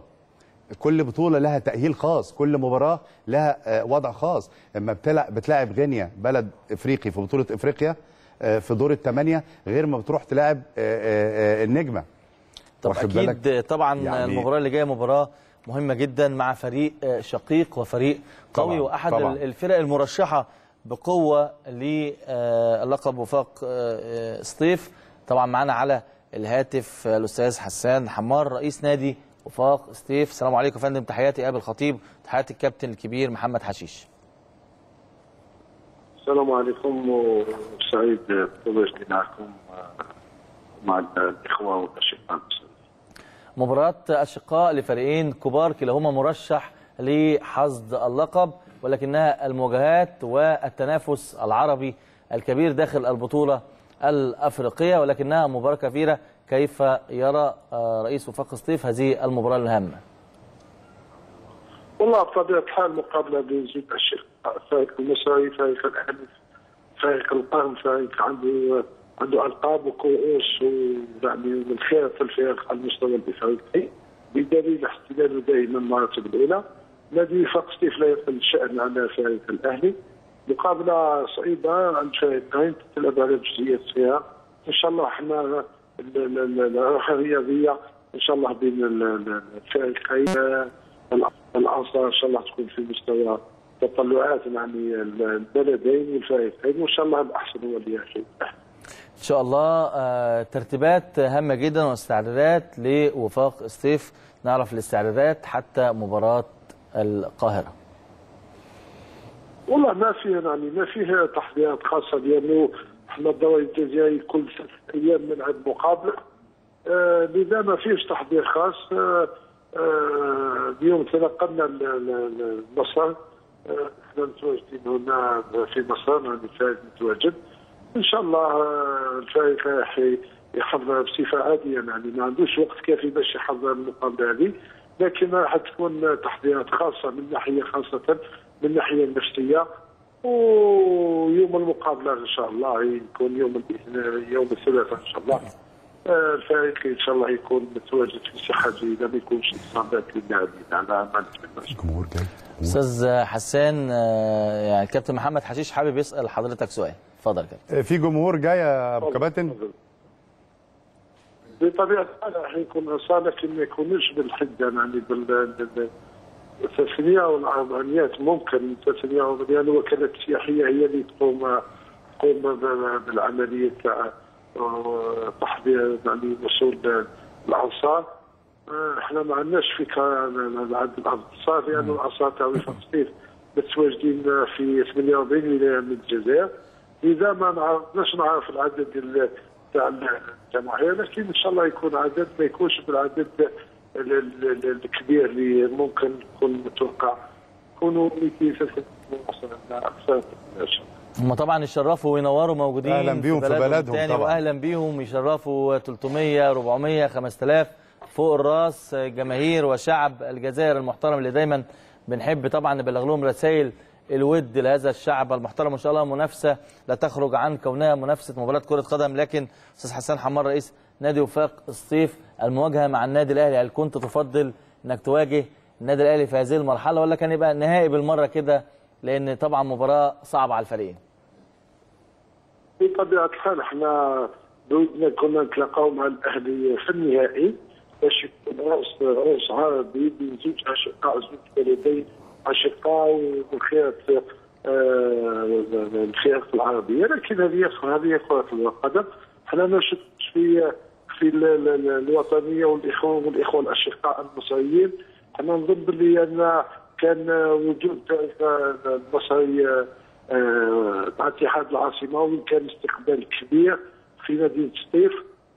كل بطوله لها تأهيل خاص كل مباراه لها آه، وضع خاص اما بتلعب بتلاعب غينيا بلد افريقي في بطوله افريقيا آه، في دور الثمانيه غير ما بتروح تلاعب آه، آه، آه، النجمه طب واخد اكيد بالك؟ طبعا يعني- المباراه اللي جايه مباراه مهمه جدا مع فريق آه، شقيق وفريق قوي طبعاً، واحد طبعاً. الفرق المرشحه بقوه للقب وفاق آه، آه، سطيف طبعا معانا على الهاتف آه، الاستاذ حسان حمار رئيس نادي وفاق سطيف السلام عليكم يا فندم تحياتي ابي الخطيب تحياتي الكابتن الكبير محمد حشيش السلام عليكم وسعيد بتواجدي معكم مع الاخوه والاشقاء المسلمين. مباراة أشقاء لفريقين كبار كلاهما مرشح لحصد اللقب ولكنها المواجهات والتنافس العربي الكبير داخل البطولة الأفريقية ولكنها مباراة كبيرة كيف يرى آه، رئيس وفاق سطيف هذه المباراة الهامة والله بطبيعه الحال مقابله بين زوج اشقاء فريق المصري فريق الاهلي فريق القرن فريق عنده عنده القاب وكؤوس ويعني من خيرة الفرق على المستوى الافريقي بدليل احتلاله دائما المراتب الاولى نادي وفاق سطيف لا يقل الشان على فريق الاهلي مقابله صعيبه عند فريقين تلعب على جزئيات فيها ان شاء الله احنا ال- ال- ال- الروح الرياضيه ان شاء الله بين ال- ال- الفريقين آه، الانصار ان شاء الله تكون في مستوى تطلعات يعني البلدين والفريقين وان شاء الله الاحسن هو اللي يحصل إن شاء الله آه، ترتيبات هامة جدا واستعدادات لوفاق سطيف نعرف الاستعدادات حتى مباراة القاهرة والله ما فيه يعني ما فيه تحضيرات خاصه لانه احنا الدوري الجزائري كل ست ايام نلعب مقابله آه لذا ما فيش تحضير خاص آه آه اليوم تنقلنا ل- ل- ل- لمصر آه احنا متواجدين هنا في مصر يعني الفريق متواجد ان شاء الله آه، الفريق راح يحضر بصفه عاديه يعني ما عندوش وقت كافي باش يحضر المقابله هذه لكن راح تكون تحضيرات خاصه من ناحيه خاصه من الناحيه النفسيه ويوم المقابله ان شاء الله يكون يوم الاثنين يوم الثلاثاء ان شاء الله آه، الفريق ان شاء الله يكون متواجد في صحه جيده ما يكونش اصابات للاعبين على ما نتمنى الجمهور جاي أستاذ حسان آه، يعني الكابتن محمد حشيش حابب يسأل حضرتك سؤال اتفضل يا كابتن في جمهور جاي يا ابو كباتن بطبيعه الحال راح يكون اصابه لكن ما يكونوش بالحده يعني بال بال- التثنيه والعمليات ممكن التثنيه والعمليات الوكالات السياحيه هي اللي تقوم تقوم ب- بالعمليه تاع آه، تحضير يعني وصول الانصار آه، احنا ما عندناش فكره عن عدد الانصار لان الانصار تاع وفاق سطيف متواجدين في 48 ولايه من الجزائر اذا ما نعرفناش نعرف العدد ال- تاع الجماهير لكن ان شاء الله يكون عدد ما يكونش بالعدد ال- ال- ال- الكبير اللي ممكن يكون متوقع يكونوا 200 300 مثلا لا اكثر ان شاء الله هم طبعا يشرفوا وينوروا موجودين أهلاً بيهم في بلدهم تاني طبعاً. واهلا بيهم يشرفوا 300 400 5000 فوق الراس جماهير وشعب الجزائر المحترم اللي دايما بنحب طبعا نبلغ لهم رسائل الود لهذا الشعب المحترم وان شاء الله منافسه لا تخرج عن كونها منافسه مباراه كره قدم لكن استاذ حسان حمار رئيس نادي وفاق الصيف المواجهه مع النادي الاهلي هل كنت تفضل انك تواجه النادي الاهلي في هذه المرحله ولا كان يبقى نهائي بالمره كده لان طبعا مباراه صعبه على الفريقين بطبيعه الحال احنا بودنا كنا نتلاقاو مع الاهلي في النهائي باش يكون راس راس عربي بين زوج اشقاء زوج بلدين اشقاء والخيرات آه، الخيرات العربيه لكن هذه هذه كره القدم احنا نشد في في ال- ال- ال- الوطنيه والاخوه والاخوه الاشقاء المصريين احنا نظن باللي ان كان وجود المصري آه، مع اتحاد العاصمه وين كان استقبال كبير في مدينه سطيف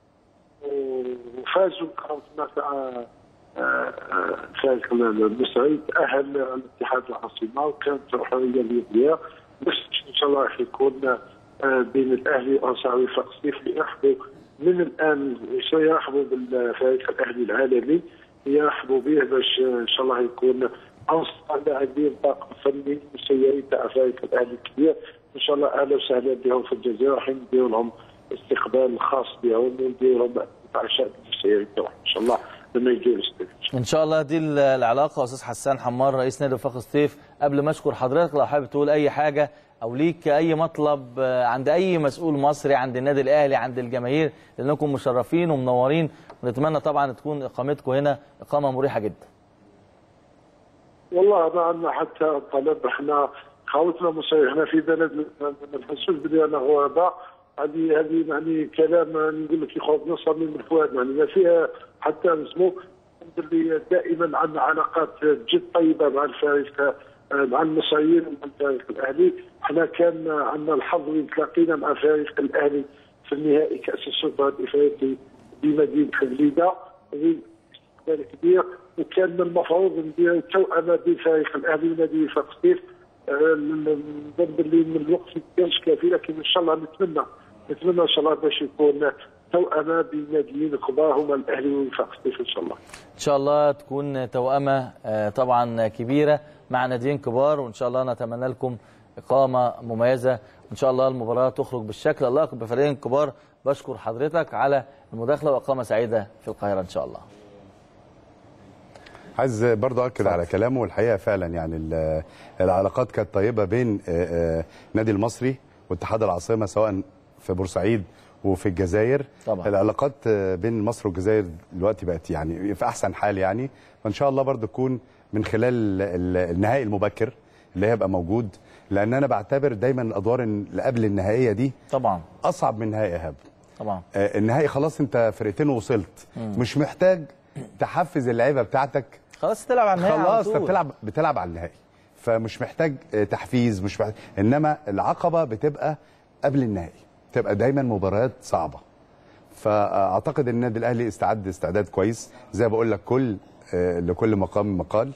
وفازوا كانت هناك آه، آه، الفريق المصري تاهل الاتحاد العاصمه وكانت حريه اليديه بس ان شاء الله راح يكون آه، بين الاهلي وانصار وفاق سطيف يرحبوا من الان سيرحبوا بالفريق الاهلي العالمي يرحبوا به باش آه، ان شاء الله يكون انصار لاعبين طاقم فني مسيرين تاع فريق الاهلي الكبير ان شاء الله اهلا وسهلا بهم في الجزائر راح نديروا لهم استقبال خاص بهم ونديروا لهم عشاء المسيرين تاعهم ان شاء الله لما يجوا الاستاد ان شاء الله دي ال- العلاقه استاذ حسان حمار رئيس نادي وفاق الصيف قبل ما اشكر حضرتك لو حابب تقول اي حاجه او ليك اي مطلب آه، عند اي مسؤول مصري عند النادي الاهلي عند الجماهير لانكم مشرفين ومنورين ونتمنى طبعا تكون اقامتكم هنا اقامه مريحه جدا والله ما عندنا حتى طلب احنا خاوتنا مصري احنا في بلد ما ما نحسوش بلي انا غرباء هذه هذه يعني كلام نقول لك يخرج نصر من الفؤاد يعني ما فيها حتى نسمو اللي دائما عندنا علاقات جد طيبه مع الفريق آه، مع المصريين ومع الفريق الاهلي احنا كان عندنا الحظ اللي تلاقينا مع فريق الاهلي في النهائي كاس السوبر الافريقي بمدينه بليده استقبال كبير وكان من المفروض ندير توأمة بين فريق الاهلي ونادي وفاق سطيف آه، نظن باللي من الوقت ما كانش كافي لكن ان شاء الله نتمنى نتمنى ان شاء الله باش يكون توأمة بين ناديين كبار هما الاهلي ووفاق سطيف ان شاء الله. ان شاء الله تكون توأمه آه، طبعا كبيره مع ناديين كبار وان شاء الله نتمنى لكم اقامه مميزه وان شاء الله المباراه تخرج بالشكل اللائق بفريقين كبار بشكر حضرتك على المداخله واقامه سعيده في القاهره ان شاء الله عايز برضه اكد على كلامه والحقيقه فعلا يعني ال- العلاقات كانت طيبه بين آه، آه، النادي المصري واتحاد العاصمه سواء في بورسعيد وفي الجزائر طبعا. العلاقات آه، بين مصر والجزائر دلوقتي بقت يعني في احسن حال يعني فان شاء الله برضه تكون من خلال ال- ال- النهائي المبكر اللي هيبقى موجود لان انا بعتبر دايما الادوار اللي قبل النهائيه دي طبعا اصعب من نهائي ايهاب طبعا آه، النهائي خلاص انت فرقتين وصلت مش محتاج تحفز اللعيبه بتاعتك خلاص تلعب على النهائي على خلاص انت طول. بتلعب بتلعب على النهائي فمش محتاج آه، تحفيز مش محتاج انما العقبه بتبقى قبل النهائي تبقى دايما مباريات صعبه فاعتقد ان النادي الاهلي استعد استعداد كويس زي ما بقول لك كل آه، لكل مقام مقال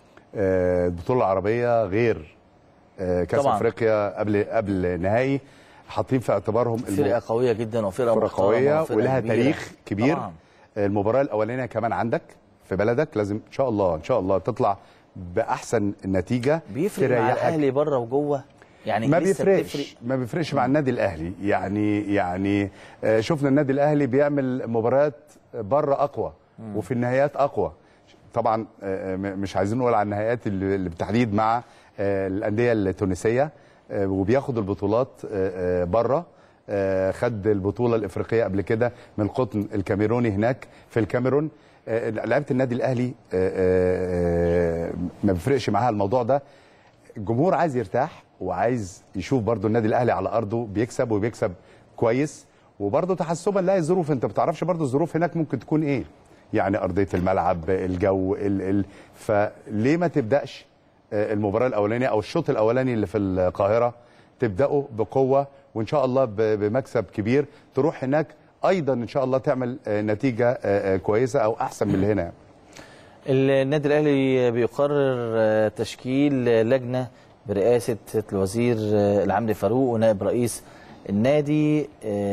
آه، البطوله العربيه غير آه، كاس طبعاً. افريقيا قبل قبل نهائي حاطين في اعتبارهم الم- فرقه قويه جدا وفرقه فرقه محترمة قويه وفرقة ولها كبيرة. تاريخ كبير طبعا المباراه الاولانيه كمان عندك في بلدك لازم ان شاء الله ان شاء الله تطلع باحسن نتيجه بيفرق مع تريحك. الاهلي بره وجوه يعني ما لسه بيفرقش بتفرق ما بيفرقش مع النادي الاهلي يعني يعني آه، شفنا النادي الاهلي بيعمل مباريات بره اقوى وفي النهايات اقوى طبعا آه، م- مش عايزين نقول على النهايات اللي اللي بالتحديد مع آه، الانديه التونسيه آه، وبياخد البطولات بره خد البطوله الافريقيه قبل كده من القطن الكاميروني هناك في الكاميرون آه، لعيبه النادي الاهلي آه، آه، آه، ما بيفرقش معاها الموضوع ده الجمهور عايز يرتاح وعايز يشوف برضو النادي الاهلي على ارضه بيكسب وبيكسب كويس وبرضو تحسبا لا الظروف انت بتعرفش برضو الظروف هناك ممكن تكون ايه يعني ارضيه الملعب الجو ال ال فليه ما تبداش آه، المباراه الاولانيه او الشوط الاولاني اللي في القاهره تبداوا بقوه وان شاء الله ب- بمكسب كبير تروح هناك ايضا ان شاء الله تعمل آه، نتيجه آه، آه، كويسه او احسن من اللي هنا النادي الاهلي بيقرر آه، تشكيل آه، لجنه برئاسه الوزير آه، العمري فاروق ونائب رئيس النادي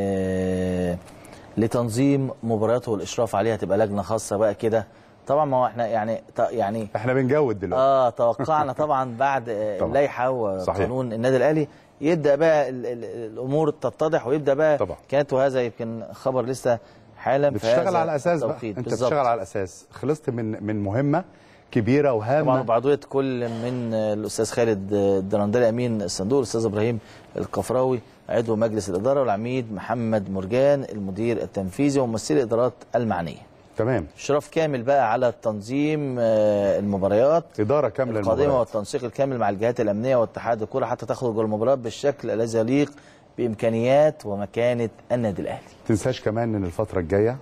آه، لتنظيم مبارياته والاشراف عليها تبقى لجنه خاصه بقى كده طبعا ما هو احنا يعني ط- يعني احنا بنجود دلوقتي اه توقعنا طبعا بعد آه، طبعا. اللائحه صحيح. وقانون النادي الاهلي يبدا بقى ال- ال- الامور تتضح ويبدا بقى طبعا. كانت وهذا يمكن خبر لسه حالا في بتشتغل هذا على اساس بقى التوقيت. انت بالظبط. بتشتغل على اساس خلصت من من مهمه كبيره طبعا وهامه بعضويه كل من الاستاذ خالد الدرندلي امين الصندوق الاستاذ ابراهيم القفراوي عضو مجلس الاداره والعميد محمد مرجان المدير التنفيذي وممثلي الادارات المعنيه تمام اشراف كامل بقى على تنظيم آه، المباريات اداره كامله القادمه للمباريات. والتنسيق الكامل مع الجهات الامنيه واتحاد الكره حتى تخرج المباراه بالشكل الذي يليق بامكانيات ومكانه النادي الاهلي تنساش كمان ان الفتره الجايه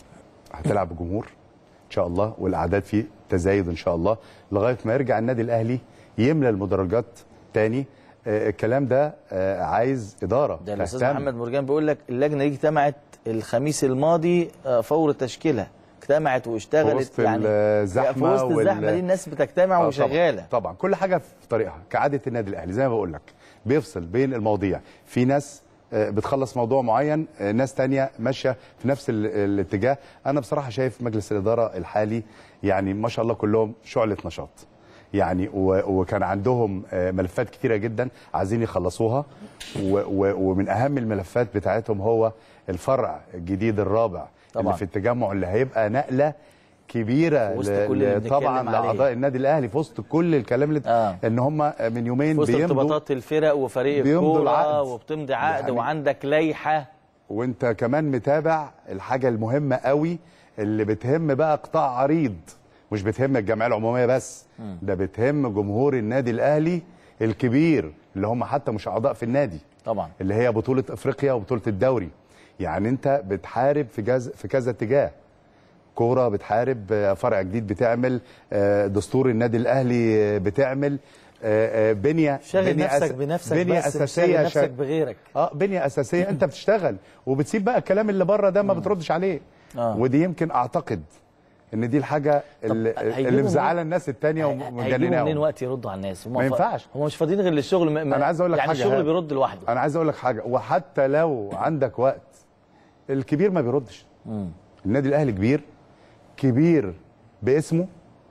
هتلعب بجمهور ان شاء الله والاعداد فيه تزايد ان شاء الله لغايه ما يرجع النادي الاهلي يملى المدرجات تاني آه الكلام ده آه عايز اداره ده الاستاذ تهتم. محمد مرجان بيقول لك اللجنه دي اجتمعت الخميس الماضي آه، فور تشكيلها اجتمعت واشتغلت في وسط يعني الزحمة في وسط وال- الزحمه دي الناس بتجتمع آه، وشغاله طبعا, طبعا كل حاجه في طريقها كعاده النادي الاهلي زي ما بقول لك بيفصل بين المواضيع في ناس آه، بتخلص موضوع معين آه، ناس تانية ماشيه في نفس ال- الاتجاه انا بصراحه شايف مجلس الاداره الحالي يعني ما شاء الله كلهم شعله نشاط يعني و- وكان عندهم آه، ملفات كتيره جدا عايزين يخلصوها و- و- ومن اهم الملفات بتاعتهم هو الفرع الجديد الرابع طبعاً. اللي في التجمع اللي هيبقى نقله كبيره في وسط ل- كل اللي ل- بنتكلم طبعا عليه. لاعضاء النادي الاهلي في وسط كل الكلام اللي آه. ان هم من يومين في وسط بيمضوا ارتباطات الفرق وفريق بيمضوا الكوره العقد. وبتمضي عقد يعني- وعندك لائحه وانت كمان متابع الحاجه المهمه قوي اللي بتهم بقى قطاع عريض مش بتهم الجمعيه العموميه بس ده بتهم جمهور النادي الاهلي الكبير اللي هم حتى مش اعضاء في النادي طبعا اللي هي بطوله افريقيا وبطوله الدوري يعني انت بتحارب في جز في كذا اتجاه كوره بتحارب آه، فرع جديد بتعمل آه، دستور النادي الاهلي آه، بتعمل آه، آه، بنيه شغل بنية نفسك أس- بنفسك بنيه بس مش اساسيه شاغل شا- نفسك بغيرك اه بنيه اساسيه انت بتشتغل وبتسيب بقى الكلام اللي بره ده ما بتردش عليه آه. ودي يمكن اعتقد ان دي الحاجه اللي, هيجيبوا اللي منين- مزعله الناس التانيه هيجيبوا منين ومجنناهم وقت يردوا على الناس هم ما ف- ينفعش. هم مش فاضيين غير للشغل ما- ما- انا عايز اقول لك يعني حاجه الشغل هاب. بيرد لوحده انا عايز اقول لك حاجه وحتى لو عندك وقت الكبير ما بيردش النادي الاهلي كبير كبير باسمه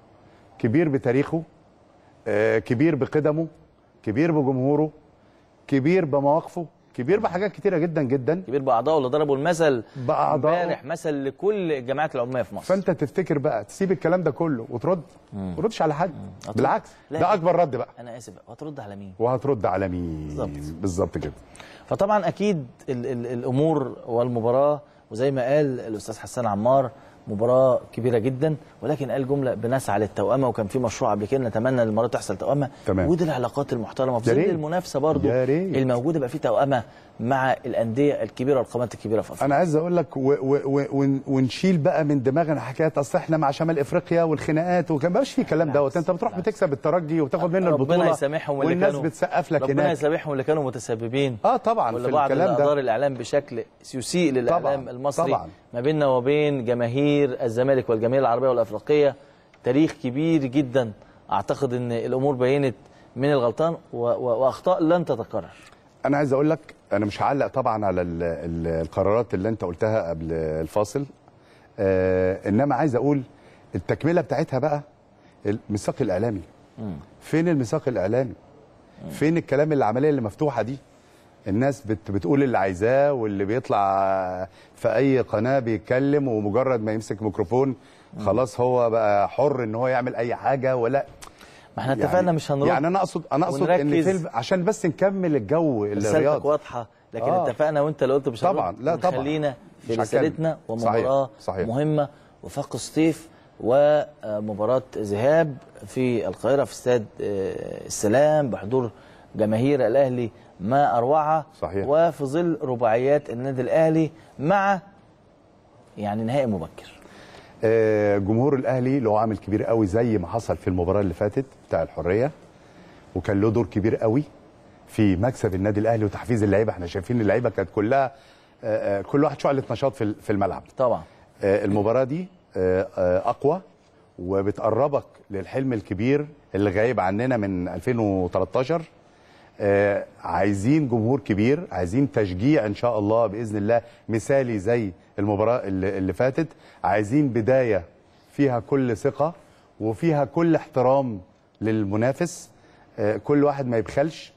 كبير بتاريخه آه، كبير بقدمه كبير بجمهوره كبير بمواقفه كبير بحاجات كتيره جدا جدا كبير باعضائه اللي ضربوا المثل بأعضائه. امبارح مثل لكل الجماعات العموميه في مصر فانت تفتكر بقى تسيب الكلام ده كله وترد ما تردش على حد بالعكس لا. ده اكبر رد بقى انا اسف هترد على مين وهترد على مين بالظبط. بالظبط كده فطبعا اكيد ال ال الامور والمباراه وزي ما قال الاستاذ حسان عمار مباراه كبيره جدا ولكن قال جمله بنسعى للتوأمه وكان في مشروع قبل كده نتمنى ان المباراه تحصل توأمه تمام. ودي العلاقات المحترمه في يا ظل ريت. المنافسه برضو يا ريت. الموجوده يبقى في توأمه مع الانديه الكبيره والقامات الكبيره في افريقيا انا عايز اقول لك و و و ون- ونشيل بقى من دماغنا حكايه اصل احنا مع شمال افريقيا والخناقات وكان مبقاش في كلام دوت انت بتروح بتكسب الترجي وتاخد منه البطوله ربنا يسامحهم اللي والناس كانوا بتسقف لك ربنا هناك يسامحهم اللي كانوا متسببين اه طبعا واللي في بعض الكلام الادار ده الاعلام بشكل يسيء للاعلام طبعاً، المصري طبعاً. ما بيننا وبين جماهير الزمالك والجماهير العربيه والافريقيه تاريخ كبير جدا اعتقد ان الامور بينت من الغلطان و- و- واخطاء لن تتكرر انا عايز اقول لك انا مش هعلق طبعا على ال ال القرارات اللي انت قلتها قبل الفاصل آه انما عايز اقول التكمله بتاعتها بقى الميثاق الاعلامي فين الميثاق الاعلامي فين الكلام العمليه اللي مفتوحه دي الناس بت بتقول اللي عايزاه واللي بيطلع في اي قناه بيتكلم ومجرد ما يمسك ميكروفون خلاص هو بقى حر ان هو يعمل اي حاجه ولا ما احنا اتفقنا مش هنرد يعني انا اقصد انا اقصد ان ونركز. في الف- عشان بس نكمل الجو رسالتك الرياضي واضحه لكن آه. اتفقنا وانت اللي قلت مش هنرد. طبعاً، لا طبعاً. خلينا في مش رسالتنا هتكلم. ومباراه صحيح، صحيح. مهمه وفاق الصيف ومباراه ذهاب في القاهره في استاد آه، السلام بحضور جماهير الاهلي ما اروعها صحيح. وفي ظل رباعيات النادي الاهلي مع يعني نهائي مبكر آه، جمهور الاهلي له عامل كبير قوي زي ما حصل في المباراه اللي فاتت بتاع الحريه وكان له دور كبير قوي في مكسب النادي الاهلي وتحفيز اللعيبه احنا شايفين اللعيبه كانت كلها آه، آه، كل واحد شعله نشاط في في الملعب طبعا آه، المباراه دي آه، آه، اقوى وبتقربك للحلم الكبير اللي غايب عننا من 2013 آه عايزين جمهور كبير عايزين تشجيع ان شاء الله باذن الله مثالي زي المباراه اللي, اللي فاتت عايزين بدايه فيها كل ثقه وفيها كل احترام للمنافس آه كل واحد ما يبخلش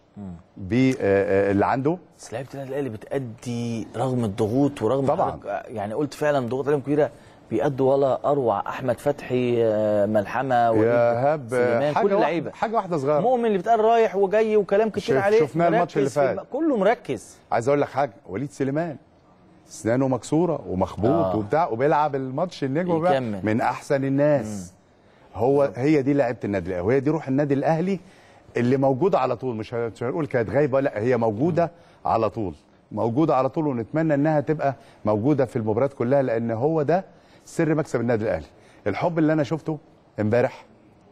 باللي عنده بس لعيبه النادي الاهلي بتأدي رغم الضغوط ورغم طبعاً. حضرتك- يعني قلت فعلا ضغوط عليهم كبيره بيأدوا ولا اروع احمد فتحي آه، ملحمه وليد يا هاب سليمان حاجه كل اللعيبه واحده حاجه واحده صغيره مؤمن اللي بتقال رايح وجاي وكلام كتير شف- عليه شفناه الماتش اللي مركز في فات. الم- كله مركز عايز اقول لك حاجه وليد سليمان اسنانه مكسوره ومخبوط آه. وبتاع وبيلعب الماتش النجم بقى بيكمل. من احسن الناس هو هي دي لعيبه النادي الاهلي وهي دي روح النادي الاهلي اللي موجوده على طول مش ه- مش هنقول كانت غايبه لا هي موجوده على طول موجوده على طول ونتمنى انها تبقى موجوده في المباريات كلها لان هو ده سر مكسب النادي الاهلي الحب اللي انا شفته امبارح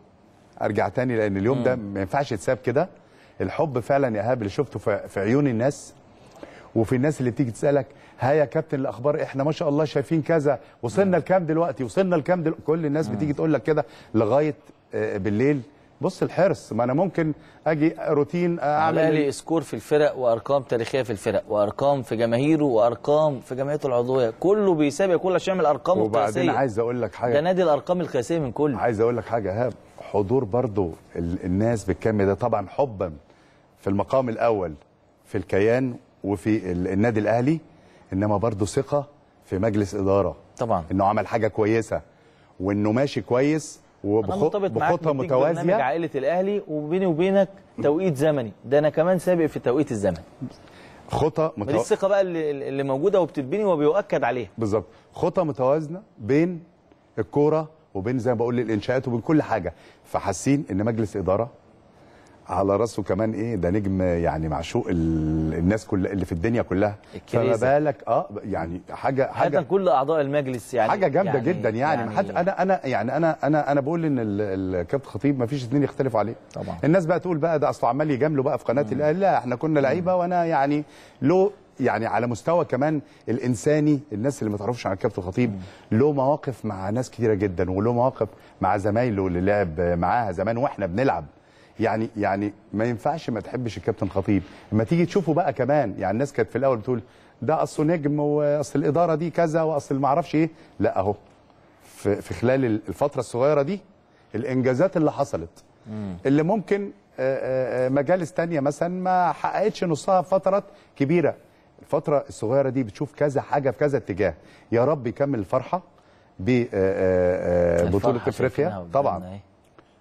ارجع تاني لان اليوم ده ما ينفعش يتساب كده الحب فعلا يا ايهاب اللي شفته في في عيون الناس وفي الناس اللي بتيجي تسالك ها يا كابتن الاخبار احنا ما شاء الله شايفين كذا وصلنا لكام دلوقتي وصلنا لكام دلوقتي كل الناس بتيجي تقول لك كده لغايه آه، بالليل بص الحرص ما انا ممكن اجي روتين آه، اعمل الاهلي سكور في الفرق وارقام تاريخيه في الفرق وارقام في جماهيره وارقام في جمعيته العضويه كله بيسابق كله عشان يعمل ارقام وبعدين قياسيه عايز اقول لك ده حاجه نادي الارقام القياسيه من كله عايز اقول لك حاجه ايهاب حضور برضو ال- الناس بالكم ده طبعا حبا في المقام الاول في الكيان وفي ال- النادي الاهلي انما برضو ثقه في مجلس اداره طبعا انه عمل حاجه كويسه وانه ماشي كويس انا وبخ- مرتبط معاك بخطه بديك برنامج متوازيه عائله الاهلي وبيني وبينك توقيت زمني ده انا كمان سابق في التوقيت الزمني خطه ما دي متو... الثقه بقى اللي, اللي موجوده وبتتبني وبيؤكد عليها بالظبط خطه متوازنه بين الكوره وبين زي ما بقول الانشاءات وبين كل حاجه فحاسين ان مجلس اداره على راسه كمان ايه ده نجم يعني معشوق ال- الناس كل اللي في الدنيا كلها فما الكريزة. بالك اه يعني حاجه حاجه حاجه كل اعضاء المجلس يعني حاجه جامده يعني جدا يعني, يعني حد انا انا يعني انا انا انا بقول ان ال- الكابتن خطيب ما فيش اثنين يختلفوا عليه طبعا. الناس بقى تقول بقى ده اصله عمال يجامله بقى في قناه الاهلي لا احنا كنا لعيبه وانا يعني له يعني على مستوى كمان الانساني الناس اللي ما تعرفش عن الكابتن خطيب له مواقف مع ناس كتيره جدا وله مواقف مع زمايله اللي لعب معاها زمان واحنا بنلعب يعني يعني ما ينفعش ما تحبش الكابتن خطيب اما تيجي تشوفه بقى كمان يعني الناس كانت في الاول بتقول ده اصله نجم واصل الاداره دي كذا واصل ما اعرفش ايه لا اهو في في خلال الفتره الصغيره دي الانجازات اللي حصلت اللي ممكن آه، آه، آه، مجالس تانية مثلا ما حققتش نصها في فترات كبيره الفتره الصغيره دي بتشوف كذا حاجه في كذا اتجاه يا رب يكمل الفرحه ببطوله الفرحة افريقيا شايفينها طبعا قدامنا أهي.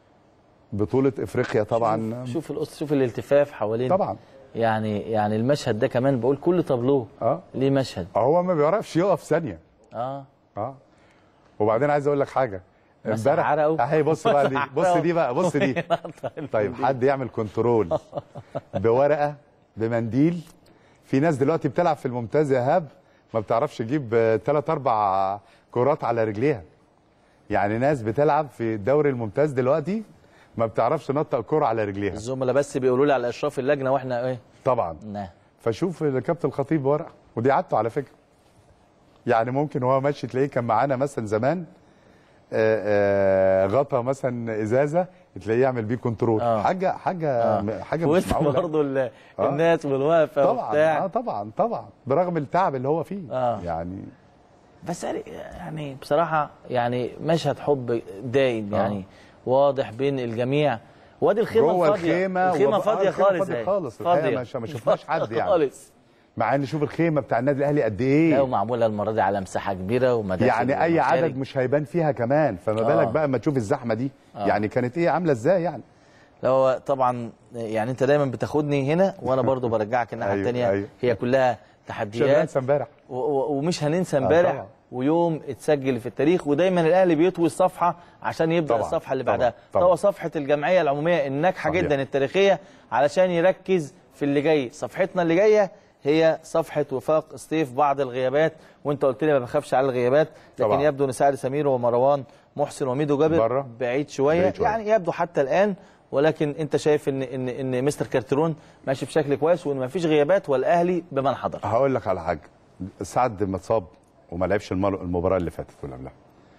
بطوله افريقيا طبعا شوف, شوف القص شوف الالتفاف حوالين طبعا يعني يعني المشهد ده كمان بقول كل طابلوه اه ليه مشهد هو ما بيعرفش يقف ثانيه اه اه وبعدين عايز اقول لك حاجه بس امبارح عرقوا. اهي بص بقى دي بس بص عرقوا. دي بقى بص دي طيب حد يعمل كنترول بورقه بمنديل في ناس دلوقتي بتلعب في الممتاز يا هاب ما بتعرفش تجيب ثلاث اربع كرات على رجليها يعني ناس بتلعب في الدوري الممتاز دلوقتي ما بتعرفش تنطق كرة على رجليها الزملاء بس بيقولوا لي على اشراف اللجنه واحنا ايه طبعا نعم فشوف الكابتن الخطيب ورقه ودي عادته على فكره يعني ممكن وهو ماشي تلاقيه كان معانا مثلا زمان آه، آه، غطا مثلا ازازه تلاقيه يعمل بيه كنترول آه. حاجه حاجه آه. حاجه في مش وسط معقوله برضه ال- آه. الناس والوقفه طبعا وبتاع اه طبعا طبعا برغم التعب اللي هو فيه آه. يعني بس يعني- يعني بصراحه يعني مشهد حب دايم يعني واضح بين الجميع وادي الخيمه جوه فاضيه الخيمه الخيمه وب- فاضيه آه، الخيمة خالص فاضيه أهي. خالص الحقيقه ما- ما شفناش حد يعني خالص مع ان شوف الخيمه بتاع النادي الاهلي قد لا ايه ومعموله المره دي على مساحه كبيره ومداخل يعني اي ومخارج. عدد مش هيبان فيها كمان فما آه. بالك بقى اما تشوف الزحمه دي يعني كانت ايه عامله ازاي يعني لا هو طبعا يعني انت دايما بتاخدني هنا وانا برضو برجعك الناحيه أيوة، الثانيه أيوة. هي كلها مش تحديات هننسى امبارح و- و- ومش هننسى آه، امبارح طبعا. ويوم اتسجل في التاريخ ودايما الاهلي بيطوي الصفحه عشان يبدا طبعا، الصفحه اللي طبعا، بعدها طبعا. طوى صفحه الجمعيه العموميه الناجحه صحيح. جدا التاريخيه علشان يركز في اللي جاي صفحتنا اللي جايه هي صفحه وفاق سطيف بعض الغيابات وانت قلت لي ما بخافش على الغيابات لكن طبعا. يبدو ان سعد سمير ومروان محسن وميدو جابر بره. بعيد شويه بعيد شوية. يعني يبدو حتى الان ولكن انت شايف ان ان ان مستر كارترون ماشي بشكل كويس وان ما فيش غيابات والاهلي بمن حضر هقول لك على حاجه سعد ما اتصاب وما لعبش المر- المباراه اللي فاتت ولا قبلها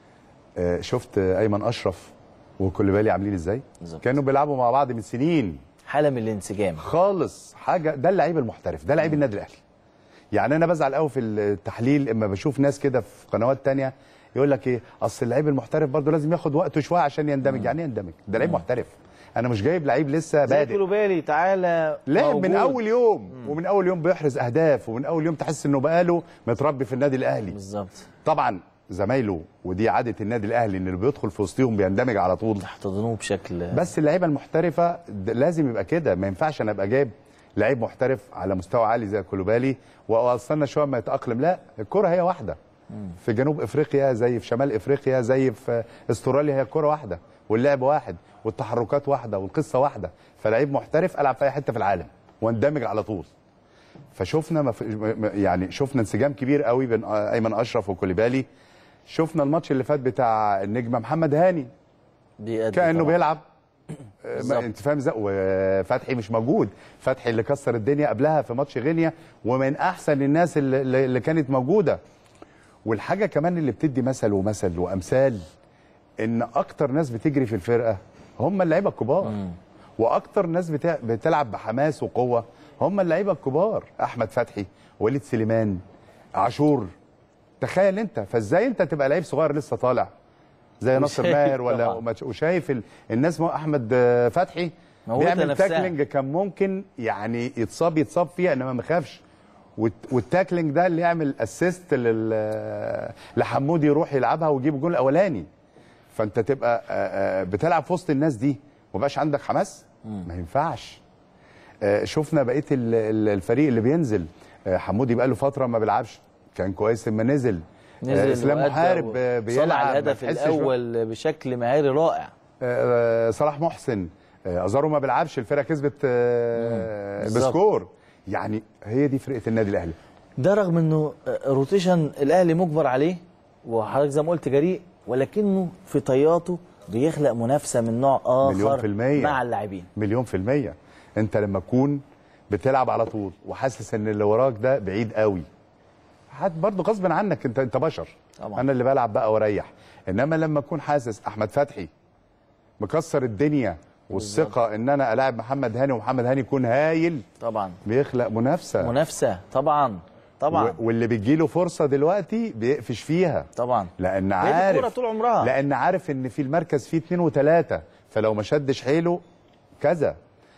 آه، شفت ايمن اشرف وكوليبالي عاملين ازاي بالظبط. كانوا بيلعبوا مع بعض من سنين حاله من الانسجام خالص حاجه ده اللعيب المحترف ده لعيب النادي الاهلي يعني انا بزعل قوي في التحليل اما بشوف ناس كده في قنوات تانية يقول لك ايه اصل اللعيب المحترف برضه لازم ياخد وقته شويه عشان يندمج يعني ايه يندمج ده لعيب محترف انا مش جايب لعيب لسه زي بادئ كلوبالي تعالى لعب من موجود. اول يوم ومن اول يوم بيحرز اهداف ومن اول يوم تحس انه بقاله متربي في النادي الاهلي بالظبط طبعا زمايله ودي عاده النادي الاهلي ان اللي بيدخل في وسطهم بيندمج على طول تحتضنوه بشكل بس اللعيبه المحترفه د- لازم يبقى كده ما ينفعش انا ابقى جايب لعيب محترف على مستوى عالي زي كولوبالي واستنى شويه ما يتاقلم لا الكره هي واحده في جنوب افريقيا زي في شمال افريقيا زي في استراليا هي الكره واحده واللعب واحد والتحركات واحده والقصه واحده فلعيب محترف العب في اي حته في العالم واندمج على طول فشفنا مف... م- يعني شفنا انسجام كبير قوي بين ايمن اشرف وكوليبالي شفنا الماتش اللي فات بتاع النجم محمد هاني بيأدي كانه طبعاً. بيلعب آه، بالظبط. ما انت فاهم ازاي وفتحي مش موجود فتحي اللي كسر الدنيا قبلها في ماتش غينيا ومن احسن الناس اللي, اللي اللي كانت موجوده والحاجه كمان اللي بتدي مثل ومثل وامثال ان اكتر ناس بتجري في الفرقه هم اللعيبه الكبار واكتر ناس بتا... بتلعب بحماس وقوه هم اللعيبه الكبار احمد فتحي وليد سليمان عاشور تخيل انت فازاي انت تبقى لعيب صغير لسه طالع زي ناصر وشايف ماهر ولا طبعاً. وما- وشايف ال... الناس ما احمد آه، فتحي موتة بيعمل نفسها. تاكلينج كان ممكن يعني يتصاب يتصاب فيها انما ما خافش والت- والتاكلينج ده اللي يعمل اسيست لل... لحمودي يروح يلعبها ويجيب الجول الاولاني فانت تبقى آه، آه، بتلعب في وسط الناس دي ومبقاش عندك حماس ما ينفعش آه، شفنا بقيه ال- ال- الفريق اللي بينزل آه، حمودي بقى له فتره ما بيلعبش كان كويس لما نزل نزل آه، اسلام وأدى محارب آه، وصنع بيلعب ما الهدف تحسش الاول بشكل مهاري رائع آه، صلاح محسن آه، ازارو ما بيلعبش الفرقه كسبت آه، بالظبط. بسكور يعني هي دي فرقه النادي الاهلي ده رغم انه روتيشن الاهلي مجبر عليه وحضرتك زي ما قلت جريء ولكنه في طياته بيخلق منافسه من نوع اخر مليون في المية. مع اللاعبين مليون في المية انت لما تكون بتلعب على طول وحاسس ان اللي وراك ده بعيد قوي حد برضه غصب عنك انت انت بشر طبعا. انا اللي بلعب بقى واريح انما لما اكون حاسس احمد فتحي مكسر الدنيا والثقه ان انا الاعب محمد هاني ومحمد هاني يكون هايل طبعا بيخلق منافسه منافسه طبعا طبعا و- واللي بيجيله فرصه دلوقتي بيقفش فيها طبعا لان هي دي عارف الكورة طول عمرها. لان عارف ان في المركز فيه اثنين وثلاثه فلو ما شدش حيله كذا آآ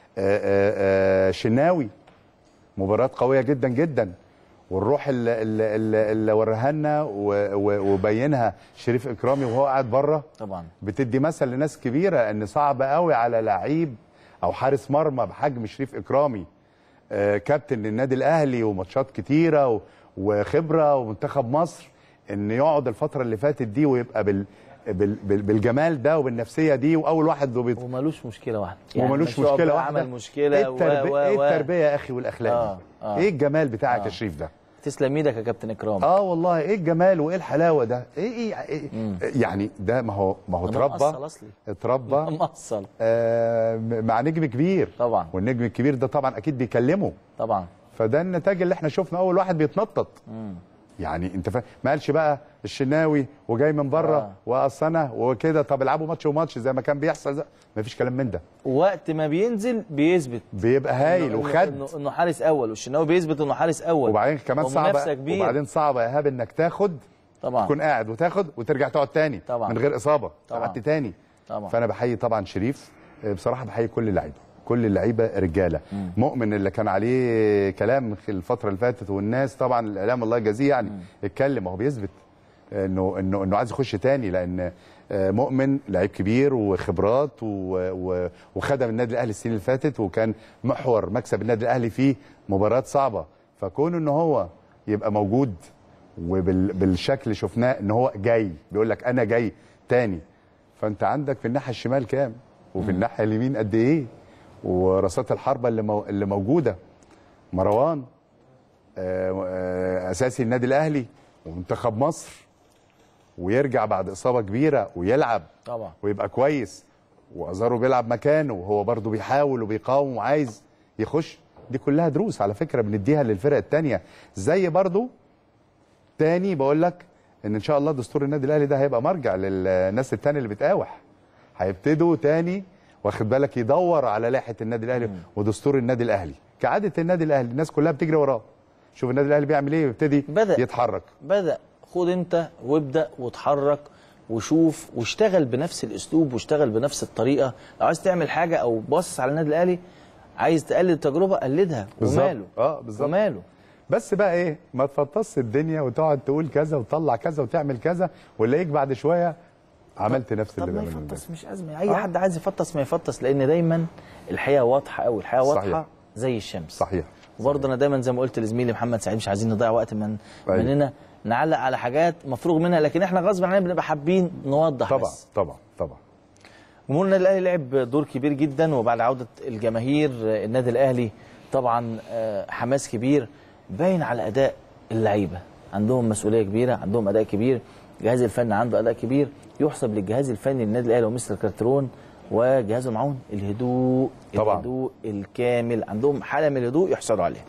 آآ شناوي مباراه قويه جدا جدا والروح اللي, اللي, اللي وريها لنا و- و- وبينها شريف اكرامي وهو قاعد بره طبعا بتدي مثل لناس كبيره ان صعب قوي على لعيب او حارس مرمى بحجم شريف اكرامي آه، كابتن النادي الاهلي وماتشات كتيره و- وخبره ومنتخب مصر ان يقعد الفتره اللي فاتت دي ويبقى بال بال بال بالجمال ده وبالنفسيه دي واول واحد وبيت ومالوش مشكله واحده وملوش مش يقعد مشكله بقى واحده عمل مشكله ايه و- التربيه و- ايه و- التربيه يا اخي والاخلاق آه، دي؟ آه. ايه الجمال بتاعك آه. يا شريف ده تسلم ايدك يا كابتن اكرام اه والله ايه الجمال وايه الحلاوه ده ايه ايه, إيه يعني ده ما هو ما هو ده مقصل اتربى أصلي. اتربى مقصل آه مع نجم كبير طبعا. والنجم الكبير ده طبعا اكيد بيكلمه طبعا فده النتاج اللي احنا شفنا اول واحد بيتنطط يعني انت فاهم ما قالش بقى الشناوي وجاي من بره آه. واصل انا وكده طب العبوا ماتش وماتش زي ما كان بيحصل ده مفيش كلام من ده وقت ما بينزل بيثبت بيبقى هايل إنه- وخد إنه- انه حارس اول والشناوي بيثبت انه حارس اول وبعدين كمان صعب ومنافسه كبير وبعدين صعب يا ايهاب انك تاخد طبعا تكون قاعد وتاخد وترجع تقعد تاني طبعا. من غير اصابه طبعا. قعدت تاني طبعا. فانا بحيي طبعا شريف آه، بصراحه بحيي كل اللعيبه كل اللعيبه رجاله مؤمن اللي كان عليه كلام في الفتره اللي فاتت والناس طبعا الاعلام الله يجازيه يعني اتكلم هو بيثبت انه انه انه عايز يخش تاني لان آه، مؤمن لعيب كبير وخبرات و- و- وخدم النادي الاهلي السنين اللي فاتت وكان محور مكسب النادي الاهلي فيه مباريات صعبه فكون ان هو يبقى موجود وبالشكل اللي شفناه ان هو جاي بيقول لك انا جاي تاني فانت عندك في الناحيه الشمال كام وفي الناحيه اليمين قد ايه ورصات الحربه اللي مو اللي موجوده مروان آه، آه، اساسي النادي الاهلي ومنتخب مصر ويرجع بعد اصابه كبيره ويلعب طبعا ويبقى كويس وازارو بيلعب مكانه وهو برضه بيحاول وبيقاوم وعايز يخش دي كلها دروس على فكره بنديها للفرق التانية زي برضه تاني بقول لك ان ان شاء الله دستور النادي الاهلي ده هيبقى مرجع للناس التانية اللي بتقاوح هيبتدوا تاني واخد بالك يدور على لائحه النادي الاهلي ودستور النادي الاهلي كعاده النادي الاهلي الناس كلها بتجري وراه شوف النادي الاهلي بيعمل ايه يبتدي بدأ. يتحرك بدا خد انت وابدا واتحرك وشوف واشتغل بنفس الاسلوب واشتغل بنفس الطريقه لو عايز تعمل حاجه او باصص على النادي الاهلي عايز تقلد التجربه قلدها بالظبط. وماله اه بالظبط وماله بس بقى ايه ما تفطس الدنيا وتقعد تقول كذا وتطلع كذا وتعمل كذا ونلاقيك بعد شويه عملت نفس طب اللي ما بيعمله يفطس مش ازمه اي حد عايز يفطس ما يفطس لان دايما الحقيقه واضحه قوي الحقيقه واضحه صحيح. زي الشمس صحيح وبرضه انا دايما زي ما قلت لزميلي محمد سعيد مش عايزين نضيع وقت من أيوة. مننا نعلق على حاجات مفروغ منها لكن احنا غصب عننا بنبقى حابين نوضح طبعا بس طبعا طبعا جمهور النادي الاهلي لعب دور كبير جدا وبعد عوده الجماهير آه، النادي الاهلي طبعا آه، حماس كبير باين على اداء اللعيبه عندهم مسؤوليه كبيره عندهم اداء كبير الجهاز الفني عنده اداء كبير يحسب للجهاز الفني للنادي الاهلي ومستر كارترون وجهازه المعاون الهدوء طبعاً. الهدوء الكامل عندهم حاله من الهدوء يحصلوا عليها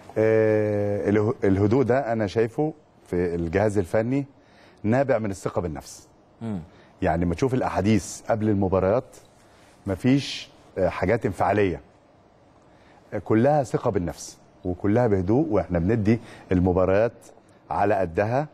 آه اله- الهدوء ده انا شايفه في الجهاز الفني نابع من الثقه بالنفس يعني لما تشوف الاحاديث قبل المباريات مفيش آه، حاجات انفعاليه آه، كلها ثقه بالنفس وكلها بهدوء واحنا بندي المباريات على قدها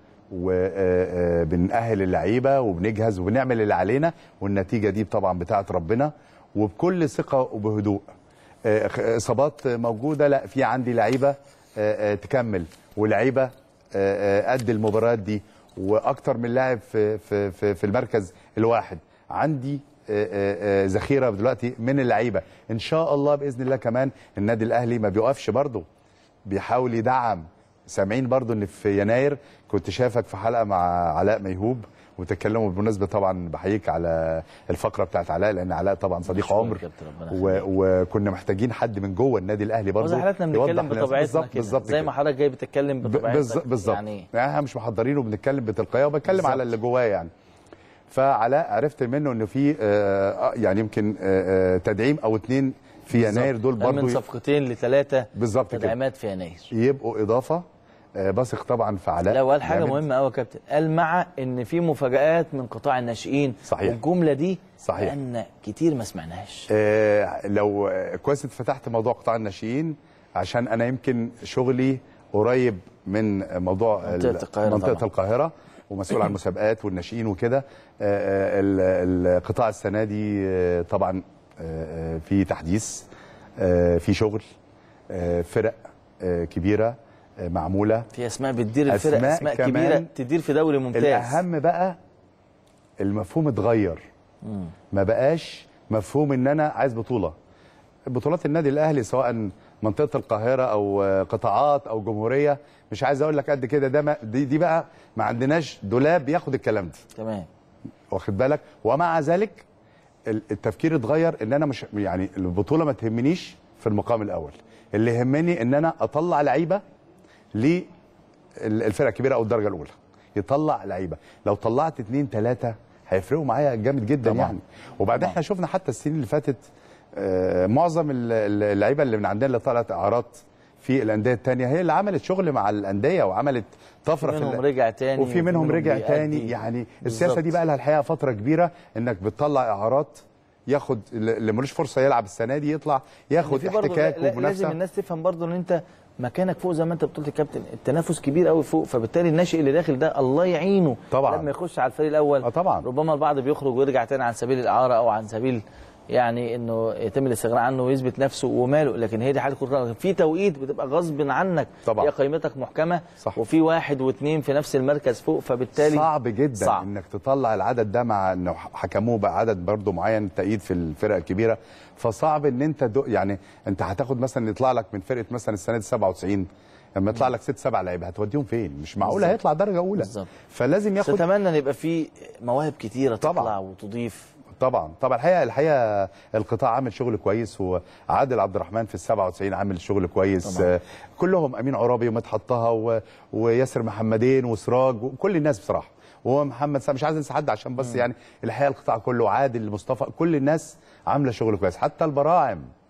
وبنأهل اللعيبه وبنجهز وبنعمل اللي علينا والنتيجه دي طبعا بتاعت ربنا وبكل ثقه وبهدوء آه، خ- اصابات موجوده لا في عندي لعيبه آه، آه، تكمل ولعيبه آه، آه، قد المباريات دي واكتر من لاعب في في في, في المركز الواحد عندي آه، آه، آه، ذخيره دلوقتي من اللعيبه ان شاء الله باذن الله كمان النادي الاهلي ما بيوقفش برضه بيحاول يدعم سامعين برضو ان في يناير كنت شايفك في حلقه مع علاء ميهوب وتكلموا بالمناسبه طبعا بحييك على الفقره بتاعت علاء لان علاء طبعا صديق مشكور عمر يا كابتن، ربنا و... وكنا محتاجين حد من جوه النادي الاهلي برضو وزي حالاتنا يوضح بنتكلم للناس. بطبيعتنا بالظبط كده بالظبط زي ما كده. حضرتك جاي بتتكلم ب- بطبيعتك بالظبط بالظبط يعني يعني احنا مش محضرين وبنتكلم بتلقائيه وبتكلم بالظبط. على اللي جواه يعني فعلاء عرفت منه انه في آه، يعني يمكن آه، آه، تدعيم او اتنين في يناير دول قال برضو من صفقتين لثلاثه بالظبط كده تدعيمات في يناير يبقوا اضافه آه، بثق طبعا في علاء لا وقال حاجه جامد. مهمه قوي يا كابتن قال مع ان في مفاجات من قطاع الناشئين صحيح. والجمله دي صحيح. لان كتير ما سمعناهاش آه، لو آه، كويس إنت فتحت موضوع قطاع الناشئين عشان انا يمكن شغلي قريب من موضوع ال- منطقة القاهرة منطقه طبعاً. القاهره ومسؤول عن المسابقات والناشئين وكده آه، آه، ال- القطاع السنه دي آه، طبعا آه، آه، في تحديث آه، في شغل آه، فرق آه، كبيره آه، معموله في اسماء بتدير الفرق أسماء اسماء, كمان. كبيره تدير في دوري ممتاز الاهم بقى المفهوم اتغير ما بقاش مفهوم ان انا عايز بطوله بطولات النادي الاهلي سواء منطقه القاهره او آه، قطاعات او جمهوريه مش عايز اقول لك قد كده ده ما دي, دي بقى ما عندناش دولاب ياخد الكلام ده تمام واخد بالك ومع ذلك ال- التفكير اتغير ان انا مش يعني البطوله ما تهمنيش في المقام الاول اللي يهمني ان انا اطلع لعيبه للفرقه الكبيره او الدرجه الاولى يطلع لعيبه لو طلعت اثنين ثلاثه هيفرقوا معايا جامد جدا طبعاً. يعني وبعدين احنا شفنا حتى السنين اللي فاتت آه، معظم ال- ال- اللعيبه اللي من عندنا اللي طلعت اعارات في الانديه الثانيه هي اللي عملت شغل مع الانديه وعملت طفره في منهم ال- رجع تاني وفي منهم رجع بيأدي. تاني يعني السياسه بالظبط. دي بقى لها الحقيقه فتره كبيره انك بتطلع اعارات ياخد اللي ملوش فرصه يلعب السنه دي يطلع ياخد في برضه احتكاك لا- لا- لازم ومنافسه الناس تفهم برضه ان انت مكانك فوق زي ما انت بتقول يا كابتن التنافس كبير قوي فوق فبالتالي الناشئ اللي داخل ده الله يعينه طبعاً. لما يخش على الفريق الاول اه طبعا ربما البعض بيخرج ويرجع تاني عن سبيل الاعاره او عن سبيل يعني انه يتم الاستغناء عنه ويثبت نفسه وماله لكن هي دي حاله كره القدم. في توقيت بتبقى غصب عنك طبعاً. هي قيمتك محكمه صح. وفي واحد واثنين في نفس المركز فوق فبالتالي صعب جدا صعب. صعب. انك تطلع العدد ده مع انه حكموه بقى عدد برضه معين تأييد في الفرق الكبيره فصعب ان انت دو يعني انت هتاخد مثلا يطلع لك من فرقه مثلا السنه دي 97 لما يطلع لك ست سبع لعيبه هتوديهم فين؟ مش معقوله بالظبط. هيطلع درجه اولى بالظبط. فلازم بس ياخد اتمنى ان يبقى في مواهب كتيره طبعاً. تطلع وتضيف طبعا طبعا الحقيقه الحقيقه القطاع عامل شغل كويس وعادل عبد الرحمن في ال 97 عامل شغل كويس طبعاً. آه، كلهم امين عرابي ومدحت طه و... وياسر محمدين وسراج وكل الناس بصراحه ومحمد سامي مش عايز انسى حد عشان بس يعني الحقيقه القطاع كله عادل مصطفى كل الناس عامله شغل كويس حتى البراعم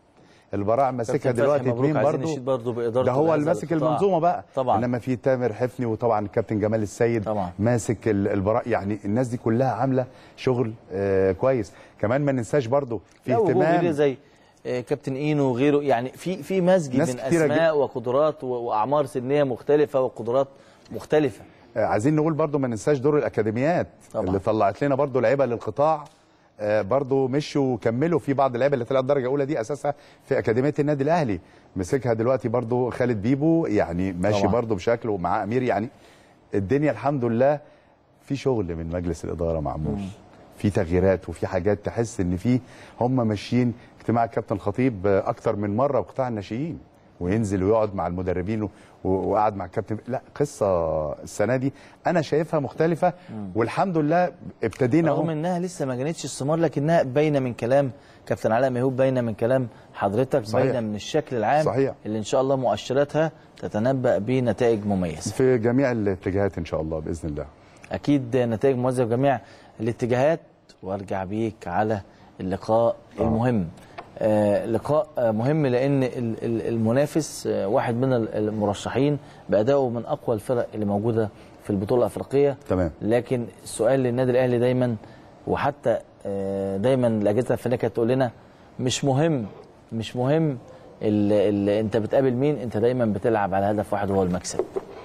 البراع ماسكها كابتن فتحي دلوقتي مبروك، اتنين عايزين برضو نشيد برضو بإدارته ده هو بهذا اللي ماسك القطاع. المنظومه بقى طبعا. انما في تامر حفني وطبعا الكابتن جمال السيد طبعا. ماسك ال- البراء يعني الناس دي كلها عامله شغل آه كويس كمان ما ننساش برضو في لا وجود غيره اهتمام زي آه، كابتن اينو وغيره يعني في في مزج ناس من كتيرة اسماء وقدرات و- واعمار سنيه مختلفه وقدرات مختلفه آه، عايزين نقول برضو ما ننساش دور الاكاديميات طبعا. اللي طلعت لنا برضو لعيبه للقطاع آه، برضو مشوا وكملوا في بعض اللعيبه اللي طلعت درجه اولى دي اساسها في اكاديميه النادي الاهلي مسكها دلوقتي برضو خالد بيبو يعني ماشي طبعا. برضو بشكل ومعاه امير يعني الدنيا الحمد لله في شغل من مجلس الاداره معمول في تغييرات وفي حاجات تحس ان في هم ماشيين اجتماع الكابتن الخطيب آه، اكتر من مره وقطاع الناشئين وينزل ويقعد مع المدربين و- وقعد مع الكابتن لا قصه السنه دي انا شايفها مختلفه والحمد لله ابتدينا رغم اهو انها لسه ما جنتش الثمار لكنها باينه من كلام كابتن علاء ميهوب باينه من كلام حضرتك صحيح. باينه من الشكل العام صحيح. اللي ان شاء الله مؤشراتها تتنبأ بنتائج مميزه في جميع الاتجاهات ان شاء الله باذن الله اكيد نتائج مميزه في جميع الاتجاهات وارجع بيك على اللقاء المهم آه لقاء آه مهم لان ال- ال- المنافس آه واحد من ال- المرشحين بادائه من اقوى الفرق اللي موجوده في البطوله الافريقيه تمام لكن السؤال للنادي الاهلي دايما وحتى آه، دايما الاجهزه الفنيه كانت تقول لنا مش مهم مش مهم ال ال انت بتقابل مين انت دايما بتلعب على هدف واحد وهو المكسب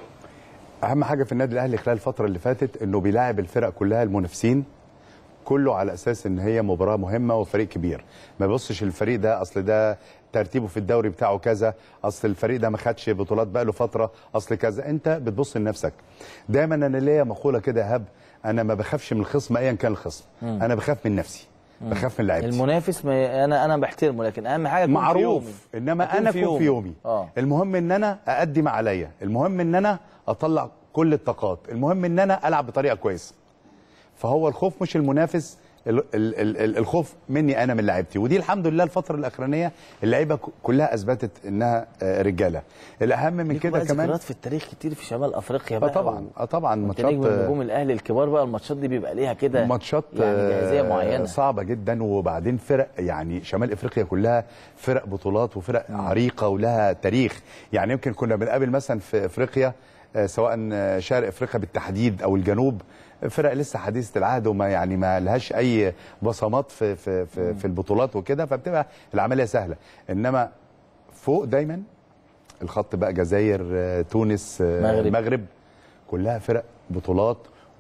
اهم حاجه في النادي الاهلي خلال الفتره اللي فاتت انه بيلاعب الفرق كلها المنافسين كله على اساس ان هي مباراه مهمه وفريق كبير ما يبصش الفريق ده اصل ده ترتيبه في الدوري بتاعه كذا اصل الفريق ده ما خدش بطولات بقاله فتره اصل كذا انت بتبص لنفسك دايما انا ليا مقوله كده يا هب انا ما بخافش من الخصم ايا كان الخصم انا بخاف من نفسي بخاف من لعيبتي المنافس ما انا انا بحترمه لكن اهم حاجه يكون في يومي. معروف انما أكون انا اكون في يومي اه المهم ان انا اادي ما عليا المهم ان انا اطلع كل الطاقات المهم ان انا العب بطريقه كويسه فهو الخوف مش المنافس ال ال ال ال الخوف مني انا من لعيبتي ودي الحمد لله الفتره الاخرانيه اللعيبه ك- كلها اثبتت انها آه، رجاله الاهم من ليك كده بقى كمان ذكريات في التاريخ كتير في شمال افريقيا اه بقى طبعا اه طبعا انت ماتشات نجم من آه، نجوم الاهلي الكبار بقى الماتشات دي بيبقى ليها كده ماتشات يعني جاهزيه آه، معينه صعبه جدا وبعدين فرق يعني شمال افريقيا كلها فرق بطولات وفرق عريقه ولها تاريخ يعني يمكن كنا بنقابل مثلا في افريقيا آه، سواء آه، شرق افريقيا بالتحديد او الجنوب فرق لسه حديثه العهد وما يعني ما لهاش اي بصمات في في في, في البطولات وكده فبتبقى العمليه سهله انما فوق دايما الخط بقى جزائر آه، تونس آه، مغرب. المغرب كلها فرق بطولات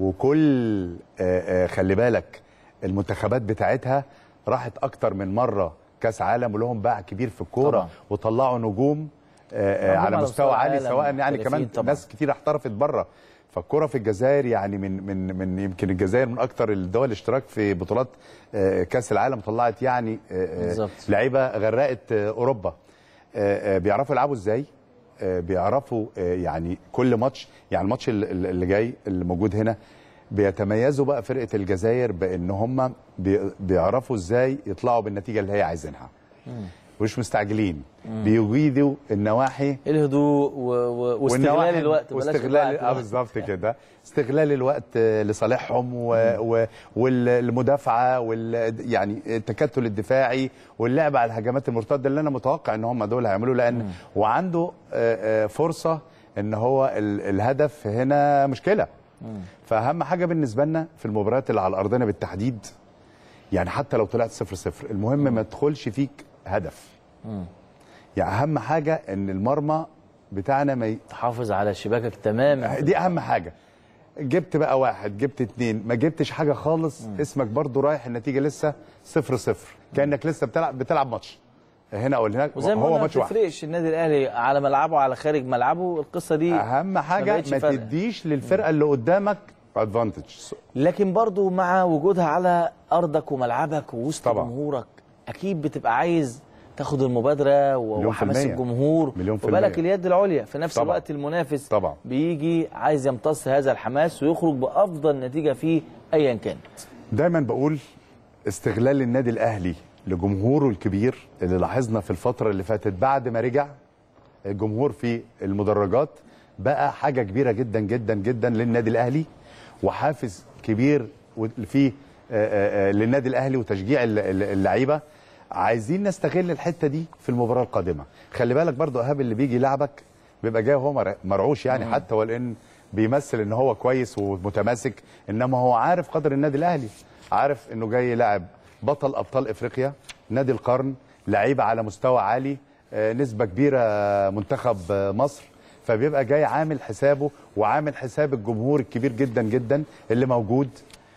وكل آه، آه، خلي بالك المنتخبات بتاعتها راحت اكتر من مره كاس عالم ولهم باع كبير في الكوره طبعا. وطلعوا نجوم آه، آه، نجوم على على مستوى مستوى عالي العالم سواء يعني محترفين كمان طبعا. ناس كتير احترفت بره فالكرة في الجزائر يعني من من من يمكن الجزائر من اكتر الدول اشتراك في بطولات آه، كاس العالم طلعت يعني آه، آه، بالظبط. لعيبه غرقت آه، اوروبا آه، آه، بيعرفوا يلعبوا ازاي آه، بيعرفوا آه، يعني كل ماتش يعني الماتش ال- ال- اللي جاي اللي موجود هنا بيتميزوا بقى فرقه الجزائر بان هم بي- بيعرفوا ازاي يطلعوا بالنتيجه اللي هي عايزينها مش مستعجلين بيجيدوا النواحي الهدوء و... و... واستغلال والنواحي- الوقت بلاش واستغلال الوقت اه بالظبط كده استغلال الوقت آه، لصالحهم و... و... والمدافعه وال يعني التكتل الدفاعي واللعب على الهجمات المرتده اللي انا متوقع ان هم دول هيعملوا لان وعنده آه، آه، فرصه ان هو ال... الهدف هنا مشكله فاهم حاجه بالنسبه لنا في المباريات اللي على ارضنا بالتحديد يعني حتى لو طلعت صفر صفر المهم ما تدخلش فيك هدف يعني اهم حاجه ان المرمى بتاعنا ما ي... تحافظ على شباكك تماما دي اهم حاجه جبت بقى واحد جبت اتنين ما جبتش حاجه خالص اسمك برضو رايح النتيجه لسه صفر صفر كانك لسه بتلعب بتلعب ماتش هنا او هناك وزي ما هو قلنا ما ماتش واحد تفرقش النادي الاهلي على ملعبه على خارج ملعبه القصه دي اهم حاجه بقتش ما فارقة. تديش للفرقه اللي قدامك ادفانتج لكن برضو مع وجودها على ارضك وملعبك ووسط طبعا. جمهورك اكيد بتبقى عايز تاخد المبادره و- مليون في وحماس المية. الجمهور مليون في وبالك المية. اليد العليا في نفس طبعا. الوقت المنافس طبعا. بيجي عايز يمتص هذا الحماس ويخرج بافضل نتيجه فيه ايا كان دايما بقول استغلال النادي الاهلي لجمهوره الكبير اللي لاحظنا في الفتره اللي فاتت بعد ما رجع الجمهور في المدرجات بقى حاجه كبيره جدا جدا جدا للنادي الاهلي وحافز كبير في آه، آه، آه، للنادي الاهلي وتشجيع الل- الل- اللعيبه عايزين نستغل الحته دي في المباراه القادمه خلي بالك برضو ايهاب اللي بيجي يلعبك بيبقى جاي وهو مر- مرعوش يعني حتى ولان بيمثل ان هو كويس ومتماسك انما هو عارف قدر النادي الاهلي عارف انه جاي يلعب بطل ابطال افريقيا نادي القرن لعيبه على مستوى عالي آه، نسبه كبيره آه، منتخب آه، مصر فبيبقى جاي عامل حسابه وعامل حساب الجمهور الكبير جدا جدا اللي موجود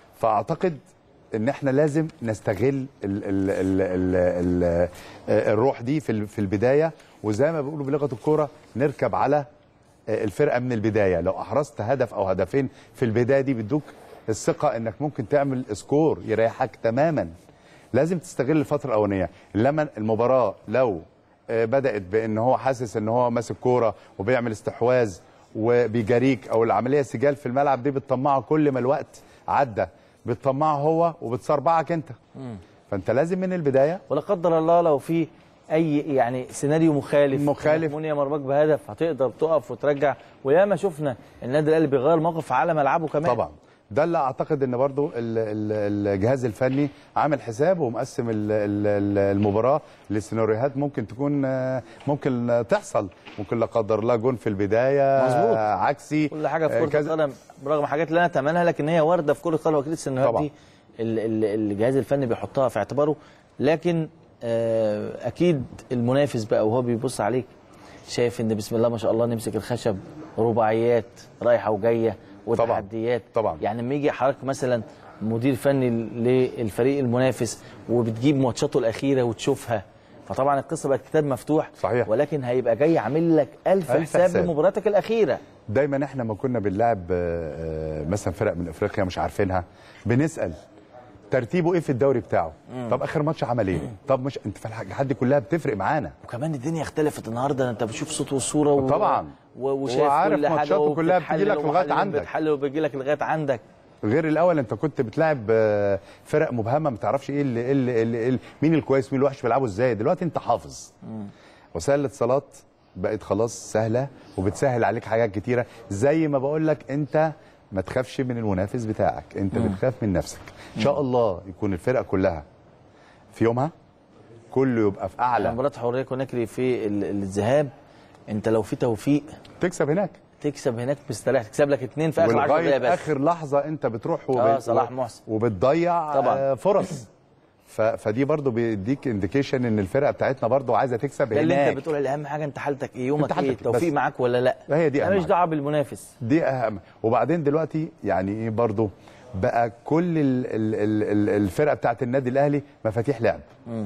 فاعتقد ان احنا لازم نستغل ال ال ال ال ال الروح دي في ال- في البدايه وزي ما بيقولوا بلغه الكوره نركب على الفرقه من البدايه لو احرزت هدف او هدفين في البدايه دي بيدوك الثقه انك ممكن تعمل سكور يريحك تماما لازم تستغل الفتره الاولانيه لما المباراه لو آه، بدات بان هو حاسس ان هو ماسك كوره وبيعمل استحواذ وبيجاريك او العمليه سجال في الملعب دي بتطمعه كل ما الوقت عدى بتطمعه هو وبتصربعك انت فانت لازم من البدايه ولا قدر الله لو في اي يعني سيناريو مخالف مخالف. منيا مرماك بهدف هتقدر تقف وترجع وياما شفنا النادي الاهلي بيغير موقف على ملعبه كمان طبعا ده اللي اعتقد ان برضو ال- ال- الجهاز الفني عامل حساب ومقسم ال- ال- ال- المباراه لسيناريوهات ممكن تكون آه، ممكن آه، تحصل ممكن لا قدر الله جون في البدايه مظبوط. آه، عكسي كل حاجه في آه، كره كذا. القدم برغم حاجات لا نتمناها لكن هي وارده في كره القدم واكيد السيناريوهات طبعا. دي ال- ال- الجهاز الفني بيحطها في اعتباره لكن آه، اكيد المنافس بقى وهو بيبص عليك شايف ان بسم الله ما شاء الله نمسك الخشب رباعيات رايحه وجايه وتحديات طبعا. يعني لما يجي حضرتك مثلا مدير فني للفريق المنافس وبتجيب ماتشاته الاخيره وتشوفها فطبعا القصه بقت كتاب مفتوح صحيح. ولكن هيبقى جاي عامل لك ألف, ألف حساب حساب. لمباراتك الاخيره دايما احنا ما كنا بنلعب آه، آه، مثلا فرق من افريقيا مش عارفينها بنسال ترتيبه ايه في الدوري بتاعه طب اخر ماتش عمل ايه طب مش انت في الحاجات دي كلها بتفرق معانا وكمان الدنيا اختلفت النهارده انت بتشوف صوت وصوره و... طبعا. و... وشايف وعارف كل حاجه ماتشاته كلها بتجي لك وبتحلل لغاية ومحللين عندك. بتحلل وبيجي لك لغايه عندك غير الاول انت كنت بتلعب آه، فرق مبهمه ما تعرفش ايه اللي, إيه اللي, إيه اللي, إيه اللي مين الكويس مين الوحش بيلعبوا ازاي دلوقتي انت حافظ وسائل الاتصالات بقت خلاص سهله وبتسهل عليك حاجات كتيره زي ما بقول لك انت ما تخافش من المنافس بتاعك انت بتخاف من نفسك ان شاء الله يكون الفرقه كلها في يومها كله يبقى في اعلى مباراه حريه كوناكري في ال- الذهاب انت لو في توفيق تكسب هناك تكسب هناك مستريح تكسب لك اثنين في اخر 10 ولغايه دقايق بس اخر لحظه انت بتروح وب... آه، صلاح محسن. وبتضيع طبعاً. آه، فرص ف... فدي برضو بيديك انديكيشن ان الفرقه بتاعتنا برضو عايزه تكسب ده اللي هناك انت بتقول اهم حاجه انت حالتك ايه يومك انت ايه حالتك التوفيق بس. معاك ولا لا هي دي انا أهم مش حاجة. دعوه بالمنافس دي اهم وبعدين دلوقتي يعني ايه برضو بقى كل ال... ال... ال... ال- الفرقه بتاعت النادي الاهلي مفاتيح لعب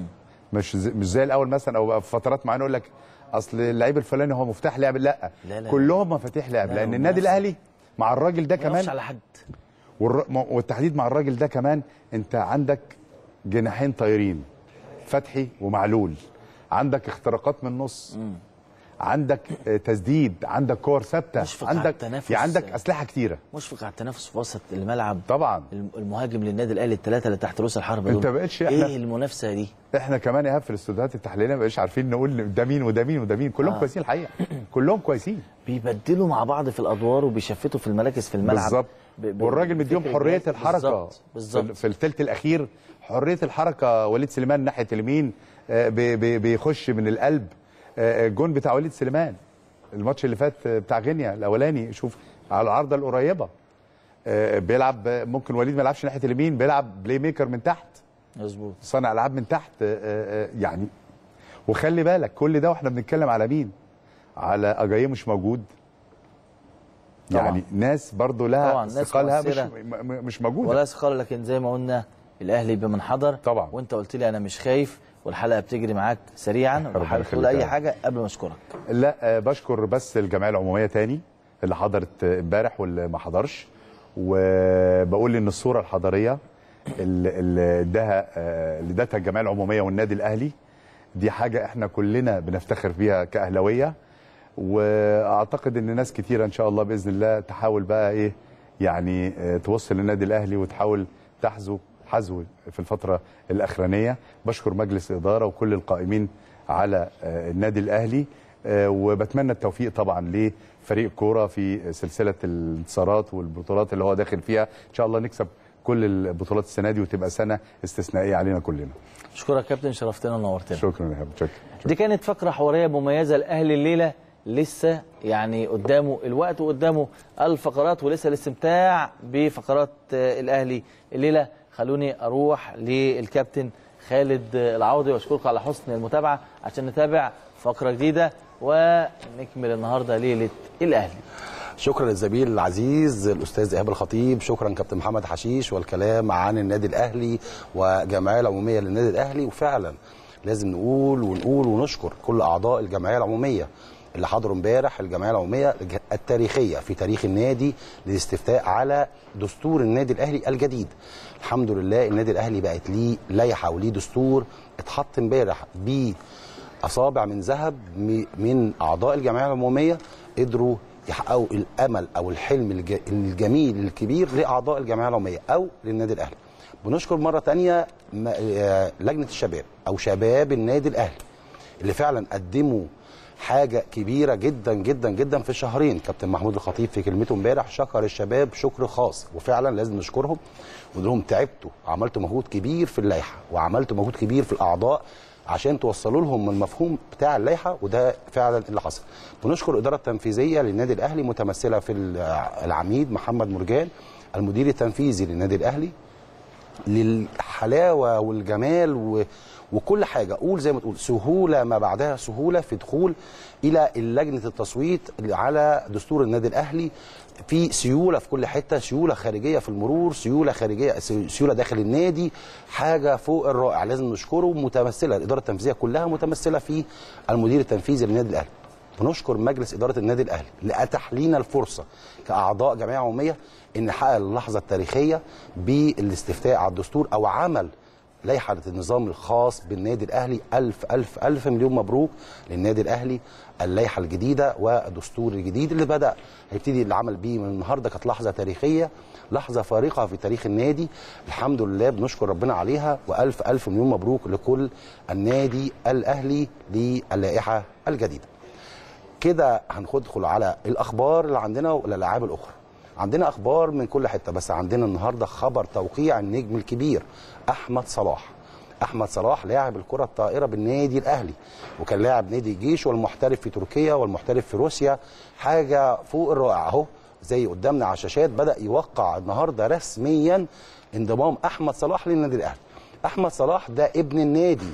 مش زي... مش زي الاول مثلا او بقى في فترات معينه يقول لك اصل اللعيب الفلاني هو مفتاح لعب لا, لا، لا. كلهم مفاتيح لعب لا، لان هو النادي نفس- الاهلي مع الراجل ده ما كمان يقفش على حد والر... م- والتحديد مع الراجل ده كمان انت عندك جناحين طايرين فتحي ومعلول عندك اختراقات من النص عندك آه، تسديد عندك كور ثابته مشفق على عندك التنافس. يعني عندك اسلحه كتيره مشفق على التنافس في وسط الملعب طبعا الم- المهاجم للنادي الاهلي الثلاثه اللي تحت رؤوس الحربه انت دول بقتش احنا- ايه المنافسه دي احنا كمان يا في الاستوديوهات التحليليه ما بقاش عارفين نقول ده مين وده مين وده مين كلهم آه. كويسين الحقيقه كلهم كويسين بيبدلوا مع بعض في الادوار وبيشفتوا في المراكز في الملعب بالظبط ب- ب- والراجل مديهم بفكر حريه جاهز. الحركه بالظبط بالظبط في, في الثلث الاخير حريه الحركه وليد سليمان ناحيه اليمين آه، بي- بي- بيخش من القلب آه، الجون بتاع وليد سليمان الماتش اللي فات آه، بتاع غينيا الاولاني شوف على العارضه القريبه آه، بيلعب آه، ممكن وليد ما يلعبش ناحيه اليمين بيلعب بلاي ميكر من تحت مظبوط صانع العاب من تحت آه، آه، آه، يعني وخلي بالك كل ده واحنا بنتكلم على مين على اجاييه مش موجود طبعاً. يعني ناس برضو طبعاً، لها ناس استقالها مش مؤثرة. م- م- مش موجوده ولا سخال لكن زي ما قلنا الاهلي بمنحدر طبعا. وانت قلت لي انا مش خايف والحلقه بتجري معاك سريعا ربنا وحابب تقول يخليك اي يا رب. حاجه قبل ما اشكرك لا آه، بشكر بس الجمعيه العموميه تاني اللي حضرت آه، امبارح واللي ما حضرش وبقول ان الصوره الحضاريه اللي اللي اداها آه، اللي ادتها الجمعيه العموميه والنادي الاهلي دي حاجه احنا كلنا بنفتخر بيها كاهلاويه واعتقد ان ناس كتيره ان شاء الله باذن الله تحاول بقى ايه يعني آه، توصل للنادي الاهلي وتحاول تحذو حذو في الفتره الاخرانيه بشكر مجلس الاداره وكل القائمين على آه، النادي الاهلي آه، وبتمنى التوفيق طبعا لفريق الكوره في سلسله الانتصارات والبطولات اللي هو داخل فيها ان شاء الله نكسب كل البطولات السنه دي وتبقى سنه استثنائيه علينا كلنا اشكرك كابتن شرفتنا ونورتنا شكرا يا حبيبي شكرا دي كانت فقرة حوارية مميزة لأهل الليلة لسه يعني قدامه الوقت وقدامه الفقرات ولسه الاستمتاع بفقرات آه، الأهلي الليلة خلوني أروح للكابتن خالد العوضي وأشكركم على حسن المتابعة عشان نتابع فقرة جديدة ونكمل النهاردة ليلة الأهلي شكرا للزميل العزيز الاستاذ ايهاب الخطيب شكرا كابتن محمد حشيش والكلام عن النادي الاهلي والجمعيه العموميه للنادي الاهلي وفعلا لازم نقول ونقول ونشكر كل اعضاء الجمعيه العموميه اللي حضروا امبارح الجمعيه العموميه التاريخيه في تاريخ النادي للاستفتاء على دستور النادي الاهلي الجديد الحمد لله النادي الاهلي بقت ليه لائحه وليه دستور اتحط امبارح بيه اصابع من ذهب م- من اعضاء الجمعيه العموميه قدروا يحققوا الامل او الحلم الج- الجميل الكبير لاعضاء الجمعيه العموميه او للنادي الاهلي. بنشكر مره تانية م- آه، لجنه الشباب او شباب النادي الاهلي اللي فعلا قدموا حاجه كبيره جدا جدا جدا في شهرين كابتن محمود الخطيب في كلمته امبارح شكر الشباب شكر خاص وفعلا لازم نشكرهم ونقول لهم تعبتوا عملتوا مجهود كبير في اللائحه وعملتوا مجهود كبير في الاعضاء عشان توصلوا لهم المفهوم بتاع اللائحه وده فعلا اللي حصل. بنشكر الاداره التنفيذيه للنادي الاهلي متمثله في العميد محمد مرجان المدير التنفيذي للنادي الاهلي للحلاوه والجمال و... وكل حاجه قول زي ما تقول سهوله ما بعدها سهوله في دخول الى لجنه التصويت على دستور النادي الاهلي في سيوله في كل حته سيوله خارجيه في المرور سيوله خارجيه سيوله داخل النادي حاجه فوق الرائع لازم نشكره متمثله الاداره التنفيذيه كلها متمثله في المدير التنفيذي للنادي الاهلي بنشكر مجلس اداره النادي الاهلي اللي اتاح لنا الفرصه كاعضاء جمعيه عموميه ان نحقق اللحظه التاريخيه بالاستفتاء على الدستور او عمل لائحه النظام الخاص بالنادي الاهلي الف الف الف مليون مبروك للنادي الاهلي اللائحه الجديده والدستور الجديد اللي بدا هيبتدي العمل بيه من النهارده كانت لحظه تاريخيه لحظه فارقه في تاريخ النادي الحمد لله بنشكر ربنا عليها والف الف مليون مبروك لكل النادي الاهلي للائحه الجديده كده هندخل على الاخبار اللي عندنا والالعاب الاخرى عندنا اخبار من كل حته بس عندنا النهارده خبر توقيع النجم الكبير احمد صلاح احمد صلاح لاعب الكره الطائره بالنادي الاهلي وكان لاعب نادي الجيش والمحترف في تركيا والمحترف في روسيا حاجه فوق الرائع اهو زي قدامنا على الشاشات بدا يوقع النهارده رسميا انضمام احمد صلاح للنادي الاهلي احمد صلاح ده ابن النادي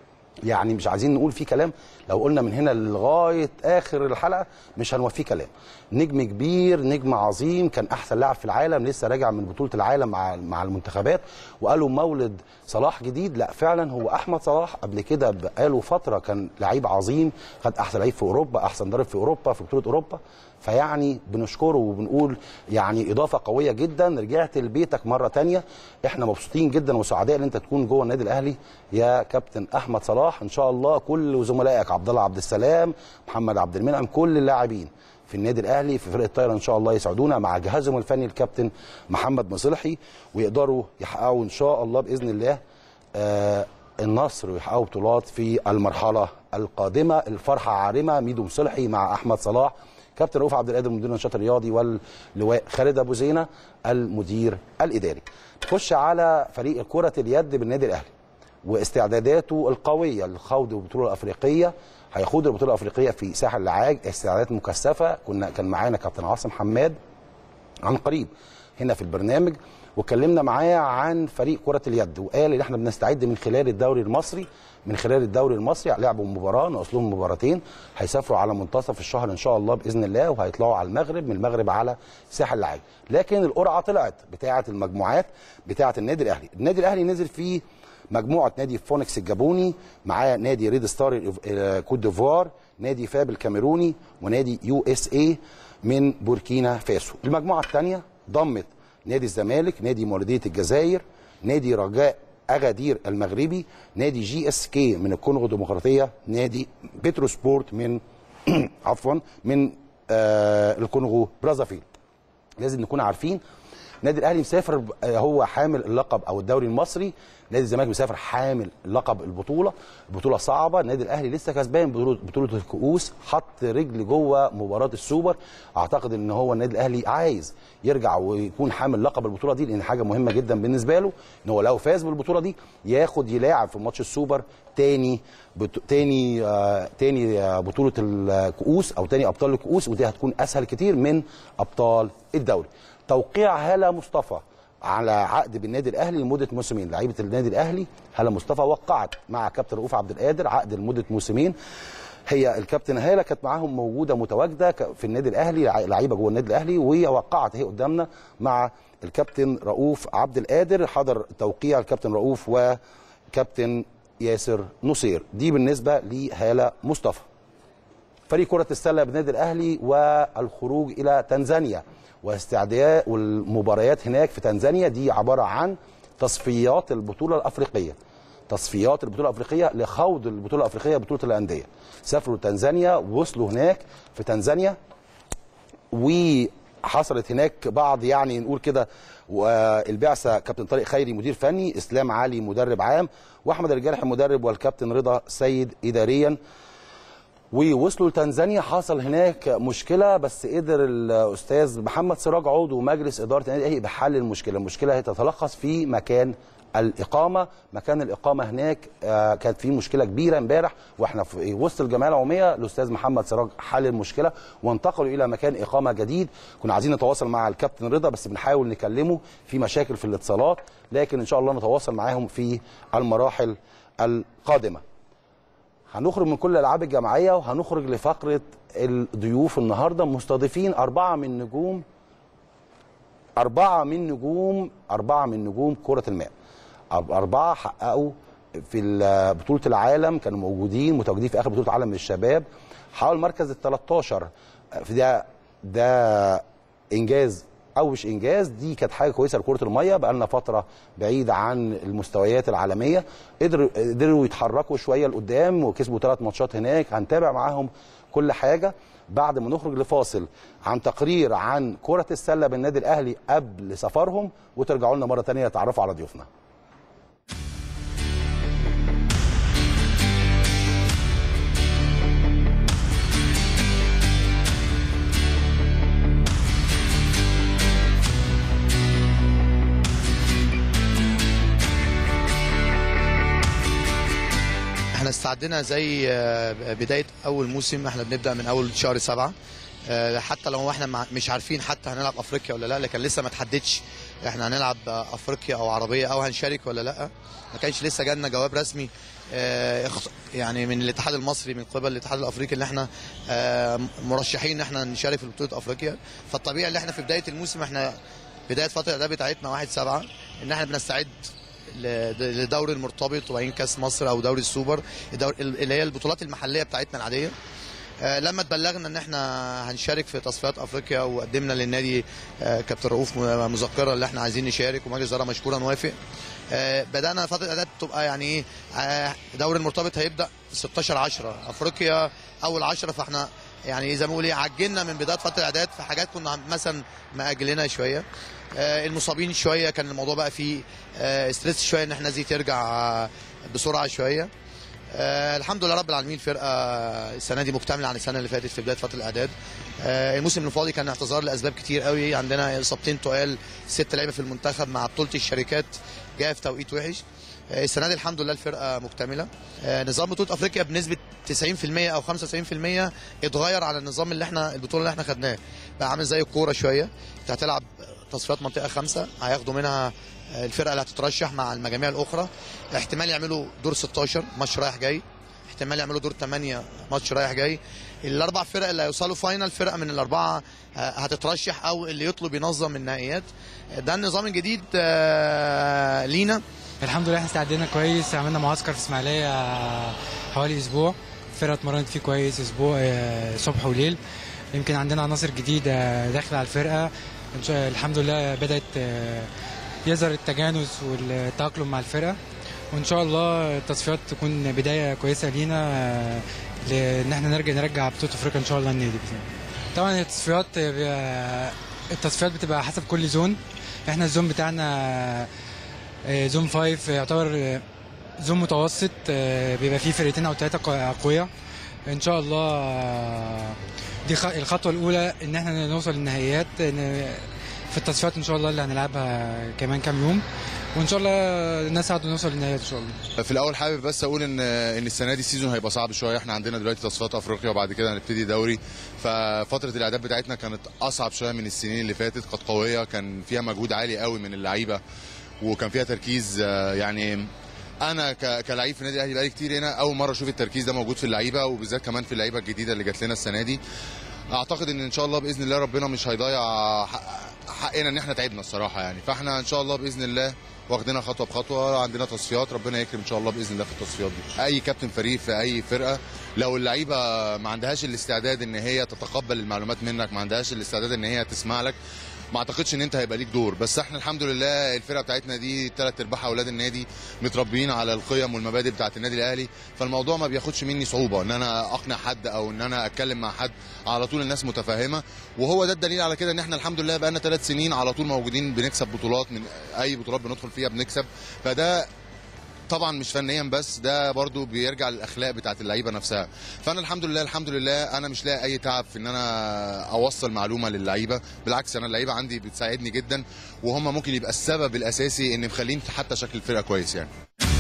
يعني مش عايزين نقول فيه كلام لو قلنا من هنا لغايه اخر الحلقه مش هنوفيه كلام نجم كبير نجم عظيم كان احسن لاعب في العالم لسه راجع من بطوله العالم مع مع المنتخبات وقالوا مولد صلاح جديد لا فعلا هو احمد صلاح قبل كده بقاله فتره كان لعيب عظيم خد احسن لعيب في اوروبا احسن ضارب في اوروبا في بطوله اوروبا فيعني بنشكره وبنقول يعني اضافه قويه جدا رجعت لبيتك مره تانية احنا مبسوطين جدا وسعداء ان انت تكون جوه النادي الاهلي يا كابتن احمد صلاح ان شاء الله كل زملائك عبد الله عبد السلام محمد عبد المنعم كل اللاعبين في النادي الاهلي في فرقه الطايره ان شاء الله يسعدونا مع جهازهم الفني الكابتن محمد مصلحي ويقدروا يحققوا ان شاء الله باذن الله آه النصر ويحققوا بطولات في المرحله القادمه الفرحه عارمه ميدو مصلحي مع احمد صلاح كابتن رؤوف عبد القادر مدير النشاط الرياضي واللواء خالد ابو زينه المدير الاداري. نخش على فريق كره اليد بالنادي الاهلي واستعداداته القويه لخوض البطوله الافريقيه هيخوض البطوله الافريقيه في ساحل العاج استعدادات مكثفه كنا كان معانا كابتن عاصم حماد عن قريب هنا في البرنامج واتكلمنا معاه عن فريق كره اليد وقال ان احنا بنستعد من خلال الدوري المصري من خلال الدوري المصري لعبوا مباراه ناقص لهم مباراتين هيسافروا على منتصف الشهر ان شاء الله باذن الله وهيطلعوا على المغرب من المغرب على ساحل العاج لكن القرعه طلعت بتاعه المجموعات بتاعه النادي الاهلي النادي الاهلي نزل في مجموعه نادي فونكس الجابوني معاه نادي ريد ستار كوت ديفوار نادي فاب الكاميروني ونادي يو اس اي من بوركينا فاسو المجموعه الثانيه ضمت نادي الزمالك نادي مولوديه الجزائر نادي رجاء اغادير المغربي نادي جي اس كي من الكونغو الديمقراطيه نادي بترو سبورت من عفوا من آه الكونغو برازافيل لازم نكون عارفين النادي الاهلي مسافر آه، هو حامل اللقب او الدوري المصري نادي الزمالك مسافر حامل لقب البطوله البطوله صعبه النادي الاهلي لسه كسبان بطوله بطوله الكؤوس حط رجل جوه مباراه السوبر اعتقد ان هو النادي الاهلي عايز يرجع ويكون حامل لقب البطوله دي لان حاجه مهمه جدا بالنسبه له ان هو لو فاز بالبطوله دي ياخد يلاعب في ماتش السوبر تاني بت... تاني آه... تاني آه... بطوله الكؤوس او تاني ابطال الكؤوس ودي هتكون اسهل كتير من ابطال الدوري توقيع هاله مصطفى على عقد بالنادي الاهلي لمده موسمين لعيبه النادي الاهلي هاله مصطفى وقعت مع كابتن رؤوف عبد القادر عقد لمده موسمين هي الكابتن هاله كانت معاهم موجوده متواجده ك- في النادي الاهلي لع- لعيبه جوه النادي الاهلي وهي وقعت هي قدامنا مع الكابتن رؤوف عبد القادر حضر توقيع الكابتن رؤوف وكابتن ياسر نصير دي بالنسبه لهاله مصطفى فريق كرة السلة بالنادي الأهلي والخروج إلى تنزانيا واستعداد والمباريات هناك في تنزانيا دي عبارة عن تصفيات البطولة الأفريقية تصفيات البطولة الأفريقية لخوض البطولة الأفريقية بطولة الأندية سافروا تنزانيا وصلوا هناك في تنزانيا وحصلت هناك بعض يعني نقول كده والبعثه كابتن طارق خيري مدير فني اسلام علي مدرب عام واحمد الجارح مدرب والكابتن رضا سيد اداريا ووصلوا لتنزانيا حصل هناك مشكله بس قدر الاستاذ محمد سراج عضو مجلس اداره النادي الاهلي بحل المشكله، المشكله هي تتلخص في مكان الاقامه، مكان الاقامه هناك آه، كانت في مشكله كبيره امبارح واحنا في وسط الجمعيه العموميه الاستاذ محمد سراج حل المشكله وانتقلوا الى مكان اقامه جديد، كنا عايزين نتواصل مع الكابتن رضا بس بنحاول نكلمه في مشاكل في الاتصالات، لكن ان شاء الله نتواصل معاهم في المراحل القادمه. هنخرج من كل الالعاب الجماعيه وهنخرج لفقره الضيوف النهارده مستضيفين اربعه من نجوم اربعه من نجوم اربعه من نجوم كره الماء أرب- اربعه حققوا في ال- بطوله العالم كانوا موجودين متواجدين في اخر بطوله عالم للشباب حاول مركز ال 13 في ده ده انجاز او مش انجاز دي كانت حاجه كويسه لكره الميه بقى لنا فتره بعيده عن المستويات العالميه قدروا قدروا يتحركوا شويه لقدام وكسبوا ثلاث ماتشات هناك هنتابع معاهم كل حاجه بعد ما نخرج لفاصل عن تقرير عن كره السله بالنادي الاهلي قبل سفرهم وترجعوا لنا مره ثانيه تعرفوا على ضيوفنا احنا استعدنا زي آه، بدايه اول موسم احنا بنبدا من اول شهر سبعة آه، حتى لو احنا مع- مش عارفين حتى هنلعب افريقيا ولا لا لكن لسه ما تحددش احنا هنلعب آه، افريقيا او عربيه او هنشارك ولا لا ما كانش لسه جالنا جواب رسمي آه، اخ- يعني من الاتحاد المصري من قبل الاتحاد الافريقي اللي احنا آه، مرشحين ان احنا نشارك في بطوله افريقيا فالطبيعي اللي احنا في بدايه الموسم احنا بدايه فتره الاعداد بتاعتنا 1 7 ان احنا بنستعد ل- لدوري المرتبط وبعدين كاس مصر او دوري السوبر الدور- اللي هي البطولات المحليه بتاعتنا العاديه آه، لما اتبلغنا ان احنا هنشارك في تصفيات افريقيا وقدمنا للنادي آه، كابتن رؤوف م- مذكره اللي احنا عايزين نشارك ومجلس الاداره مشكورا وافق آه، بدانا فتره الاعداد تبقى يعني ايه آه، دوري المرتبط هيبدا 16 10 افريقيا اول 10 فاحنا يعني زي ما بقول ايه عجلنا من بدايه فتره الاعداد في حاجات كنا مثلا مأجلينها شويه آه، المصابين شويه كان الموضوع بقى فيه آه، ستريس شويه ان احنا زي ترجع آه، بسرعه شويه آه الحمد لله رب العالمين الفرقه السنه دي مكتمله عن السنه اللي فاتت في بدايه فتره الاعداد آه الموسم الماضي كان اعتذار لاسباب كتير قوي عندنا اصابتين تقال ست لعيبه في المنتخب مع بطوله الشركات جايه في توقيت وحش آه السنه دي الحمد لله الفرقه مكتمله آه نظام بطوله افريقيا بنسبه 90% او 95% اتغير على النظام اللي احنا البطوله اللي احنا خدناه بقى عامل زي الكوره شويه انت هتلعب تصفيات منطقه خمسه هياخدوا منها الفرقه اللي هتترشح مع المجاميع الاخرى احتمال يعملوا دور 16 ماتش رايح جاي احتمال يعملوا دور 8 ماتش رايح جاي الاربع فرق اللي هيوصلوا فاينل فرقه من الاربعه آه، هتترشح او اللي يطلب ينظم النهائيات ده النظام الجديد آه، لينا الحمد لله احنا استعدينا كويس عملنا معسكر في اسماعيليه آه، حوالي اسبوع الفرقه اتمرنت فيه كويس اسبوع آه، صبح وليل يمكن عندنا عناصر جديده داخله على الفرقه إن شاء- الحمد لله بدات آه، يظهر التجانس والتاقلم مع الفرقه وان شاء الله التصفيات تكون بدايه كويسه لينا آه، لان احنا نرجع نرجع بطوله افريقيا ان شاء الله النادي بإذن الله. طبعا التصفيات بيبقى التصفيات بتبقى حسب كل زون احنا الزون بتاعنا آه، زون 5 يعتبر آه، زون متوسط آه، بيبقى فيه فرقتين او ثلاثه اقوياء ان شاء الله آه، دي خ- الخطوه الاولى ان احنا نوصل للنهائيات إن في التصفيات ان شاء الله اللي هنلعبها كمان كام يوم وان شاء الله نسعد ونوصل للنهائيات ان شاء الله في الاول حابب بس اقول ان ان السنه دي السيزون هيبقى صعب شويه احنا عندنا دلوقتي تصفيات افريقيا وبعد كده هنبتدي دوري ففتره الاعداد بتاعتنا كانت اصعب شويه من السنين اللي فاتت كانت قويه كان فيها مجهود عالي قوي من اللعيبه وكان فيها تركيز آه، يعني انا ك- كلعيب في النادي الاهلي بقالي كتير هنا اول مره اشوف التركيز ده موجود في اللعيبه وبالذات كمان في اللعيبه الجديده اللي جات لنا السنه دي اعتقد ان ان شاء الله باذن الله ربنا مش هيضيع حق- حقنا ان احنا تعبنا الصراحه يعني فاحنا ان شاء الله باذن الله واخدينها خطوه بخطوه عندنا تصفيات ربنا يكرم ان شاء الله باذن الله في التصفيات دي اي كابتن فريق في اي فرقه لو اللعيبه ما عندهاش الاستعداد ان هي تتقبل المعلومات منك ما عندهاش الاستعداد ان هي تسمع لك ما اعتقدش ان انت هيبقى ليك دور بس احنا الحمد لله الفرقه بتاعتنا دي ثلاث ارباعها اولاد النادي متربيين على القيم والمبادئ بتاعت النادي الاهلي فالموضوع ما بياخدش مني صعوبه ان انا اقنع حد او ان انا اتكلم مع حد على طول الناس متفاهمه وهو ده الدليل على كده ان احنا الحمد لله بقالنا ثلاث سنين على طول موجودين بنكسب بطولات من اي بطولات بندخل فيها بنكسب فده طبعا مش فنيا بس ده برضو بيرجع للاخلاق بتاعت اللعيبه نفسها فانا الحمد لله الحمد لله انا مش لاقي اي تعب في ان انا اوصل معلومه للعيبه بالعكس انا اللعيبه عندي بتساعدني جدا وهم ممكن يبقى السبب الاساسي ان مخلين حتى شكل الفرقه كويس يعني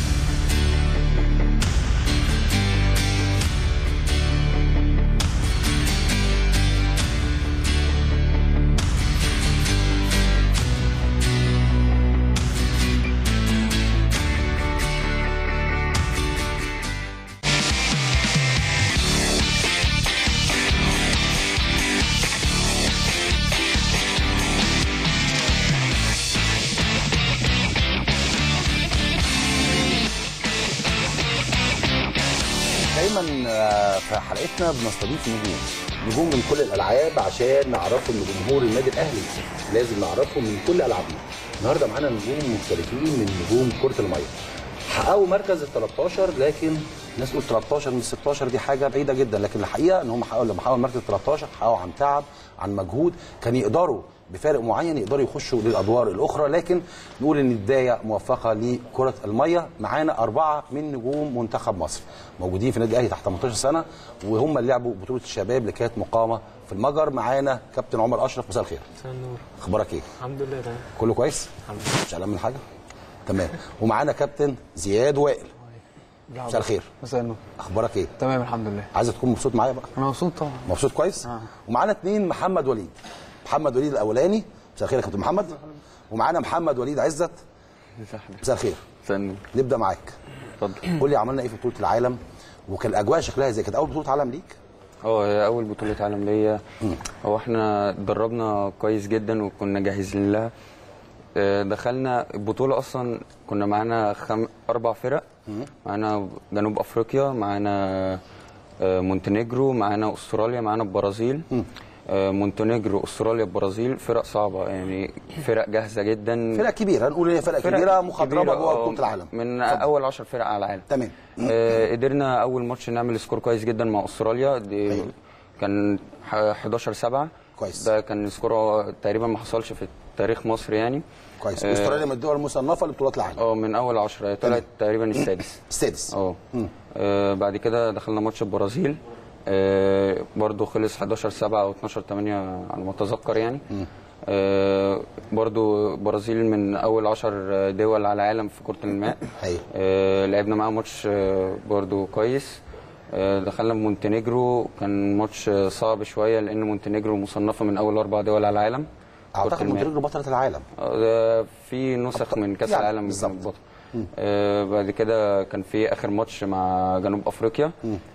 دايما آه، في حلقتنا بنستضيف نجوم نجوم من كل الالعاب عشان نعرفهم لجمهور النادي الاهلي لازم نعرفهم من كل العابنا النهارده معانا نجوم مختلفين من نجوم كره الميه حققوا مركز ال 13 لكن الناس تقول 13 من 16 دي حاجه بعيده جدا لكن الحقيقه ان هم حققوا لما حققوا المركز 13 حققوا عن تعب عن مجهود كان يقدروا بفارق معين يقدروا يخشوا للادوار الاخرى لكن نقول ان بدايه موفقه لكره الميه معانا اربعه من نجوم منتخب مصر موجودين في النادي الاهلي تحت 18 سنه وهم اللي لعبوا بطوله الشباب اللي كانت مقامه في المجر معانا كابتن عمر اشرف مساء الخير مساء النور اخبارك ايه الحمد لله تمام كله كويس الحمد لله مش قلقان من حاجه تمام ومعانا كابتن زياد وائل مساء الخير مساء النور اخبارك ايه تمام الحمد لله عايز تكون مبسوط معايا بقى انا مبسوط طبعا مبسوط كويس آه. ومعانا اثنين محمد وليد محمد وليد الاولاني مساء الخير يا كابتن محمد ومعانا محمد وليد عزت مساء الخير مساء النور نبدا معاك اتفضل قول لي عملنا ايه في بطوله العالم وكان الاجواء شكلها زي كانت اول بطوله عالم ليك اه هي اول بطوله عالم ليا هو احنا اتدربنا كويس جدا وكنا جاهزين لها آه، دخلنا البطوله اصلا كنا معانا خم... اربع فرق معانا جنوب افريقيا معانا آه، مونتينيجرو معانا استراليا معانا البرازيل آه، مونتينيجرو استراليا البرازيل فرق صعبه يعني فرق جاهزه جدا فرق كبيره هنقول ان هي فرق كبيره مخضرمه كبيرة، جوه آه، بطوله العالم من اول 10 فرق على العالم تمام آه، قدرنا اول ماتش نعمل سكور كويس جدا مع استراليا دي أيوة. كان ح- 11 7 كويس ده كان سكور تقريبا ما حصلش في تاريخ مصر يعني كويس آه، استراليا من الدول المصنفه لبطولات العالم اه من اول 10 هي طلعت تقريبا السادس السادس اه آه، بعد كده دخلنا ماتش البرازيل آه، برضو خلص 11 7 او 12 8 على ما اتذكر يعني آه، برضو برازيل من اول 10 دول على العالم في كره الماء آه، لعبنا معاها ماتش آه، برضو كويس آه، دخلنا مونتينيجرو كان ماتش صعب شويه لان مونتينيجرو مصنفه من اول اربع دول على العالم في كرة اعتقد الماء. مونتينيجرو بطله العالم آه، ده في نسخ من كاس يعني العالم بالظبط آه بعد كده كان في اخر ماتش مع جنوب افريقيا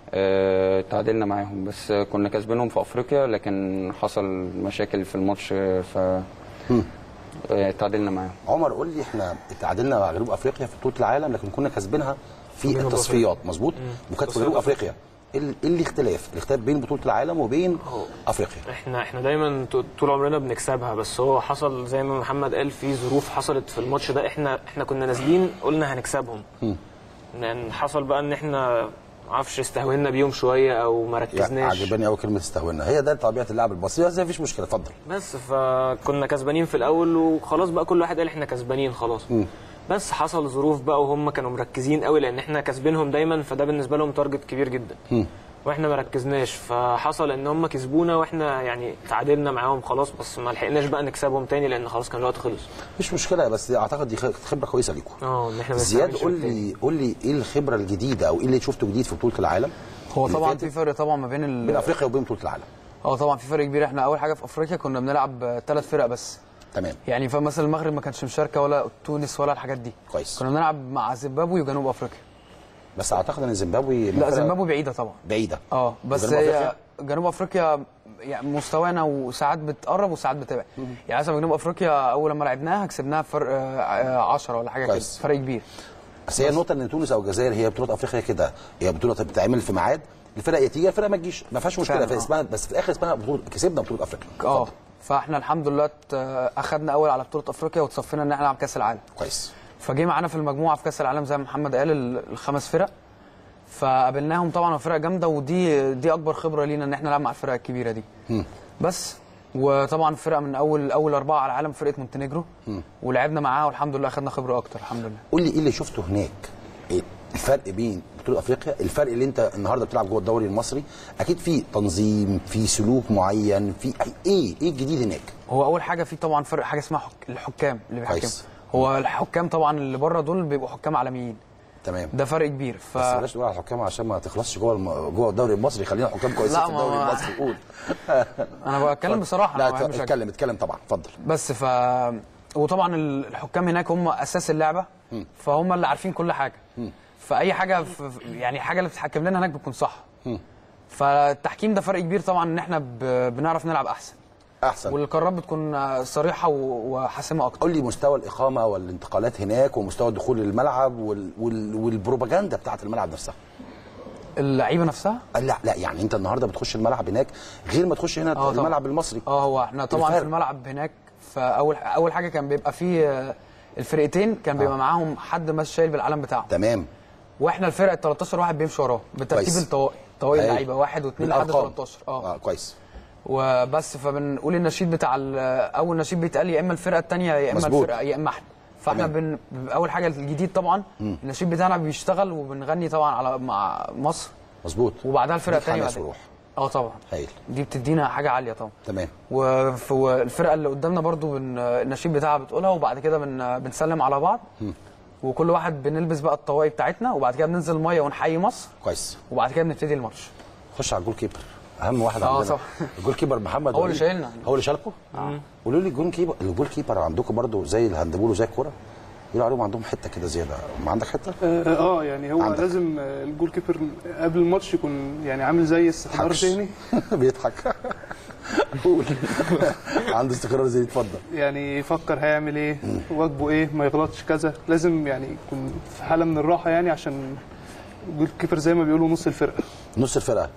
آه تعادلنا معاهم بس كنا كاسبينهم في افريقيا لكن حصل مشاكل في الماتش آه، ف آه، تعادلنا معاهم عمر قول لي احنا اتعادلنا مع جنوب افريقيا في بطوله العالم لكن كنا كاسبينها في جنوب التصفيات مظبوط وكانت في جنوب افريقيا ايه ال- إيه الاختلاف الاختلاف بين بطوله العالم وبين افريقيا احنا احنا دايما ط- طول عمرنا بنكسبها بس هو حصل زي ما محمد قال في ظروف حصلت في الماتش ده احنا احنا كنا نازلين قلنا هنكسبهم لان حصل بقى ان احنا معرفش استهونا بيهم شويه او ما يعني ركزناش عجباني قوي كلمه استهونا هي ده طبيعه اللاعب المصري بس مفيش مشكله اتفضل بس فكنا كسبانين في الاول وخلاص بقى كل واحد قال احنا كسبانين خلاص مم. بس حصل ظروف بقى وهم كانوا مركزين قوي لان احنا كاسبينهم دايما فده بالنسبه لهم تارجت كبير جدا مم. واحنا ما ركزناش فحصل ان هم كسبونا واحنا يعني تعادلنا معاهم خلاص بس ما لحقناش بقى نكسبهم تاني لان خلاص كان الوقت خلص مش مشكله بس اعتقد دي خبره كويسه ليكم اه ان احنا ما زياد نستعملش قول تاني. لي قول لي ايه الخبره الجديده او ايه اللي شفته جديد في بطوله العالم هو اللي طبعا فاتت في فرق طبعا ما بين ال... بين افريقيا وبين بطوله العالم اه طبعا في فرق كبير احنا اول حاجه في افريقيا كنا بنلعب ثلاث فرق بس تمام يعني فمثلا المغرب ما كانش مشاركه ولا تونس ولا الحاجات دي كويس كنا بنلعب مع زيمبابوي وجنوب افريقيا بس اعتقد ان زيمبابوي لا فرق زيمبابوي بعيده طبعا بعيده اه بس وجنوب هي أفريقيا؟ جنوب افريقيا يعني مستوانا وساعات بتقرب وساعات بتبعد يعني مثلا جنوب افريقيا اول لما لعبناها كسبناها بفرق 10 ولا حاجه كده كويس. فرق كبير بس هي النقطه ان تونس او الجزائر هي بطوله افريقيا كده هي بطوله بتتعمل في ميعاد الفرق يا تيجي الفرق ما تجيش ما فيهاش مشكله فعلا، في آه. اسمها بس في الاخر اسمها بطوله كسبنا بطوله افريقيا اه فاحنا الحمد لله ت- اخدنا اول على بطوله افريقيا وتصفينا ان احنا نلعب كاس العالم كويس فجه معانا في المجموعه في كاس العالم زي ما محمد قال ال- الخمس فرق فقابلناهم طبعا فرق جامده ودي دي اكبر خبره لينا ان احنا نلعب مع الفرق الكبيره دي مم. بس وطبعا فرقه من اول اول اربعه على العالم فرقه مونتينيجرو مم. ولعبنا معاها والحمد لله اخدنا خبره اكتر الحمد لله قول لي ايه اللي شفته هناك إيه الفرق بين بطوله افريقيا الفرق اللي انت النهارده بتلعب جوه الدوري المصري اكيد في تنظيم في سلوك معين في ايه ايه الجديد هناك هو اول حاجه في طبعا فرق حاجه اسمها حك... الحكام اللي بيحكموا كويس. هو الحكام طبعا اللي بره دول بيبقوا حكام عالميين تمام ده فرق كبير ف... بس بلاش تقول على الحكام عشان ما تخلصش جوه الم... جوه الدوري المصري خلينا حكام كويسين لا، في ما الدوري هو- المصري قول انا بتكلم بصراحه لا أنا ما بحبش أكذب. اتكلم اتكلم طبعا اتفضل بس ف وطبعا الحكام هناك هم اساس اللعبه مم. فهم اللي عارفين كل حاجه مم. فاي حاجه في يعني حاجه اللي بتتحكم لنا هناك بتكون صح مم. فالتحكيم ده فرق كبير طبعا ان احنا ب... بنعرف نلعب احسن احسن والقرارات بتكون صريحه و- وحاسمه اكتر قول لي مستوى الاقامه والانتقالات هناك ومستوى دخول الملعب وال... وال... والبروباجندا بتاعه الملعب نفسها اللعيبه نفسها لا لا يعني انت النهارده بتخش الملعب هناك غير ما تخش هنا آه طبعا. الملعب المصري اه هو احنا طبعا الفرق. في الملعب هناك فاول اول حاجه كان بيبقى فيه آه، الفرقتين كان بيبقى آه. معاهم حد ماشي شايل بالعلم بتاعه تمام واحنا الفرق ال 13 واحد بيمشي وراه بترتيب كويس. الطوائي طوائي أيوة. اللعيبه واحد واثنين لحد بالأرقام. 13 اه اه كويس وبس فبنقول النشيد بتاع ال- اول نشيد بيتقال يا اما الفرقه الثانيه يا اما مظبوط. الفرقه يا اما احنا فاحنا تمام. بن... اول حاجه الجديد طبعا مم. النشيد بتاعنا بيشتغل وبنغني طبعا على مع مصر مظبوط وبعدها الفرقه دي الثانيه حماس وروح اه طبعا هايل دي بتدينا حاجه عاليه طبعا تمام وف- والفرقه اللي قدامنا برضو بن... النشيد بتاعها بتقولها وبعد كده بن... بنسلم على بعض مم. وكل واحد بنلبس بقى الطواقي بتاعتنا وبعد كده بننزل الميه ونحيي مصر كويس وبعد كده بنبتدي الماتش خش على الجول كيبر اهم واحد آه عندنا طبعا. الجول كيبر محمد هو اللي وليد. شايلنا. هو اللي شالكم آه. قولوا لي الجول كيبر الجول كيبر عندكم برضو زي الهاندبول وزي الكوره يقولوا عليهم عندهم حته كده زياده ما عندك حته اه آه، يعني هو عندك. لازم آه، الجول كيبر قبل الماتش يكون يعني عامل زي استحضار تضحكش. ذهني بيضحك قول عنده استقرار زي اتفضل يعني يفكر هيعمل ايه واجبه ايه ما يغلطش كذا لازم يعني يكون في حاله من الراحه يعني عشان الجول كيبر زي ما بيقولوا نص الفرقه نص الفرقه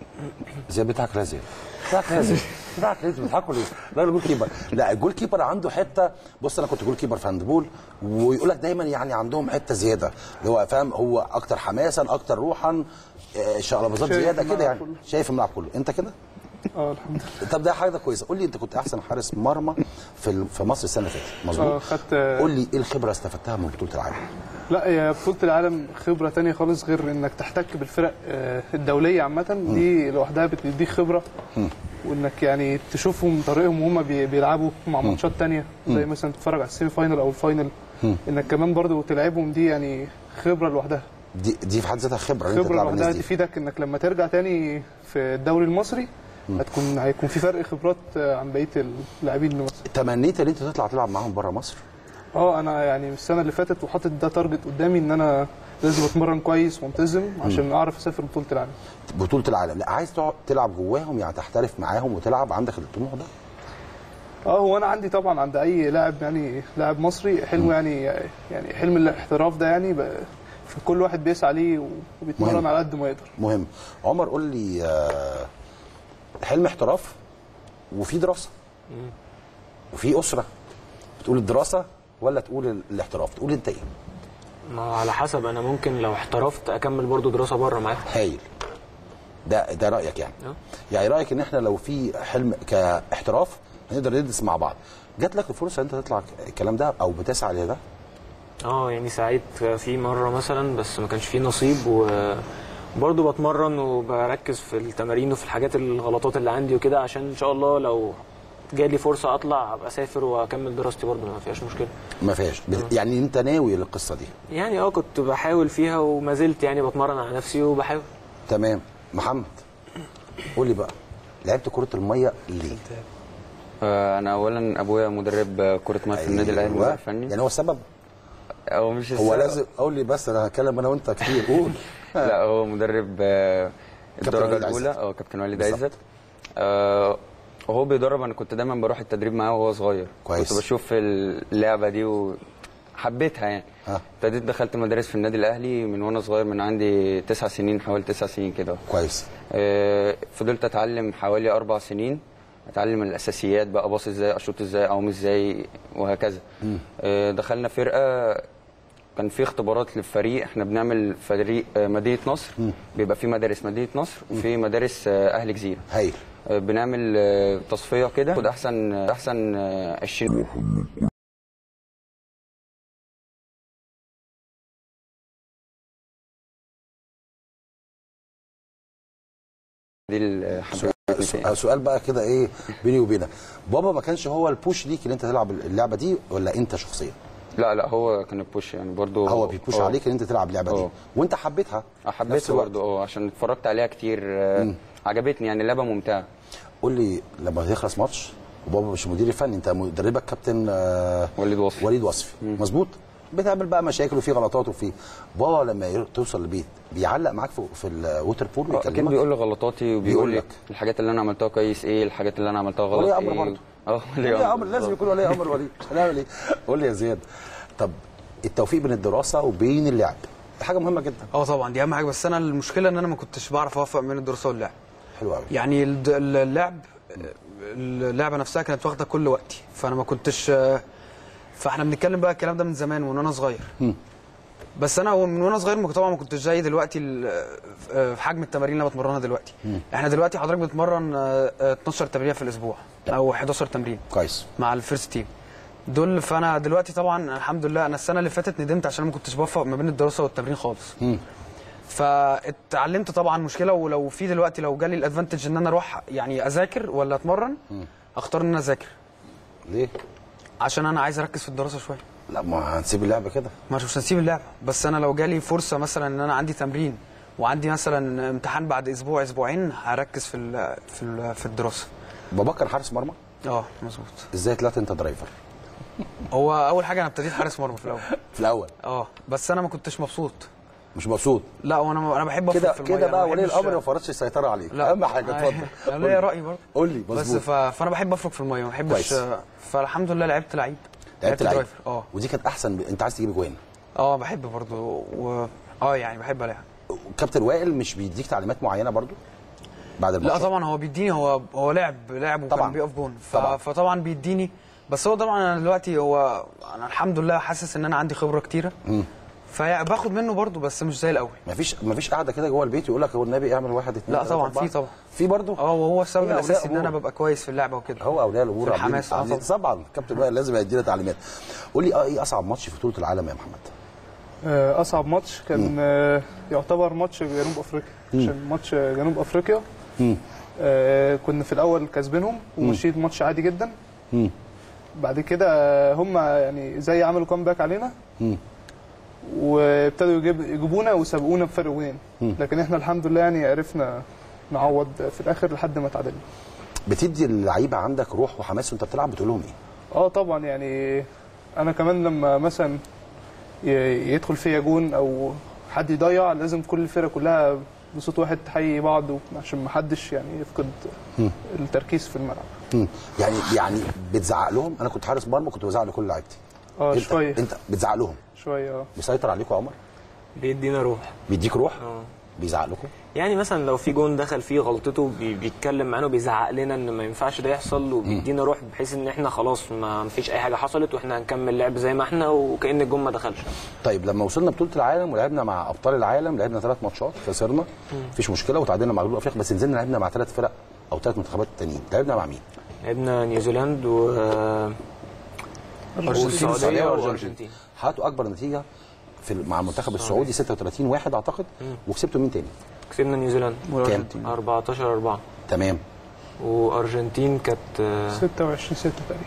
زي بيضحك ليه زي بيضحك ليه زي بيضحك ليه بيضحكوا ليه لا الجول كيبر لا الجول كيبر عنده حته بص انا كنت جول كيبر في هاندبول ويقول لك دايما يعني عندهم حته زياده اللي هو فاهم هو اكتر حماسا اكتر روحا آه، شقلباظات شايف زياده كده الملعب يعني كله. شايف الملعب كله انت كده اه الحمد لله طب ده حاجه كويسه قول لي انت كنت احسن حارس مرمى في ال- في مصر السنه اللي فاتت اه مظبوط خدت قول لي ايه الخبره اللي استفدتها من بطوله العالم لا هي بطولة العالم خبرة تانية خالص غير انك تحتك بالفرق آه، الدولية عامة دي لوحدها بتديك خبرة مم. وانك يعني تشوفهم طريقهم وهم بي- بيلعبوا مع ماتشات تانية زي مم. مثلا تتفرج على السيمي فاينل او الفاينل مم. انك كمان برضو تلعبهم دي يعني خبرة لوحدها دي دي في حد ذاتها خبره ان انت خبرة تلعب لوحدها الناس دي تفيدك انك لما ترجع تاني في الدوري المصري هتكون هيكون في فرق خبرات آه، عن بقية اللاعبين اللي مصر تمنيت ان انت تطلع تلعب معاهم بره مصر اه انا يعني السنة اللي فاتت وحاطط ده تارجت قدامي ان انا لازم اتمرن كويس وانتظم عشان اعرف اسافر بطولة العالم بطوله العالم لا عايز تقعد تلعب جواهم يعني تحترف معاهم وتلعب عندك الطموح ده اه هو انا عندي طبعا عند اي لاعب يعني لاعب مصري حلم يعني يعني حلم الاحتراف ده يعني بقى فكل واحد بيسعى ليه وبيتمرن مهم. على قد ما يقدر مهم عمر قول لي آه، حلم احتراف وفي دراسه وفي اسره بتقول الدراسه ولا تقول ال- الاحتراف تقول انت ايه ما هو على حسب انا ممكن لو احترفت اكمل برضو دراسه بره معاهم هايل ده ده رايك يعني آه. يعني رايك ان احنا لو في حلم كاحتراف هنقدر ندرس مع بعض جات لك الفرصه انت تطلع الكلام ده او بتسعى لده اه يعني ساعات في مره مثلا بس ما كانش فيه نصيب وبرضه بتمرن وبركز في التمارين وفي الحاجات الغلطات اللي عندي وكده عشان ان شاء الله لو جالي فرصه اطلع ابقى اسافر واكمل دراستي برضه ما فيهاش مشكله ما فيهاش بت- يعني انت ناوي للقصه دي يعني اه كنت بحاول فيها وما زلت يعني بتمرن على نفسي وبحاول تمام محمد قول لي بقى لعبت كره الميه ليه آه، انا اولا ابويا مدرب كره ميه في النادي الاهلي أيوة. مدرب فني يعني هو السبب هو مش هو السبب. لازم قول لي بس انا هتكلم انا وانت كتير قول لا هو مدرب آه، كابتن الدرجه وليد الاولى عزت. اه كابتن وليد بالظبط. عزت آه، وهو بيدرب انا كنت دايما بروح التدريب معاه وهو صغير كويس. كنت بشوف اللعبه دي وحبيتها يعني ها. ابتديت دخلت مدارس في النادي الاهلي من وانا صغير من عندي تسع سنين حوالي تسع سنين كده كويس آه، فضلت اتعلم حوالي اربع سنين اتعلم الاساسيات بقى باص ازاي اشوط ازاي اعوم ازاي وهكذا مم. آه، دخلنا فرقه كان في اختبارات للفريق احنا بنعمل فريق آه، مدينه نصر بيبقى في مدارس مدينه نصر وفي مدارس آه، اهل جزيره هايل بنعمل آه، تصفيه كده خد احسن احسن آه، 20 دي الحاجات سؤال, سؤال بقى كده ايه بيني وبينك بابا ما كانش هو البوش ليك ان انت تلعب اللعبه دي ولا انت شخصيا لا لا هو كان البوش يعني برضو هو بيبوش اه. عليك ان انت تلعب اللعبه دي اه. وانت حبيتها نفس حبيتها الوقت. برضو اه عشان اتفرجت عليها كتير آه، مم. عجبتني يعني اللعبه ممتعه قول لي لما يخلص ماتش وبابا مش مدير فني انت مدربك كابتن آه وليد وصفي وليد وصفي مظبوط بتعمل بقى مشاكل وفي غلطات وفي بابا لما ير- توصل البيت بيعلق معاك في, في الووتر بول اه، اكيد ويكلمك بيقول لي غلطاتي بيقول وبيقول لي لك. الحاجات اللي انا عملتها كويس ايه الحاجات اللي انا عملتها غلط ولي امر ايه برضه اه ولي امر لازم يكون ولي امر ولي هنعمل ايه قول لي يا زياد طب التوفيق بين الدراسه وبين اللعب دي حاجه مهمه جدا اه طبعا دي اهم حاجه بس انا المشكله ان انا ما كنتش بعرف اوفق بين الدراسه واللعب حلو قوي يعني الد- اللعب اللعبه نفسها كانت واخده كل وقتي فانا ما كنتش فاحنا بنتكلم بقى الكلام ده من زمان من وانا صغير بس انا من وانا صغير ما- طبعا ما كنتش زي دلوقتي ال- في حجم التمارين اللي أنا بتمرنها دلوقتي احنا دلوقتي حضرتك بتمرن آه، آه، 12 تمرين في الاسبوع او 11 تمرين كويس مع الفيرست تيم دول فانا دلوقتي طبعا الحمد لله انا السنه اللي فاتت ندمت عشان ما كنتش بوفق ما بين الدراسه والتمرين خالص فاتعلمت طبعا مشكله ولو في دلوقتي لو جالي الادفانتج ان انا اروح يعني اذاكر ولا اتمرن اختار ان انا اذاكر ليه عشان انا عايز اركز في الدراسه شويه لا ما هنسيب اللعبه كده مش مش هنسيب اللعبه بس انا لو جالي فرصه مثلا ان انا عندي تمرين وعندي مثلا امتحان بعد اسبوع اسبوعين هركز في ال في ال في الدراسه باباك كان حارس مرمى اه مظبوط ازاي طلعت انت درايفر هو اول حاجه انا ابتديت حارس مرمى في الاول في الاول اه بس انا ما كنتش مبسوط مش مبسوط لا وانا انا بحب كده افرق في الميه كده أنا بقى ما ولي بحبش- الامر ما فرضش السيطره عليك لا اهم حاجه اتفضل انا ليا راي برضه قول لي بس مظبوط ف... فانا بحب افرق في الميه ما بحبش كويس. فالحمد لله لعبت لعيب لعبت لعيب درايفر اه ودي كانت احسن ب... انت عايز تجيب اجوان اه بحب برضه و... اه يعني بحب العب كابتن وائل مش بيديك تعليمات معينه برضو بعد لا الماتش طبعا هو بيديني هو هو لعب لعب وكان طبعاً. بيقف جون ف... طبعاً. فطبعا بيديني بس هو طبعا انا دلوقتي هو انا الحمد لله حاسس ان انا عندي خبره كتيره مم. فباخد منه برضه بس مش زي الاول مفيش مفيش قاعده كده جوه البيت يقول لك هو النبي اعمل واحد اتنين لا تلاتة، طبعا أربعة. في طبعا في برضه اه وهو السبب هي أولياء الاساسي ان انا أمور. ببقى كويس في اللعبه وكده هو اولياء الامور في عاملين- الحماس اه عاملين- طبعا طبعا كابتن وائل لازم يدينا تعليمات قول لي اه ايه اصعب ماتش في بطوله العالم يا محمد آه، اصعب ماتش كان آه، يعتبر ماتش جنوب افريقيا مم. عشان ماتش جنوب افريقيا مم. آه، كنا في الاول كسبينهم ومشيت ماتش عادي جدا مم. بعد كده آه، هم يعني زي عملوا كومباك علينا مم. وابتدوا يجيب يجيبونا وسبقونا بفرق جولين مم. لكن احنا الحمد لله يعني عرفنا نعوض في الاخر لحد ما تعادلنا بتدي اللعيبه عندك روح وحماس وانت بتلعب بتقول لهم ايه اه طبعا يعني انا كمان لما مثلا ي- يدخل فيا جون او حد يضيع لازم كل الفرقه كلها بصوت واحد تحيي بعض عشان ما حدش يعني يفقد مم. التركيز في الملعب مم. يعني يعني بتزعق لهم انا كنت حارس مرمى كنت بزعق لكل لعيبتي اه انت شويه انت بتزعق لهم شويه اه بيسيطر عليكم يا عمر بيدينا روح بيديك روح اه بيزعق لكم يعني مثلا لو في جون دخل فيه غلطته بي- بيتكلم معانا وبيزعق لنا ان ما ينفعش ده يحصل وبيدينا روح بحيث ان احنا خلاص ما فيش اي حاجه حصلت واحنا هنكمل لعب زي ما احنا وكأن الجون ما دخلش طيب لما وصلنا بطوله العالم ولعبنا مع ابطال العالم لعبنا ثلاث ماتشات خسرنا مفيش مشكله وتعادلنا مع جنوب افريقيا بس نزلنا لعبنا مع ثلاث فرق او ثلاث منتخبات تانيين لعبنا مع مين؟ لعبنا نيوزيلاند و والسعوديه والارجنتين حققتوا اكبر نتيجه في مع المنتخب السعودي 36 واحد اعتقد وكسبتوا مين تاني؟ كسبنا نيوزيلاند والأرجنتين. 14 4 تمام وارجنتين كانت آه، 26 6 تقريبا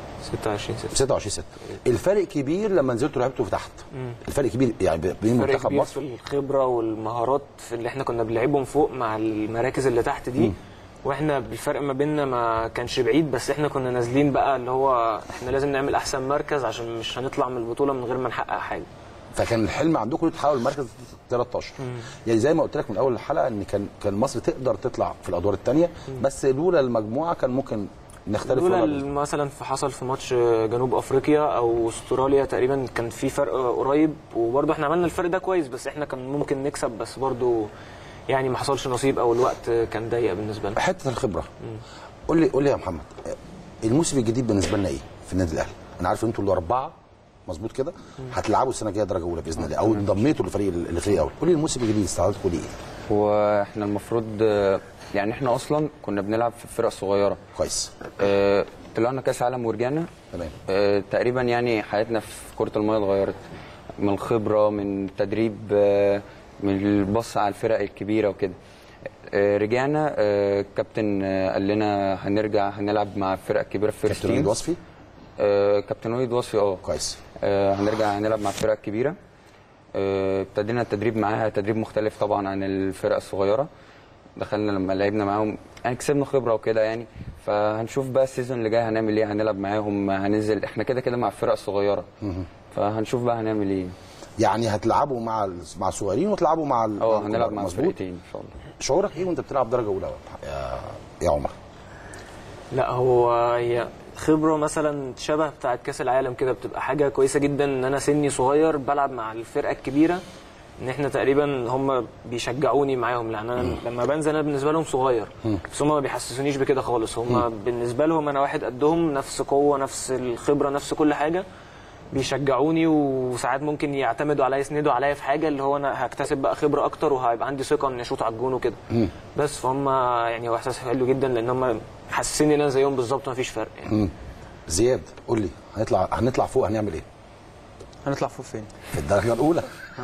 26 6 26 6 الفرق كبير لما نزلتوا لعبتوا في تحت الفرق كبير يعني بين فرق منتخب كبير مصر في الخبره والمهارات في اللي احنا كنا بنلعبهم فوق مع المراكز اللي تحت دي واحنا بالفرق ما بيننا ما كانش بعيد بس احنا كنا نازلين بقى اللي هو احنا لازم نعمل احسن مركز عشان مش هنطلع من البطوله من غير ما نحقق حاجه فكان الحلم عندكم تحاولوا المركز 13 يعني زي ما قلت لك من اول الحلقه ان كان كان مصر تقدر تطلع في الادوار الثانيه بس لولا المجموعه كان ممكن نختلف لولا ولا ال- مثلا في حصل في ماتش جنوب افريقيا او استراليا تقريبا كان في فرق قريب وبرضه احنا عملنا الفرق ده كويس بس احنا كان ممكن نكسب بس برضه يعني ما حصلش نصيب او الوقت كان ضيق بالنسبه لنا حته الخبره قول لي قول لي يا محمد الموسم الجديد بالنسبه لنا ايه في النادي الاهلي انا عارف ان انتوا الاربعه مظبوط كده هتلعبوا السنه الجايه درجه اولى باذن الله او انضميتوا للفريق الفريق الاول قول لي الموسم الجديد استعدادكم ليه واحنا المفروض آه، يعني احنا اصلا كنا بنلعب في فرق صغيره كويس اه طلعنا كاس عالم ورجعنا تمام اه تقريبا يعني حياتنا في كره الميه اتغيرت من الخبره من التدريب آه، من البص على الفرق الكبيره وكده آه، رجعنا آه، الكابتن آه، قال لنا هنرجع هنلعب مع الفرق الكبيره في فيرست كابتن وليد تيم. وصفي آه، كابتن وليد وصفي اه كويس آه، هنرجع هنلعب مع الفرق الكبيره آه، ابتدينا التدريب معاها تدريب مختلف طبعا عن الفرق الصغيره دخلنا لما لعبنا معاهم يعني كسبنا خبره وكده يعني فهنشوف بقى السيزون اللي جاي هنعمل ايه هنلعب معاهم هننزل احنا كده كده مع الفرق الصغيره فهنشوف بقى هنعمل ايه يعني هتلعبوا مع ال- مع الصغيرين وتلعبوا مع ال- اه مع هنلعب الكبار، مع مظبوط الفرقتين ان شاء الله شعورك ايه وانت بتلعب درجه اولى يا يا عمر لا هو هي خبره مثلا شبه بتاعه كاس العالم كده بتبقى حاجه كويسه جدا ان انا سني صغير بلعب مع الفرقه الكبيره ان احنا تقريبا هم بيشجعوني معاهم لان انا لما بنزل انا بالنسبه لهم صغير بس هم ما بيحسسونيش بكده خالص هم بالنسبه لهم انا واحد قدهم نفس قوه نفس الخبره نفس كل حاجه بيشجعوني وساعات ممكن يعتمدوا عليا يسندوا عليا في حاجه اللي هو انا هكتسب بقى خبره اكتر وهيبقى عندي ثقه اني اشوط على الجون وكده بس فهم يعني هو احساس حلو جدا لان هم حاسسين ان انا زيهم بالظبط مفيش فرق يعني مم. زياد قول لي هنطلع هنطلع فوق هنعمل ايه هنطلع فوق فين؟ في الدرجه الاولى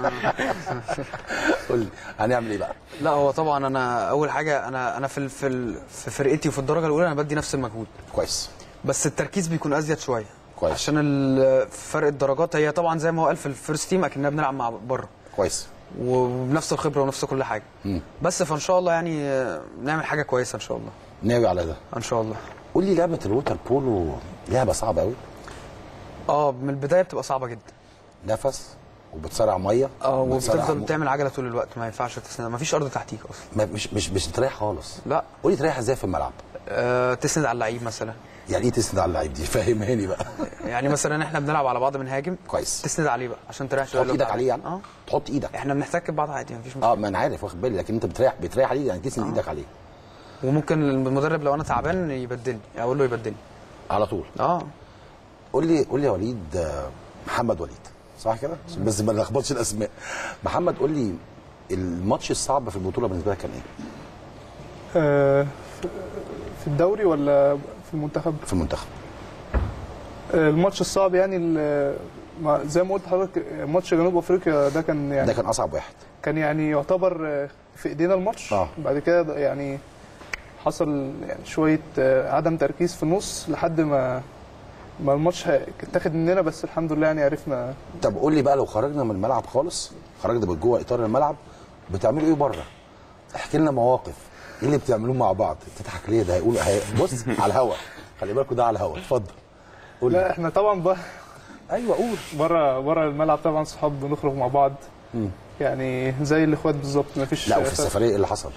قول لي هنعمل ايه بقى لا هو طبعا انا اول حاجه انا انا في ال- في ال- في فرقتي وفي الدرجه الاولى انا بدي نفس المجهود كويس بس التركيز بيكون ازيد شويه كويس عشان ال- فرق الدرجات هي طبعا زي ما هو قال في الفيرست تيم اكننا بنلعب مع بره كويس وبنفس الخبره ونفس كل حاجه مم. بس فان شاء الله يعني آه، نعمل حاجه كويسه ان شاء الله ناوي على ده ان شاء الله قول لي لعبه الووتر بولو لعبه صعبه قوي اه من البدايه بتبقى صعبه جدا نفس وبتسرع ميه اه وبتسرع وبتفضل م- تعمل عجله طول الوقت ما ينفعش تسند ما فيش ارض تحتيك اصلا ما مش مش مش بتريح خالص لا قول لي تريح ازاي في الملعب آه تسند على اللعيب مثلا يعني ايه تسند على اللعيب دي فهمهاني بقى يعني مثلا احنا بنلعب على بعض بنهاجم كويس تسند عليه بقى عشان تريح شويه تحط اللي ايدك قدامك. عليه يعني اه تحط ايدك احنا بنحتك ببعض عادي مفيش مشكله اه ما انا عارف واخد بالي لكن انت بتريح بتريح عليه يعني تسند ايدك عليه وممكن المدرب لو انا تعبان يبدلني اقول له يبدلني على طول اه قول لي قول لي يا وليد آه، محمد وليد صح كده عشان بس ما نلخبطش الاسماء محمد قول لي الماتش الصعب في البطوله بالنسبه لك كان ايه آه، في- في الدوري ولا في المنتخب؟ في المنتخب آه، الماتش الصعب يعني ال- ما- زي ما قلت لحضرتك ماتش جنوب افريقيا ده كان يعني ده كان اصعب واحد كان يعني يعتبر آه، في ايدينا الماتش آه. بعد كده يعني حصل يعني شويه آه، عدم تركيز في النص لحد ما ما الماتش ه- اتاخد مننا بس الحمد لله يعني عرفنا طب قول لي بقى لو خرجنا من الملعب خالص خرجنا من جوه اطار الملعب بتعملوا ايه بره احكي لنا مواقف ايه اللي بتعملوه مع بعض تضحك ليه ده هيقول هي... بص على الهوا خلي بالكوا ده على الهوا اتفضل قول لا لي احنا طبعا بقى ايوه قول بره بره الملعب طبعا صحاب بنخرج مع بعض مم. يعني زي الاخوات بالظبط مفيش لا وفي فرق. السفريه ايه اللي حصل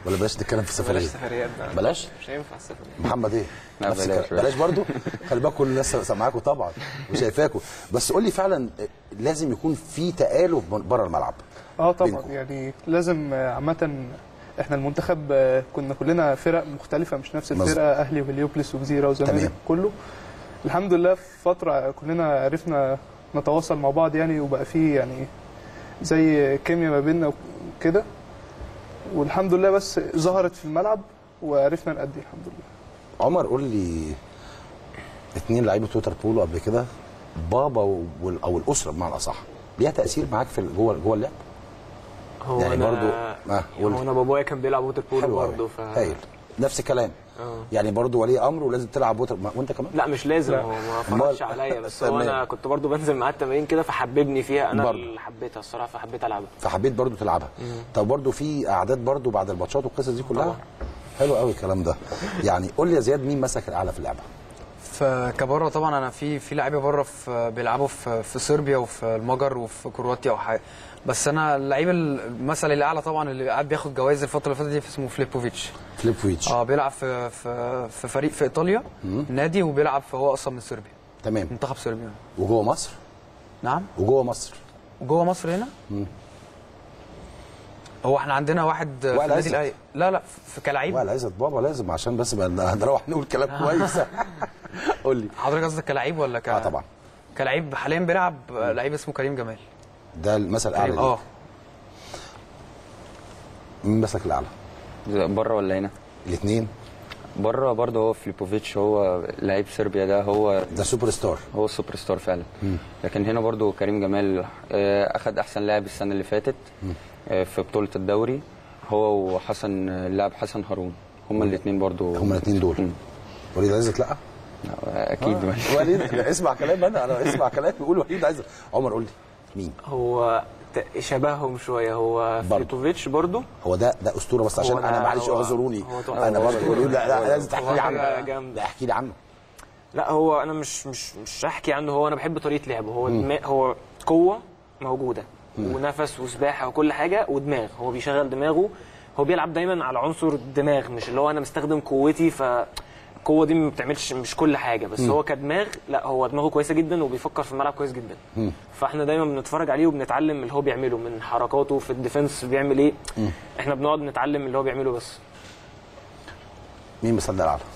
ولا بلاش نتكلم في السفريه بلاش سفريات بقى بلاش مش هينفع السفريات محمد ايه لا، نفس بلاش الكلام. بلاش برضو خلي بالكم كل الناس سامعاكم طبعا وشايفاكم بس قول لي فعلا لازم يكون في تآلف بره الملعب اه طبعا بينكم. يعني لازم آه، عامة احنا المنتخب آه، كنا كلنا فرق مختلفة مش نفس مظبوط. الفرقة اهلي وهليوبلس وجزيرة وزمالك تمام. كله الحمد لله في فترة كلنا عرفنا نتواصل مع بعض يعني وبقى في يعني زي كيمياء ما بيننا وكده والحمد لله بس ظهرت في الملعب وعرفنا نأدي الحمد لله عمر قول لي اتنين لعيبه توتر بولو قبل كده بابا وال- او الاسره بمعنى اصح ليها تاثير معاك في ال- جوه جوه اللعب هو يعني انا برضو اه قول هو لي. انا بابايا كان بيلعب ووتر بولو حلو أوي. برضه ف هايل نفس الكلام اه يعني برضو ولي امر ولازم تلعب وتر ما- وانت كمان لا مش لازم لا. هو ما أمال؟ فرضش عليا بس هو تمام. انا كنت برضو بنزل معاه التمارين كده فحببني فيها انا برضو. اللي حبيتها الصراحه فحبيت العبها فحبيت برضو تلعبها طب برضو في اعداد برضو بعد الماتشات والقصص دي كلها طبعا. حلو قوي الكلام ده يعني قول لي يا زياد مين مسك الاعلى في اللعبه فكبره طبعا انا في في لعيبه بره في بيلعبوا في في صربيا وفي المجر وفي كرواتيا وحاجه بس انا اللعيب المثل الاعلى طبعا اللي قاعد بياخد جوائز الفتره اللي فاتت دي اسمه فليبوفيتش فليبوفيتش اه بيلعب في في في فريق في ايطاليا نادي وبيلعب في هو اصلا من صربيا تمام منتخب صربيا وجوه مصر نعم وجوه مصر وجوه مصر هنا مم. هو احنا عندنا واحد في وائل النادي عزت. الاهلي لا لا في كلاعب وائل عزت بابا لازم عشان بس بقى هنروح نقول كلام كويس قول لي حضرتك قصدك كلاعب ولا ك اه طبعا كلاعب حاليا بيلعب لعيب اسمه كريم جمال ده المثل الاعلى كريم ليك. اه مين مسك الاعلى بره ولا هنا؟ الاثنين بره برضه هو فليبوفيتش هو لعيب صربيا ده هو ده سوبر ستار هو السوبر ستار فعلا لكن هنا برضه كريم جمال آه، اخد احسن لاعب السنه اللي فاتت آه، في بطوله الدوري هو وحسن اللاعب حسن هارون هما الاثنين برضه هما الاثنين دول وليد عزت لا اكيد آه. وليد اسمع كلام انا انا اسمع كلام بيقول وليد عزت عمر قول لي مين هو ت- شبههم شويه هو فليبوفيتش برضو هو ده ده اسطوره بس عشان هو انا ده- معلش هو- اعذروني هو طبعاً انا هو- برضه بقول لا لا لازم هو تحكي لي حاجة عنه جامدة. لا احكي لي عنه لا هو انا مش مش مش هحكي عنه هو انا بحب طريقه لعبه هو مم. دماغ هو قوه موجوده مم. ونفس وسباحه وكل حاجه ودماغ هو بيشغل دماغه هو بيلعب دايما على عنصر الدماغ مش اللي هو انا مستخدم قوتي ف القوه دي ما بتعملش مش كل حاجه بس مم. هو كدماغ لا هو دماغه كويسه جدا وبيفكر في الملعب كويس جدا مم. فاحنا دايما بنتفرج عليه وبنتعلم اللي هو بيعمله من حركاته في الديفنس بيعمل ايه مم. احنا بنقعد نتعلم اللي هو بيعمله بس مين مصدق الاعلى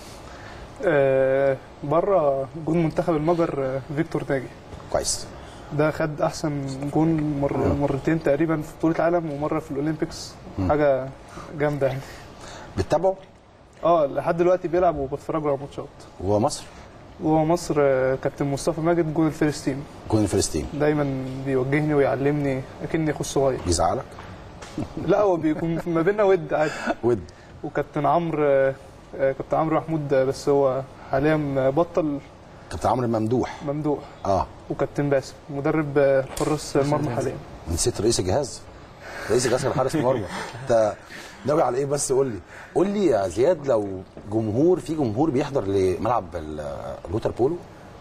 آه بره جون منتخب المجر آه، فيكتور ناجي كويس ده خد احسن جون مر مرتين تقريبا في بطوله العالم ومره في الاولمبيكس مم. حاجه جامده يعني بتتابعه اه لحد دلوقتي بيلعب وبتفرج له على ماتشات وهو مصر وهو مصر آه، كابتن مصطفى ماجد جون الفلسطين جون فلسطين دايما بيوجهني ويعلمني اكني اخو صغير بيزعلك لا هو بيكون ما بيننا ود عادي ود وكابتن عمرو آه، آه، كابتن عمرو محمود آه، بس هو حاليا بطل كابتن عمرو ممدوح ممدوح اه وكابتن باسم مدرب آه، حراس المرمى حاليا نسيت رئيس الجهاز رئيس الجهاز كان حارس مرمى انت ناوي على ايه بس قول لي قول لي يا زياد لو جمهور في جمهور بيحضر لملعب ال- الوتر بولو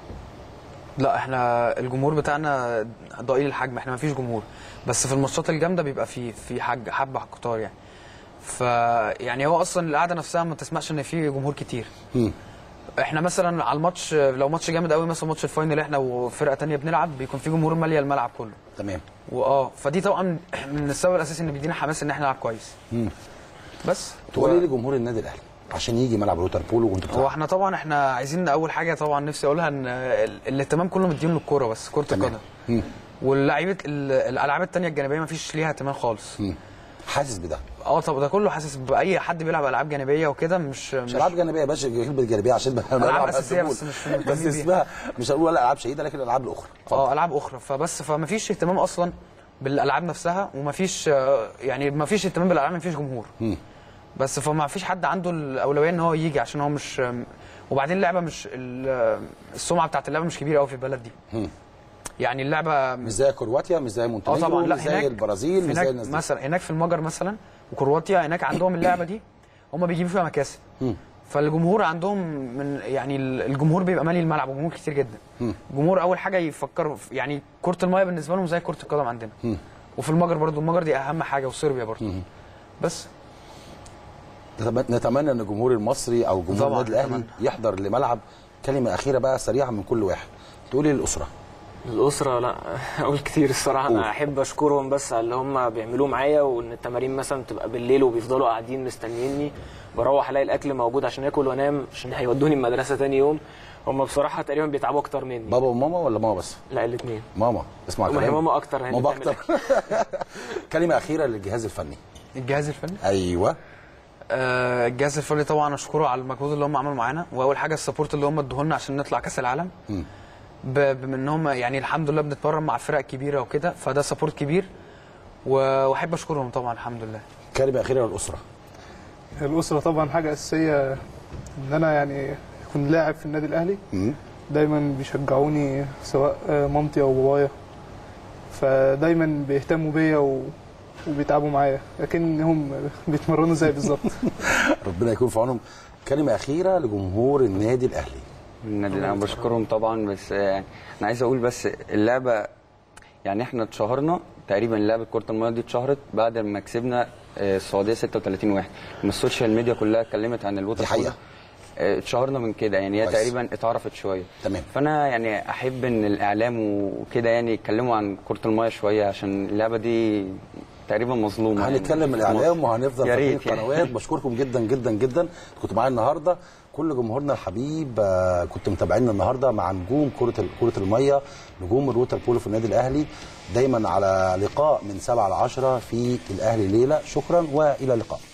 لا احنا الجمهور بتاعنا ضئيل الحجم احنا ما فيش جمهور بس في الماتشات الجامده بيبقى في في حاج حبه كتار يعني ف يعني هو اصلا القعده نفسها ما تسمعش ان في جمهور كتير مم. احنا مثلا على الماتش لو ماتش جامد قوي مثلا ماتش الفاينل احنا وفرقه تانية بنلعب بيكون في جمهور ماليه الملعب كله تمام واه فدي طبعا من السبب الاساسي ان بيدينا حماس ان احنا نلعب كويس مم. بس تقول ايه لجمهور النادي الاهلي عشان يجي ملعب الوتر بولو وانت هو بتلعب احنا طبعا احنا عايزين اول حاجه طبعا نفسي اقولها ان ال- الاهتمام كله مدين للكوره بس كره القدم مم. واللعيبه ال- الالعاب التانية الجانبيه ما فيش ليها اهتمام خالص حاسس بده اه طب ده كله حاسس باي حد بيلعب العاب جانبيه وكده مش مش العاب جانبيه يا باشا كلمه جانبيه عشان بقى ألعاب أساسية بس مش بس مهتمين بيها. اسمها مش هنقول ولا العاب شهيده لكن الالعاب الاخرى اه العاب اخرى فبس فما فيش اهتمام اصلا بالالعاب نفسها وما فيش آه، يعني ما فيش اهتمام بالالعاب ما فيش جمهور مم. بس فما فيش حد عنده الاولويه ان هو يجي عشان هو مش وبعدين اللعبه مش ال- السمعه بتاعت اللعبه مش كبيره قوي في البلد دي مم. يعني اللعبه مش زي كرواتيا مش زي اه مونتينيجرو طبعا لا مش زي هناك البرازيل مش زي هناك الناس دي مثلا هناك في المجر مثلا وكرواتيا هناك عندهم اللعبه دي هم بيجيبوا فيها مكاسب مم. فالجمهور عندهم من يعني الجمهور بيبقى مالي الملعب وجمهور كتير جدا مم. الجمهور اول حاجه يفكروا في- يعني كره المايه بالنسبه لهم زي كره القدم عندنا مم. وفي المجر برضو المجر دي اهم حاجه وصربيا برضو بس نتمنى- نتمنى ان الجمهور المصري او جمهور طبعاً، النادي الاهلي نتمنى. يحضر لملعب كلمه اخيره بقى سريعه من كل واحد تقولي للاسره الأسرة لا أقول كتير الصراحة قول. أنا أحب أشكرهم بس على اللي هم بيعملوه معايا وإن التمارين مثلا تبقى بالليل وبيفضلوا قاعدين مستنيني بروح ألاقي الأكل موجود عشان آكل وأنام عشان هيودوني المدرسة تاني يوم هم بصراحة تقريبا بيتعبوا أكتر مني بابا وماما ولا ماما بس لا الاثنين ماما اسمع هما- كلامي ماما أكتر هي اللي ماما بتعمل اكتر كلمه اخيره للجهاز الفني الجهاز الفني ايوه آه، الجهاز الفني طبعا اشكره على المجهود اللي هم عملوا معانا واول حاجه السبورت اللي هم ادوه لنا عشان نطلع كاس العالم مم. ب- بما ان هم يعني الحمد لله بنتمرن مع فرق كبيره وكده فده سبورت كبير و- واحب اشكرهم طبعا الحمد لله كلمه اخيره للاسره الأسرة طبعا حاجة أساسية إن أنا يعني أكون لاعب في النادي الأهلي مم. دايما بيشجعوني سواء آه، مامتي أو بابايا فدايما بيهتموا بيا و... وبيتعبوا معايا لكنهم بيتمرنوا زي بالظبط ربنا يكون في عونهم كلمه اخيره لجمهور النادي الاهلي النادي انا بشكرهم طبعا بس آه، انا عايز اقول بس اللعبه يعني احنا اتشهرنا تقريبا لعبه كره الميه دي اتشهرت بعد ما كسبنا آه، السعوديه 36 واحد لما السوشيال ميديا كلها اتكلمت عن الوتر دي حقيقة. بولو، آه، اتشهرنا من كده يعني هي كويس. تقريبا اتعرفت شويه تمام فانا يعني احب ان الاعلام وكده يعني يتكلموا عن كره الميه شويه عشان اللعبه دي تقريبا مظلومه يعني هنتكلم في الاعلام مصر. وهنفضل يا فاتحين ريت يعني. القنوات بشكركم جدا جدا جدا كنتوا معايا النهارده كل جمهورنا الحبيب آه، كنتوا متابعينا النهارده مع نجوم كره ال- كره الميه نجوم الوتر بولو في النادي الاهلي دايما على لقاء من 7 ل 10 في الاهلي ليله شكرا والى اللقاء